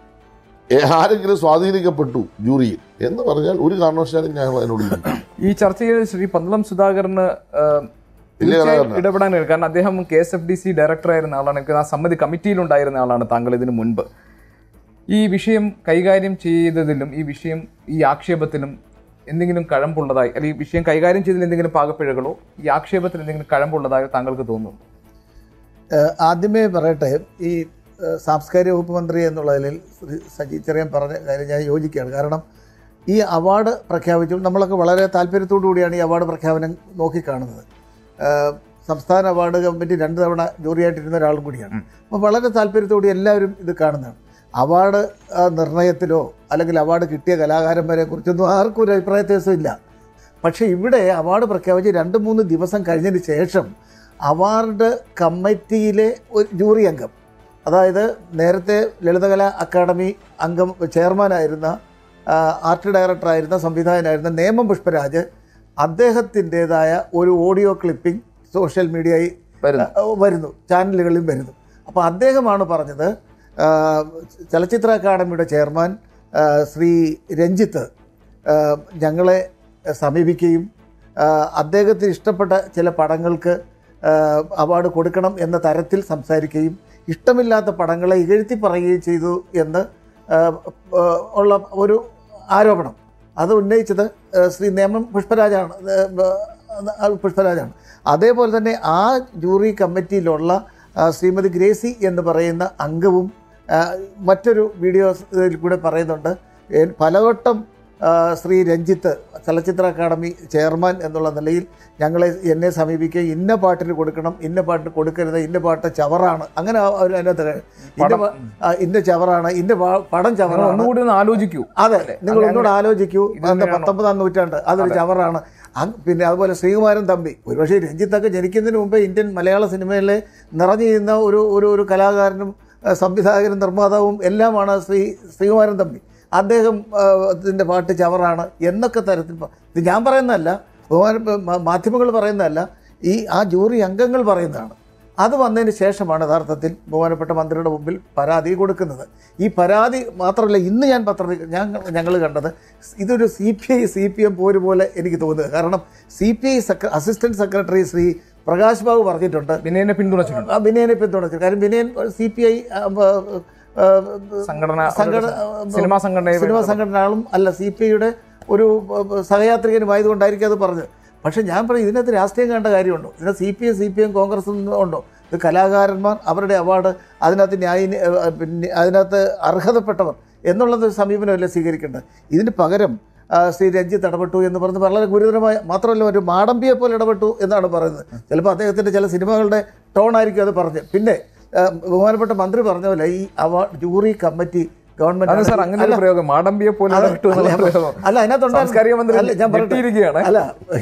ഏ- ആരെങ്കിലും സ്വാധീനിക്കപ്പെട്ടു ജൂറിയിൽ എന്ന് പറഞ്ഞാൽ ഒരു കാരണവശാലും ഞങ്ങൾ അതിനോട് യോജിക്കില്ല. ഈ ചർച്ചയിൽ ശ്രീ പന്തളം സുധാകരന് ആ, വലിയ തീർച്ചയായും കലാകാരനാണ്. ഇടപെടാൻ കഴിയും കാരണം അദ്ദേഹം K S F D C ഡയറക്ടറായിരുന്ന ആളാണ് എനിക്ക് ആ സമിതി കമ്മിറ്റിയിലുണ്ടായിരുന്ന ആളാണ് താങ്കൾ ഇതിനു മുൻപ് ഈ വിഷയം കൈകാര്യം ചെയ്തതിലും ഈ വിഷയം ഈ ആക്ഷേപത്തിലും എന്തെങ്കിലും കഴമ്പുള്ളതായി അല്ലെങ്കിൽ ഈ വിഷയം കൈകാര്യം ചെയ്തതിൽ എന്തെങ്കിലും പാകപ്പിഴകളോ ഈ ആക്ഷേപത്തിൽ എന്തെങ്കിലും കഴമ്പുള്ളതായോ താങ്കൾക്ക് തോന്നുന്നു ഏഹ് ആദ്യമേ പറയട്ടെ ഈ ഏഹ് സാംസ്കാരിക വകുപ്പ് മന്ത്രി എന്നുള്ളതിൽ ശ്രീ സജി ചെറിയൻ പറഞ്ഞ കാര്യം ഞാൻ യോജിക്കുകയാണ് കാരണം ഈ അവാർഡ് പ്രഖ്യാപിച്ചു നമ്മളൊക്കെ വളരെ താല്പര്യത്തോടു കൂടിയാണ് ഈ അവാർഡ് പ്രഖ്യാപനം നോക്കിക്കാണുന്നത് ഏഹ് സംസ്ഥാന അവാർഡ് കമ്മിറ്റി രണ്ട് തവണ ജൂറിയായിട്ടിരുന്ന ഒരാളും കൂടിയാണ് അപ്പോൾ വളരെ താല്പര്യത്തോടെ എല്ലാവരും ഇത് കാണുന്നതാണ് അവാർഡ് ആ, നിർണയത്തിലോ അല്ലെങ്കിൽ അവാർഡ് കിട്ടിയ കലാകാരന്മാരെ കുറിച്ചൊന്നും ആർക്കും ഒരു അഭിപ്രായ വ്യത്യാസമില്ല പക്ഷേ ഇവിടെ അവാർഡ് പ്രഖ്യാപിച്ച് രണ്ട് മൂന്ന് ദിവസം കഴിഞ്ഞതിന് ശേഷം അവാർഡ് കമ്മിറ്റിയിലെ ഒരു ജൂറി അംഗം അതായത് നേരത്തെ ലളിതകലാ അക്കാദമി അംഗം ചെയർമാനായിരുന്ന ആ, ആർട്ട് ഡയറക്ടറായിരുന്ന സംവിധായകനായിരുന്ന നേമം പുഷ്പരാജ് അദ്ദേഹത്തിൻ്റെതായ ഒരു ഓഡിയോ ക്ലിപ്പിംഗ് സോഷ്യൽ മീഡിയയിൽ വരുന്നു ആ, വരുന്നു ചാനലുകളിലും വരുന്നു അപ്പോൾ അദ്ദേഹമാണ് പറഞ്ഞത് ആ, ചലച്ചിത്ര അക്കാദമിയുടെ ചെയർമാൻ ആ, ശ്രീ രഞ്ജിത്ത് ആ, ഞങ്ങളെ സമീപിക്കുകയും ആ, അദ്ദേഹത്തിന് ഇഷ്ടപ്പെട്ട ചില പടങ്ങൾക്ക് ആ, അവാർഡ് കൊടുക്കണം എന്ന തരത്തിൽ സംസാരിക്കുകയും ഇഷ്ടമില്ലാത്ത പടങ്ങളെ ഇകഴ്ത്തി പറയുകയും ചെയ്തു എന്ന് ആ, ആ, ഉള്ള ഒരു ആരോപണം അത് ഉന്നയിച്ചത് ആ, ശ്രീ നേമം പുഷ്പരാജാണ് ആ, പുഷ്പരാജാണ് അതേപോലെ തന്നെ ആ ജൂറി കമ്മിറ്റിയിലുള്ള ആ, ശ്രീമതി ഗ്രേസി എന്ന് പറയുന്ന അംഗവും ആ, മറ്റൊരു വീഡിയോസിൽ കൂടെ പറയുന്നുണ്ട് എൻ- പലവട്ടം ആ, ശ്രീ രഞ്ജിത്ത് ചലച്ചിത്ര അക്കാദമി ചെയർമാൻ എന്നുള്ള നിലയിൽ ഞങ്ങളെ എന്നെ സമീപിക്കുകയും ഇന്ന പാട്ടിന് കൊടുക്കണം ഇന്ന പാട്ടിന് കൊടുക്കരുത് ഇന്ന പാട്ട് ചവറാണ് അങ്ങനെ ആ ഒരു അതിനകത്ത് ഇന്ന പടം- പാ- ആ, ഇന്ന ചവറാണ് ഇന്ന പാ- പടം നിങ്ങൾ ചവറാണ് ഒന്നുകൂടി ഒന്ന് ആലോചിക്കൂ അതെ നിങ്ങൾ അങ്ങനെ- ഒന്നുകൂടെ ആലോചിക്കൂ ഇത് എന്താ തന്നെയാണോ? പത്തൊമ്പതാം നൂറ്റാണ്ട് അതൊരു ചവറാണ് അങ് പിന്നെ അതുപോലെ ശ്രീകുമാരൻ തമ്പി ഒരുപക്ഷെ രഞ്ജിത്തൊക്കെ ജനിക്കുന്നതിന് മുമ്പേ ഇന്ത്യൻ മലയാള സിനിമയിലെ നിറഞ്ഞിരുന്ന ഒരു ഒരു ഒരു കലാകാരനും അഹ് സംവിധായകനും നിർമ്മാതാവും എല്ലാമാണ് ശ്രീ ശ്രീകുമാരൻ തമ്പി അദ്ദേഹം ആഹ്, ഇതിൻ്റെ പാട്ട് ചവറാണ് എന്നൊക്കെ തരത്തിൽ പ- ഇത് ഞാൻ പറയുന്നതല്ല ബഹുമാന മ- മാധ്യമങ്ങൾ പറയുന്നതല്ല ഈ ആ ജൂറി അംഗങ്ങൾ പറയുന്നതാണ് അത് വന്നതിന് ശേഷമാണ് യഥാർത്ഥത്തിൽ ബഹുമാനപ്പെട്ട മന്ത്രിയുടെ മുമ്പിൽ പരാതി കൊടുക്കുന്നത് ഈ പരാതി മാത്രമല്ല ഇന്ന് ഞാൻ പത്രത്തിൽ ഞാൻ ഞങ്ങൾ കണ്ടത് ഇതൊരു C P I C P M പോര് പോലെ എനിക്ക് തോന്നുന്നത് കാരണം സി പി ഐ സെക്ര അസിസ്റ്റന്റ് സെക്രട്ടറി ശ്രീ പ്രകാശ് ബാബു പറഞ്ഞിട്ടുണ്ട് വിനയനെ പിന്തുണച്ചിട്ടുണ്ട് ആ വിനയനെ പിന്തുണച്ചു കാര്യം വിനയൻ സി പി ഐ സംഘടന സംഘടന സിനിമാ സംഘടന സിനിമാ സംഘടനകളും അല്ല സി പി ഐയുടെ ഒരു ഏഹ്, സഹയാത്രികനുമായതുകൊണ്ടായിരിക്കും അത് പറഞ്ഞത് പക്ഷേ ഞാൻ പറയും ഇതിനകത്ത് രാഷ്ട്രീയം കണ്ട കാര്യമുണ്ടോ ഇതിനകത്ത് C P M C P M Congress ഉണ്ടോ ഇത് കലാകാരന്മാർ അവരുടെ അവാർഡ് അതിനകത്ത് ന്യായ പിന്നെ അതിനകത്ത് അർഹതപ്പെട്ടവർ എന്നുള്ളത് സമീപനമല്ല സ്വീകരിക്കേണ്ടത് ഇതിന് പകരം ആ, ശ്രീ രഞ്ജിത്ത് ഇടപെട്ടു എന്ന് പറഞ്ഞ് വളരെ ഗുരുതരമായ മാത്രമല്ല ഒരു മാടമ്പിയെ പോലെ ഇടപെട്ടു എന്നാണ് പറയുന്നത് ചിലപ്പോൾ അദ്ദേഹത്തിൻ്റെ ചില സിനിമകളുടെ ടോൺ ആയിരിക്കും അത് പറഞ്ഞത് പിന്നെ ആ, ബഹുമാനപ്പെട്ട മന്ത്രി പറഞ്ഞ പോലെ ഈ അവാർഡ് ജൂറി കമ്മിറ്റി അത് സാർ ഗവൺമെന്റ് അങ്ങനെ ഒരു പ്രയോഗം മാടമ്പിയെ പോലെ അല്ല, ഇടപെട്ടു എന്നുള്ള അല്ല, പ്രയോഗം. അല്ല അതിനകത്തുണ്ടായിരുന്നു- സാംസ്കാരിക മന്ത്രി അല്ല, ഞാൻ പറയട്ടെ. ഞെട്ടിയിരിക്കുകയാണ്. അല്ല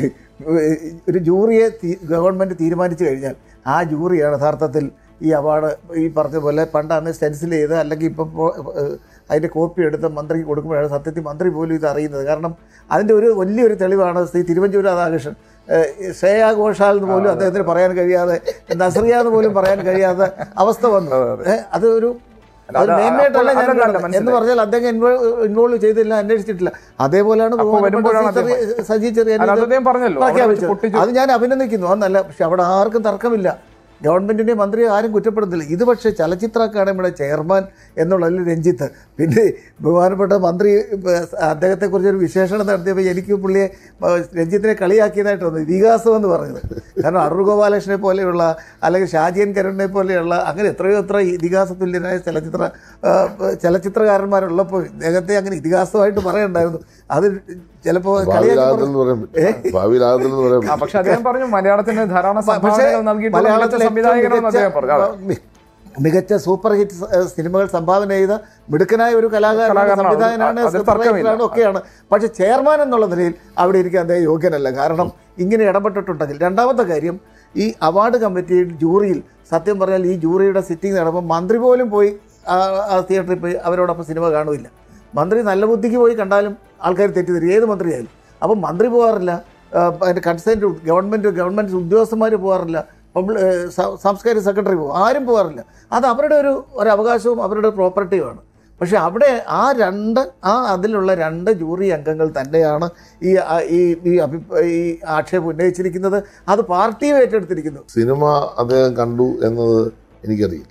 ഒരു ജൂറിയെ തീ- ഗവൺമെന്റ് തീരുമാനിച്ചു കഴിഞ്ഞാൽ ആ ജൂറിയാണ് യഥാർത്ഥത്തിൽ ഈ അവാർഡ് ഈ പറഞ്ഞ പോലെ പണ്ട് അന്ന് സ്റ്റെൻസിൽ ചെയ്ത് അല്ലെങ്കിൽ ഇപ്പം പോ- ഏഹ് അതിൻ്റെ കോപ്പി എടുത്ത് മന്ത്രിക്ക് കൊടുക്കുമ്പോഴാണ് സത്യത്തിൽ മന്ത്രി പോലും ഇത് അറിയുന്നത് കാരണം അതിൻ്റെ ഒരു വലിയൊരു തെളിവാണ് ശ്രീ തിരുവഞ്ചൂർ രാധാകൃഷ്ണൻ ഏഹ് ശ്രേയാ ഘോഷാൽ എന്ന് പോലും അദ്ദേഹത്തിന് പറയാൻ കഴിയാതെ നസറിയ എന്ന് പോലും പറയാൻ കഴിയാത്ത അവസ്ഥ വന്നു ഏഹ് അത് ഒരു അല്ല, അത് അത് മെയിനായിട്ടല്ല അപ്പോൾ ഞാൻ അതല്ല, പറയുന്നത്. എന്ന് മനസ്സിലായി. പറഞ്ഞാൽ അദ്ദേഹം ഇൻവോൾവ് ചെയ്തില്ല അന്വേഷിച്ചിട്ടില്ല അതേപോലെയാണ് അപ്പോൾ ബഹുമാനപ്പെട്ട വരുമ്പോഴാണ് സി ചെറിയ- അദ്ദേഹം- സജി ചെറിയാൻ അല്ല, അത് ഇത് അദ്ദേഹം പറഞ്ഞല്ലോ അവിടെ വെച്ച് പ്രഖ്യാപിച്ചത്. പൊട്ടിച്ചു അത് ഞാൻ അഭിനന്ദിക്കുന്നു അതല്ല പക്ഷെ അവിടെ ആർക്കും തർക്കമില്ല ഗവൺമെന്റിന്റെ മന്ത്രി ആരും കുറ്റപ്പെടുന്നില്ല ഇത് പക്ഷേ ചലച്ചിത്ര അക്കാദമിയുടെ ചെയർമാൻ എന്നുള്ളതിൽ രഞ്ജിത്ത് പിന്നെ ബഹുമാനപ്പെട്ട മന്ത്രി അദ്ദേഹത്തെക്കുറിച്ച് ഒരു വിശേഷണം നടത്തിയപ്പോൾ എനിക്ക് പുള്ളിയെ ഏഹ്, രഞ്ജിത്തിനെ കളിയാക്കിയതായിട്ട് തോന്നി ഇതിഹാസം എന്ന് പറഞ്ഞത് കാരണം അടൂർ ഗോപാലകൃഷ്ണനെ പോലെയുള്ള അല്ലെങ്കിൽ ഷാജിയൻ കരുണിനെ പോലെയുള്ള അങ്ങനെ എത്രയോ എത്ര ഇതിഹാസ തുല്യനായ ചലച്ചിത്ര ഏഹ്, ചലച്ചിത്രകാരന്മാരുള്ളപ്പോൾ ഇദ്ദേഹത്തെ അങ്ങനെ ഇതിഹാസമായിട്ട് പറയണ്ടായിരുന്നു അത് ചിലപ്പോൾ ഭാവിയിലാകത്തിൽ എന്ന് പറയാൻ പറ്റും ഭാവിയിലാകത്തിൽ എന്ന് പറയാൻ ആ പറ്റും പക്ഷെ അദ്ദേഹം പറഞ്ഞു മലയാളത്തിന് ധാരാളം പക്ഷേ സംഭാവനകൾ നൽകിയിട്ടുള്ള മികച്ച മലയാളത്തിലെ സംവിധായകനാണെന്ന് അദ്ദേഹം പറഞ്ഞു അതെ. ഏറ്റവും മികച്ച- മികച്ച സൂപ്പർ ഹിറ്റ് സ- ഏഹ് സിനിമകൾ സംഭാവന ചെയ്ത മിടുക്കനായ ഒരു കലാകാരനാണ് കലാകാരനാണ്. സംവിധായകനാണ് അതിൽ സൂപ്പർ തർക്കമില്ല. റൈറ്ററാണ് ഒക്കെയാണ് പക്ഷെ ചെയർമാൻ എന്നുള്ള നിലയിൽ അവിടെ ഇരിക്കാൻ അദ്ദേഹം യോഗ്യനല്ല കാരണം ഇങ്ങനെ ഇടപെട്ടിട്ടുണ്ടെങ്കിൽ രണ്ടാമത്തെ കാര്യം ഈ അവാർഡ് കമ്മിറ്റിയിൽ ജൂറിയിൽ സത്യം പറഞ്ഞാൽ ഈ ജൂറിയുടെ സിറ്റിംഗ് നടക്കുമ്പോൾ മന്ത്രി പോലും പോയി ആ ആ തിയേറ്ററിൽ പോയി അവരോടൊപ്പം സിനിമ കാണുമില്ല മന്ത്രി നല്ല ബുദ്ധിക്ക് പോയി കണ്ടാലും ആൾക്കാർ തെറ്റിദ്ധരും ഏത് മന്ത്രിയായാലും അപ്പം മന്ത്രി പോകാറില്ല ആ, അതിൻ്റെ കൺസേൺഡ് ഗവൺമെൻറ് ഗവൺമെൻറ് ഉദ്യോഗസ്ഥന്മാർ പോകാറില്ല പബ്ലി ഏഹ് സ- സാംസ്കാരിക സെക്രട്ടറി പോകും ആരും പോകാറില്ല അത് അവരുടെ ഒരു ഒരു അവകാശവും അവരുടെ പ്രോപ്പർട്ടിയുമാണ് പക്ഷേ അവിടെ ആ രണ്ട് ആ അതിലുള്ള രണ്ട് ജൂറി അംഗങ്ങൾ തന്നെയാണ് ഈ ആ, ഈ ഈ അഭി ഈ ആക്ഷേപം ഉന്നയിച്ചിരിക്കുന്നത് അത് പാർട്ടിയും ഏറ്റെടുത്തിരിക്കുന്നു സിനിമ അദ്ദേഹം കണ്ടു എന്നത് എനിക്കറിയില്ല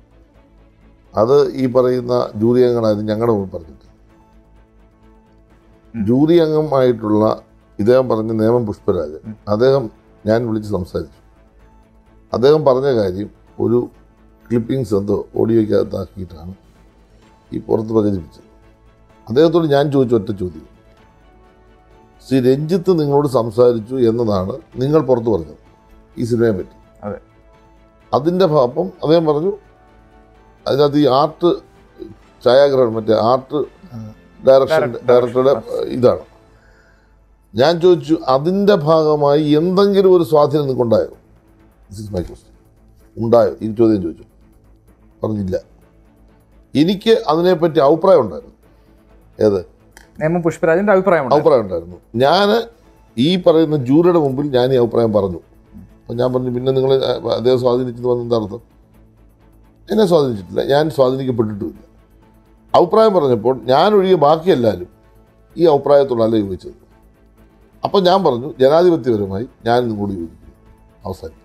അത് ഈ പറയുന്ന ജൂറി അംഗങ്ങളായിരുന്നു ഞങ്ങളുടെ മുമ്പ് പറഞ്ഞിട്ട് ജൂറി അംഗമായിട്ടുള്ള ഇദ്ദേഹം പറഞ്ഞ നിയമം പുഷ്പരാജ് അദ്ദേഹം ഞാൻ വിളിച്ച് സംസാരിച്ചു അദ്ദേഹം പറഞ്ഞ കാര്യം ഒരു ക്ലിപ്പിങ്സ് എന്തോ ഓഡിയോയ്ക്കകത്താക്കിയിട്ടാണ് ഈ പുറത്ത് പ്രചരിപ്പിച്ചത് അദ്ദേഹത്തോട് ഞാൻ ചോദിച്ച ഒറ്റ ചോദ്യം ശ്രീ രഞ്ജിത്ത് നിങ്ങളോട് സംസാരിച്ചു എന്നതാണ് നിങ്ങൾ പുറത്ത് പറഞ്ഞത് ഈ സിനിമയെ പറ്റി അതെ. അതിൻ്റെ ഭാഗം അദ്ദേഹം പറഞ്ഞു അതിനകത്ത് ഈ ആർട്ട് ഛായാഗ്രഹണം മറ്റേ ആർട്ട് ഡയറക്ഷൻ Direct- ഡയറക്ടറുടെ ഇതാണ് ഞാൻ ചോദിച്ചു അതിൻ്റെ ഭാഗമായി എന്തെങ്കിലും ഒരു സ്വാധീനം നിങ്ങൾക്കുണ്ടായോ ദിസ് ഇസ് മൈ ക്വസ്റ്റ്യൻ ഉണ്ടായോ ഈ ചോദ്യം ചോദിച്ചു പറഞ്ഞില്ല എനിക്ക് അതിനെപ്പറ്റി അഭിപ്രായം ഉണ്ടായിരുന്നു ഏത് നേമം പുഷ്പരാജിന്റെ അഭിപ്രായമുണ്ട് അഭിപ്രായം ഉണ്ടായിരുന്നു ഞാൻ ഈ പറയുന്ന ജൂറിയുടെ മുമ്പിൽ ഞാൻ ഈ അഭിപ്രായം പറഞ്ഞു അപ്പം ഞാൻ പറഞ്ഞു പിന്നെ നിങ്ങൾ അദ്ദേഹം സ്വാധീനിച്ചത് വന്ന എന്താ അർത്ഥം എന്നെ സ്വാധീനിച്ചിട്ടില്ല ഞാൻ സ്വാധീനിക്കപ്പെട്ടിട്ടുമില്ല അഭിപ്രായം പറഞ്ഞപ്പോൾ ഞാൻ ഒഴികെ ബാക്കി എല്ലാവരും ഈ അഭിപ്രായത്തോടല്ല യോജിച്ചത് അപ്പം ഞാൻ പറഞ്ഞു ജനാധിപത്യപരമായി ഞാൻ നിങ്ങളോട് യോജിക്കുന്നു അവസാനിപ്പിച്ചു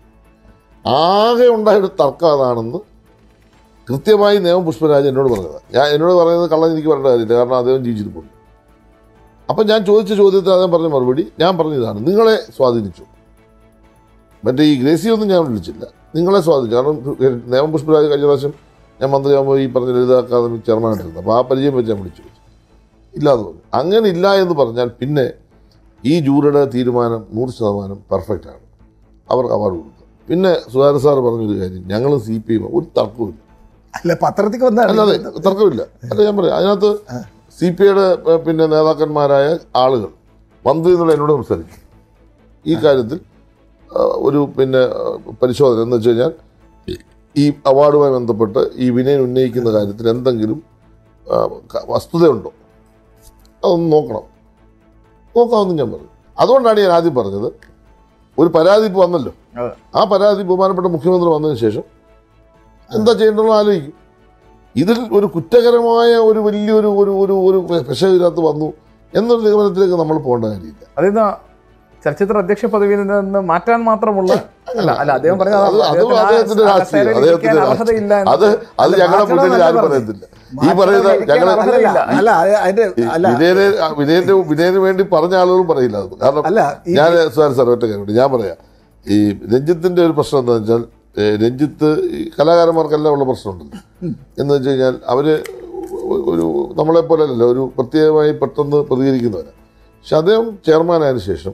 ആകെ ഉണ്ടായൊരു തർക്കം അതാണെന്ന് കൃത്യമായി നിയമം പുഷ്പരാജ് എന്നോട് പറഞ്ഞത് ഞാൻ എന്നോട് പറയുന്നത് കള്ളൻ എനിക്ക് പറയേണ്ട കാര്യമില്ല കാരണം അദ്ദേഹം ജീവിച്ചിരിപ്പുണ്ട് അപ്പം ഞാൻ ചോദിച്ച ചോദ്യത്തിന് അദ്ദേഹം പറഞ്ഞ മറുപടി ഞാൻ പറഞ്ഞതാണ് നിങ്ങളെ സ്വാധീനിച്ചു മറ്റേ ഈ ഗ്രേസിയൊന്നും ഞാൻ വിളിച്ചില്ല നിങ്ങളെ സ്വാധീനിച്ചു കാരണം നിയമം പുഷ്പരാജ് കഴിഞ്ഞ പ്രാവശ്യം ഞാൻ മന്ത്രിയാകുമ്പോൾ ഈ പറഞ്ഞ ലളിത അക്കാദമി ചെയർമാനായിട്ടിരുന്നു അപ്പോൾ ആ പരിചയം വെച്ച് ഞാൻ വിളിച്ചു ഇല്ലാന്ന് പറഞ്ഞു അങ്ങനെ ഇല്ല എന്ന് പറഞ്ഞാൽ പിന്നെ ഈ ജൂറിയുടെ തീരുമാനം നൂറ് ശതമാനം പെർഫെക്റ്റ് ആണ് അവർക്ക് അവാർഡ് കൊടുക്കുക പിന്നെ സുധാകരൻ സാർ പറഞ്ഞൊരു കാര്യം ഞങ്ങൾ സി പി എം ഒരു തർക്കവുമില്ല അല്ല പത്രത്തിൽ അല്ലാതെ വന്നാണ് തർക്കമില്ല അല്ല ഞാൻ പറയാം അതിനകത്ത് സി പി ഐയുടെ പിന്നെ നേതാക്കന്മാരായ ആളുകൾ മന്ത്രി എന്നുള്ള എന്നോട് സംസാരിച്ചു ഈ കാര്യത്തിൽ ആ, ഒരു പിന്നെ ആ, പരിശോധന എന്ന് വെച്ച് കഴിഞ്ഞാൽ ഈ അവാർഡുമായി ബന്ധപ്പെട്ട് ഈ വിനയൻ ഉന്നയിക്കുന്ന കാര്യത്തിൽ എന്തെങ്കിലും ആ, ക- വസ്തുതയുണ്ടോ അതൊന്ന് നോക്കണം നോക്കാമെന്ന് ഞാൻ പറഞ്ഞു അതുകൊണ്ടാണ് ഞാൻ ആദ്യം പറഞ്ഞത് ഒരു പരാതി ഇപ്പോൾ വന്നല്ലോ അതെ. ആ പരാതി ബഹുമാനപ്പെട്ട മുഖ്യമന്ത്രി വന്നതിന് ശേഷം എന്താ ചെയ്യേണ്ടതെന്ന് ആലോചിക്കും ഇതിൽ ഒരു കുറ്റകരമായ ഒരു വലിയൊരു ഒരു ഒരു ഒരു പെശ ഇതിനകത്ത് വന്നു എന്നൊരു നിഗമനത്തിലേക്ക് നമ്മൾ പോകേണ്ട കാര്യമില്ല അതിന്ന് ചലച്ചിത്ര അധ്യക്ഷ പദവിയിൽ നിന്ന് മാറ്റാൻ മാത്രമുള്ള അല്ല അല്ല അദ്ദേഹം പറഞ്ഞത് അത് അതാണ്. അതും അദ്ദേഹത്തിന് ആ അദ്ദേഹത്തിന്റെ രാഷ്ട്രീയം കസേരയിൽ അദ്ദേഹത്തിന്റെ ഇരിക്കാൻ അർഹതയില്ല രാഷ്ട്രീയം എന്നത് അത് അത് ഞങ്ങളുടെ മാറ്റണം മുന്നിൽ എന്നല്ല ആരും പറഞ്ഞത്. പറയത്തില്ല ഈ പറയുന്ന മാറ്റണം ഞങ്ങളെ എന്ന് അല്ല അല്ല അല്ല അതിന്റെ അല്ല വിനയന് വിനയന്റെ വിനയന് വേണ്ടി പറഞ്ഞ ആളുകളും പറയില്ല അത് കാരണം അല്ല ഈ ഞാൻ സാർ സാർ ഒറ്റ കാര്യം ഞാൻ പറയാം ഈ രഞ്ജിത്തിന്റെ ഒരു പ്രശ്നം എന്താ വെച്ചാൽ ഏ, രഞ്ജിത്ത് ഈ കലാകാരന്മാർക്കെല്ലാം ഉള്ള പ്രശ്നമുണ്ടല്ലോ എന്ന് വെച്ച് കഴിഞ്ഞാൽ അവര് ഒരു നമ്മളെ പോലെയല്ല ഒരു പ്രത്യേകമായി പെട്ടെന്ന് പ്രതികരിക്കുന്നവരാണ് പക്ഷെ അദ്ദേഹം ചെയർമാനായതിനു ശേഷം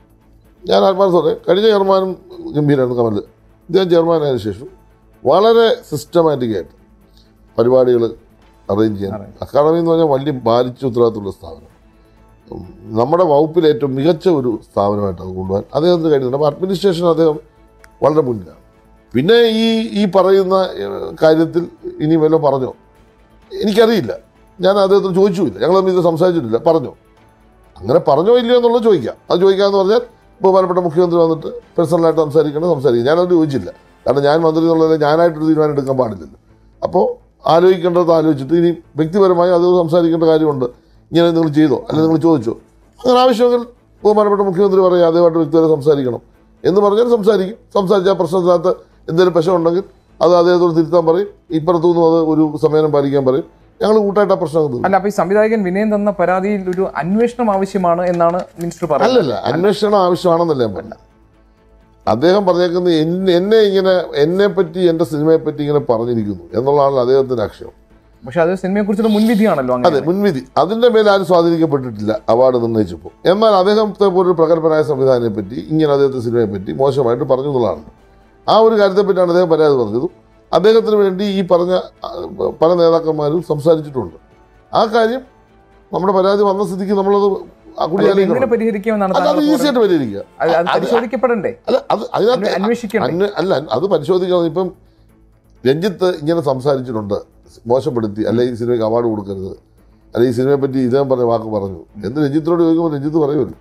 ഞാൻ ആത്മാർത്ഥത്തോടെ കഴിഞ്ഞ ചെയർമാനും ഗംഭീരമാണ് കമൽ ഇദ്ദേഹം ചെയർമാനായതിനു ശേഷം വളരെ സിസ്റ്റമാറ്റിക് ആയിട്ട് പരിപാടികൾ അറേഞ്ച് ചെയ്യാൻ അക്കാദമി എന്ന് പറഞ്ഞാൽ വലിയ ബാധിച്ച ഉത്തരവാദിത്തമുള്ള സ്ഥാപനം ഉം, നമ്മുടെ വകുപ്പിൽ ഏറ്റവും മികച്ച ഒരു സ്ഥാപനമായിട്ട് അത് കൊണ്ടുപോകാൻ അദ്ദേഹത്തിന് കഴിയുന്നുണ്ട് അപ്പോൾ അഡ്മിനിസ്ട്രേഷൻ അദ്ദേഹം വളരെ മുന്നിലാണ് പിന്നെ ഈ ഈ പറയുന്ന ഏഹ്, കാര്യത്തിൽ ഇനി വല്ലതും പറഞ്ഞോ എനിക്കറിയില്ല ഞാൻ അദ്ദേഹത്തിന് ചോദിച്ചുമില്ല ഞങ്ങൾ തമ്മിൽ ഇത് സംസാരിച്ചിട്ടില്ല പറഞ്ഞോ അങ്ങനെ പറഞ്ഞോ ഇല്ലയോ എന്നുള്ളത് ചോദിക്കാം അത് ചോദിക്കാമെന്ന് പറഞ്ഞാൽ ബഹുമാനപ്പെട്ട മുഖ്യമന്ത്രി വന്നിട്ട് പേഴ്സണലായിട്ട് സംസാരിക്കണം സംസാരിക്കും ഞാനത് ചോദിച്ചില്ല കാരണം ഞാൻ മന്ത്രി എന്നുള്ളത് ഞാനായിട്ടൊരു തീരുമാനം എടുക്കാൻ പാടില്ലല്ലോ അപ്പോൾ ആലോചിക്കേണ്ടത് ആലോചിച്ചിട്ട് ഇനി വ്യക്തിപരമായി അത് സംസാരിക്കേണ്ട കാര്യമുണ്ട് ഇങ്ങനെ നിങ്ങൾ ചെയ്തോ അല്ലെങ്കിൽ നിങ്ങൾ ചോദിച്ചോ അങ്ങനെ ആവശ്യമെങ്കിൽ ബഹുമാനപ്പെട്ട മുഖ്യമന്ത്രി പറയും അതുമായിട്ട് വ്യക്തിപരം സംസാരിക്കണം എന്ന് പറഞ്ഞാൽ സംസാരിക്കും സംസാരിച്ച ആ പ്രശ്നത്തിനകത്ത് എന്തെങ്കിലും പ്രശ്നമുണ്ടെങ്കിൽ അത് അദ്ദേഹത്തോട് തിരുത്താൻ പറയും ഇപ്പുറത്തുനിന്നും അത് ഒരു സമയം പാലിക്കാൻ പറയും ഞങ്ങൾ കൂട്ടായിട്ട് ആ പ്രശ്നം തീർക്കും അല്ല അപ്പൊ ഈ സംവിധായകൻ വിനയൻ തന്ന പരാതിയിൽ ഒരു അന്വേഷണം ആവശ്യമാണ് എന്നാണ് മിനിസ്റ്റർ പറയുന്നത് അല്ലല്ല അന്വേഷണം ആവശ്യമാണെന്നല്ല ഞാൻ പറഞ്ഞത് അദ്ദേഹം പറഞ്ഞേക്കുന്നത് എന്നെ എന്നെ ഇങ്ങനെ എന്നെ പറ്റി എൻ്റെ സിനിമയെ പറ്റി ഇങ്ങനെ പറഞ്ഞിരിക്കുന്നു എന്നുള്ളതാണ് അദ്ദേഹത്തിന്റെ ആക്ഷേപം പക്ഷെ അത് സിനിമയെ കുറിച്ചുള്ള മുൻവിധിയാണല്ലോ അതെ അങ്ങനെ മുൻവിധി അതിന്റെ മേലെ ആരും സ്വാധീനിക്കപ്പെട്ടിട്ടില്ല അവാർഡ് നിർണ്ണയിച്ചപ്പോൾ എന്നാൽ അദ്ദേഹത്തെ പോലൊരു പ്രഗത്ഭനായ സംവിധാനത്തെ പറ്റി ഇങ്ങനെ അദ്ദേഹത്തെ സിനിമയെ പറ്റി മോശമായിട്ട് പറഞ്ഞു എന്നുള്ളതാണ് ആ ഒരു കാര്യത്തെ പറ്റിയാണ് അദ്ദേഹം പരാതി പറഞ്ഞതും അദ്ദേഹത്തിന് വേണ്ടി ഈ പറഞ്ഞ ആ, പല നേതാക്കന്മാരും സംസാരിച്ചിട്ടുണ്ട് ആ കാര്യം നമ്മുടെ പരാതി വന്ന സ്ഥിതിക്ക് നമ്മളത് ആ കൂടി അത് എങ്ങനെ ആലോചിക്കണം. പരിഹരിക്കുമെന്നാണ് അത് അത് താങ്കൾ ഈസി പറയുന്നത്? ആയിട്ട് പരിഹരിക്കുക അത് അത് അത് പരിശോധിക്കപ്പെടണ്ടേ അല്ല അത് അതിനകത്ത് അന്വേ- അന്വേഷിക്കണ്ടേ അന്വേ- അല്ല അത് പരിശോധിക്കണം ഇപ്പം രഞ്ജിത്ത് ഇങ്ങനെ സംസാരിച്ചിട്ടുണ്ട് മോശപ്പെടുത്തി അല്ലെ ഈ സിനിമയ്ക്ക് അവാർഡ് കൊടുക്കരുത് അല്ലെ ഈ സിനിമയെ പറ്റി ഇദ്ദേഹം പറഞ്ഞ വാക്ക് പറഞ്ഞു എന്ന് രഞ്ജിത്തിനോട് ചോദിക്കുമ്പോൾ രഞ്ജിത്ത് പറയുമല്ലോ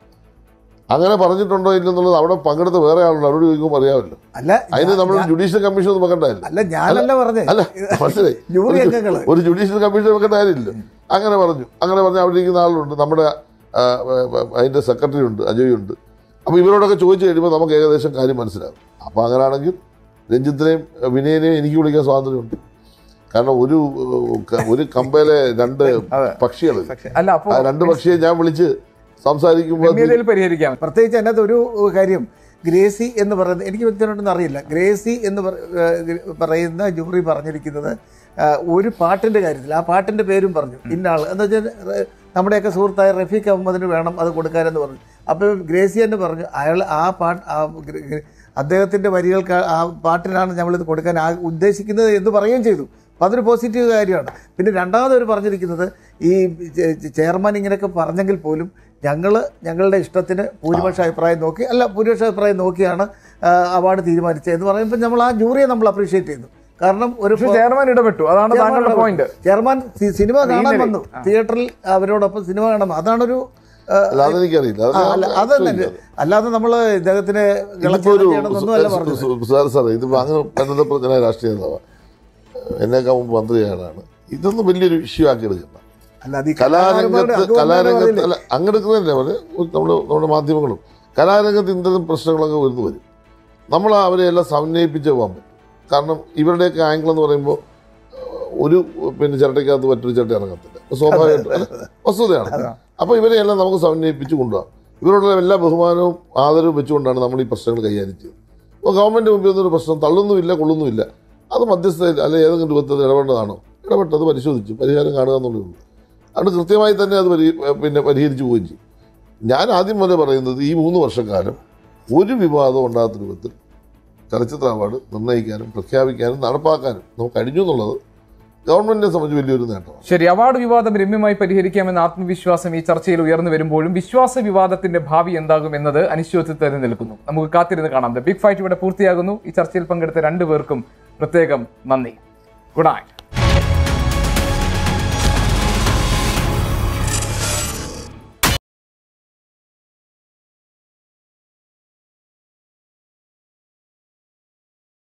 അങ്ങനെ പറഞ്ഞിട്ടുണ്ടോ ഇല്ലെന്നുള്ളത് അവിടെ പങ്കെടുത്ത വേറെ ആളുണ്ട് അവരോട് ചോദിക്കുമ്പോൾ അറിയാമല്ലോ അല്ല അതിന് നമ്മൾ ഞാൻ- ജുഡീഷ്യൽ കമ്മീഷൻ ഒന്നും വെക്കണ്ടായില്ല അല്ല ഞാനല്ല പറഞ്ഞേ അല്ല മനസ്സിലായി ജൂറി ഒരു- അംഗങ്ങള് ഒരു ജുഡീഷ്യൽ കമ്മീഷൻ വെക്കേണ്ട കാര്യമില്ല അങ്ങനെ പറഞ്ഞു അങ്ങനെ പറഞ്ഞ അവിടെ ഇരിക്കുന്ന ആളുണ്ട് നമ്മുടെ ആ, ആ, അതിന്റെ സെക്രട്ടറി ഉണ്ട് അജയ് ഉണ്ട് അപ്പോൾ ഇവരോടൊക്കെ ചോദിച്ചു കഴിയുമ്പോൾ നമുക്ക് ഏകദേശം കാര്യം മനസ്സിലാവും അപ്പോൾ അങ്ങനെയാണെങ്കിൽ രഞ്ജിത്തിനെയും വിനയനെയും എനിക്ക് വിളിക്കാൻ സ്വാതന്ത്ര്യമുണ്ട് കാരണം ഒരു ഏഹ്, ക- ഒരു കമ്പയിലെ രണ്ട് അതെ. പക്ഷികൾ പക്ഷെ അല്ല അപ്പൊ ആ രണ്ട് പക്ഷിയെ ഞാൻ വിളിച്ച് സംസാരിക്കുമ്പോൾ രമ്യതയിൽ പരിഹരിക്കാം പ്രത്യേകിച്ച് അതിനകത്ത് ഒരു കാര്യം ഗ്രേസി എന്ന് പറയുന്നത് എനിക്ക് വ്യക്തിപരമായിട്ടൊന്നും അറിയില്ല ഗ്രേസി എന്ന് പറ- ഏഹ് പറയുന്ന ജൂറി പറഞ്ഞിരിക്കുന്നത് ആഹ് ഒരു പാട്ടിൻ്റെ കാര്യത്തിൽ ആ പാട്ടിൻ്റെ പേരും പറഞ്ഞു ഇന്ന ആൾ എന്ന് വെച്ചാൽ റെ- നമ്മുടെയൊക്കെ സുഹൃത്തായ റഫീഖ് അഹമ്മദിന് വേണം അത് കൊടുക്കാനെന്ന് പറഞ്ഞു അപ്പോൾ ഗ്രേസി തന്നെ പറഞ്ഞു അയാൾ ആ പാട്ട് ആ ഗ്ര- ഗ്ര- അദ്ദേഹത്തിൻ്റെ വരികൾക്ക് ആ പാട്ടിനാണ് നമ്മളിത് കൊടുക്കാൻ ആ ഉദ്ദേശിക്കുന്നത് എന്ന് പറയുകയും ചെയ്തു അപ്പോൾ അതൊരു പോസിറ്റീവ് കാര്യമാണ് പിന്നെ രണ്ടാമത് അവർ പറഞ്ഞിരിക്കുന്നത് ഈ ചെ- ചെ- ചെയർമാൻ ഇങ്ങനെയൊക്കെ പറഞ്ഞെങ്കിൽ പോലും ഞങ്ങൾ ഞങ്ങളുടെ ഇഷ്ടത്തിന് ഭൂരിപക്ഷ അഭിപ്രായം നോക്കി അല്ല ഭൂരിപക്ഷ അഭിപ്രായം നോക്കിയാണ് അവാർഡ് തീരുമാനിച്ചത് എന്ന് പറയുമ്പോൾ നമ്മൾ ആ ജൂറിയെ നമ്മൾ അപ്രീഷിയേറ്റ് ചെയ്യുന്നു കാരണം ഒരു പക്ഷെ ചെയർമാൻ ഇടപെട്ടു അതാണ് താങ്കളുടെ പോയിന്റ് ചെയർമാൻ സി- സിനിമ കാണാൻ ഇന്നലെ. വന്നു തിയേറ്ററിൽ അവരോടൊപ്പം സിനിമ കാണാൻ വന്നു. അതാണൊരു ആ, അല്ലാതെ എനിക്കറിയില്ല അത് ആ, ഞാൻ അല്ല അത് തന്നെ ചോദിക്കാം. അല്ലാതെ നമ്മൾ ഇദ്ദേഹത്തിന് ഇതിപ്പോ ഒരു ചെയ്യണമെന്നൊന്നും അല്ല പറഞ്ഞത് സാർ സാറേ ഇതിപ്പോ അങ്ങനെ ബന്ധപ്പെട്ട രാഷ്ട്രീയ നേതാവാ എന്നേക്കാൾ മുമ്പ് മന്ത്രിയാളാണ് ഇതൊന്നും വലിയൊരു ഇഷ്യൂ ആക്കി എടുക്കണ്ട അല്ല അത് ഈ കലാകാരന്മാരുടെ കലാരംഗത്ത് അതുകൊണ്ടാണ് കലാരംഗത്ത് പറയില്ലേ? അല്ല അങ്ങെടുക്കുന്നതല്ലേ പറഞ്ഞ് നമ്മുടെ നമ്മുടെ മാധ്യമങ്ങളും കലാരംഗത്ത് ഇത്തരം പ്രശ്നങ്ങളൊക്കെ വരുന്നു വരും നമ്മൾ അവരെ എല്ലാം സമന്വയിപ്പിച്ച് പോകാൻ പറ്റും കാരണം ഇവരുടെയൊക്കെ ആംഗിൾ എന്ന് പറയുമ്പോൾ ഒരു പിന്നെ ചിരട്ടയ്ക്കകത്ത് മറ്റൊരു ചിരട്ട ഇറങ്ങത്തില്ല അത് സ്വാഭാവികമായിട്ടും അല്ല, വസ്തുതയാണ് അപ്പോൾ ഇവരെ എല്ലാം നമുക്ക് സമന്വയിപ്പിച്ച് കൊണ്ടുപോകാം ഇവരോടുള്ള എല്ലാ ബഹുമാനവും ആദരവും വെച്ചുകൊണ്ടാണ് നമ്മൾ ഈ പ്രശ്നങ്ങൾ കൈകാര്യം ചെയ്യുന്നത് അപ്പോൾ ഗവൺമെൻറ് മുമ്പിൽ നിന്നൊരു പ്രശ്നം തള്ളുന്നുമില്ല കൊള്ളുന്നുമില്ല അത് മധ്യസ്ഥതയിൽ അല്ലെ ഏതെങ്കിലും രൂപത്തിൽ ഇടപെടേണ്ടതാണോ ഇടപെട്ടത് പരിശോധിച്ചു പരിഹാരം കാണുക എന്നുള്ളതേ ഉള്ളൂ അത് കൃത്യമായി തന്നെ അത് പരി പിന്നെ പരിഹരിച്ചു പോവുകയും ചെയ്യും ഞാൻ ആദ്യം മുതലേ പറയുന്നത് ഈ മൂന്ന് വർഷക്കാലം ഒരു വിവാദവും ഉണ്ടാകാത്ത രൂപത്തിൽ ചലച്ചിത്ര അവാർഡ് നിർണ്ണയിക്കാനും പ്രഖ്യാപിക്കാനും നടപ്പാക്കാനും നമുക്ക് കഴിഞ്ഞു എന്നുള്ളത് ഗവൺമെന്റിനെ സംബന്ധിച്ച് വലിയൊരു നേട്ടമാണ് ശരി അവാർഡ് വിവാദം രമ്യമായി പരിഹരിക്കാമെന്ന ആത്മവിശ്വാസം ഈ ചർച്ചയിൽ ഉയർന്നു വരുമ്പോഴും വിശ്വാസ വിവാദത്തിന്റെ ഭാവി എന്താകും എന്നത് അനിശ്ചിതത്വത്തിൽ നിൽക്കുന്നു നമുക്ക് കാത്തിരുന്ന് കാണാം ദ ബിഗ് ഫൈറ്റ് ഇവിടെ പൂർത്തിയാകുന്നു ഈ ചർച്ചയിൽ പങ്കെടുത്ത രണ്ടുപേർക്കും പ്രത്യേകം നന്ദി ഗുഡ് നൈറ്റ്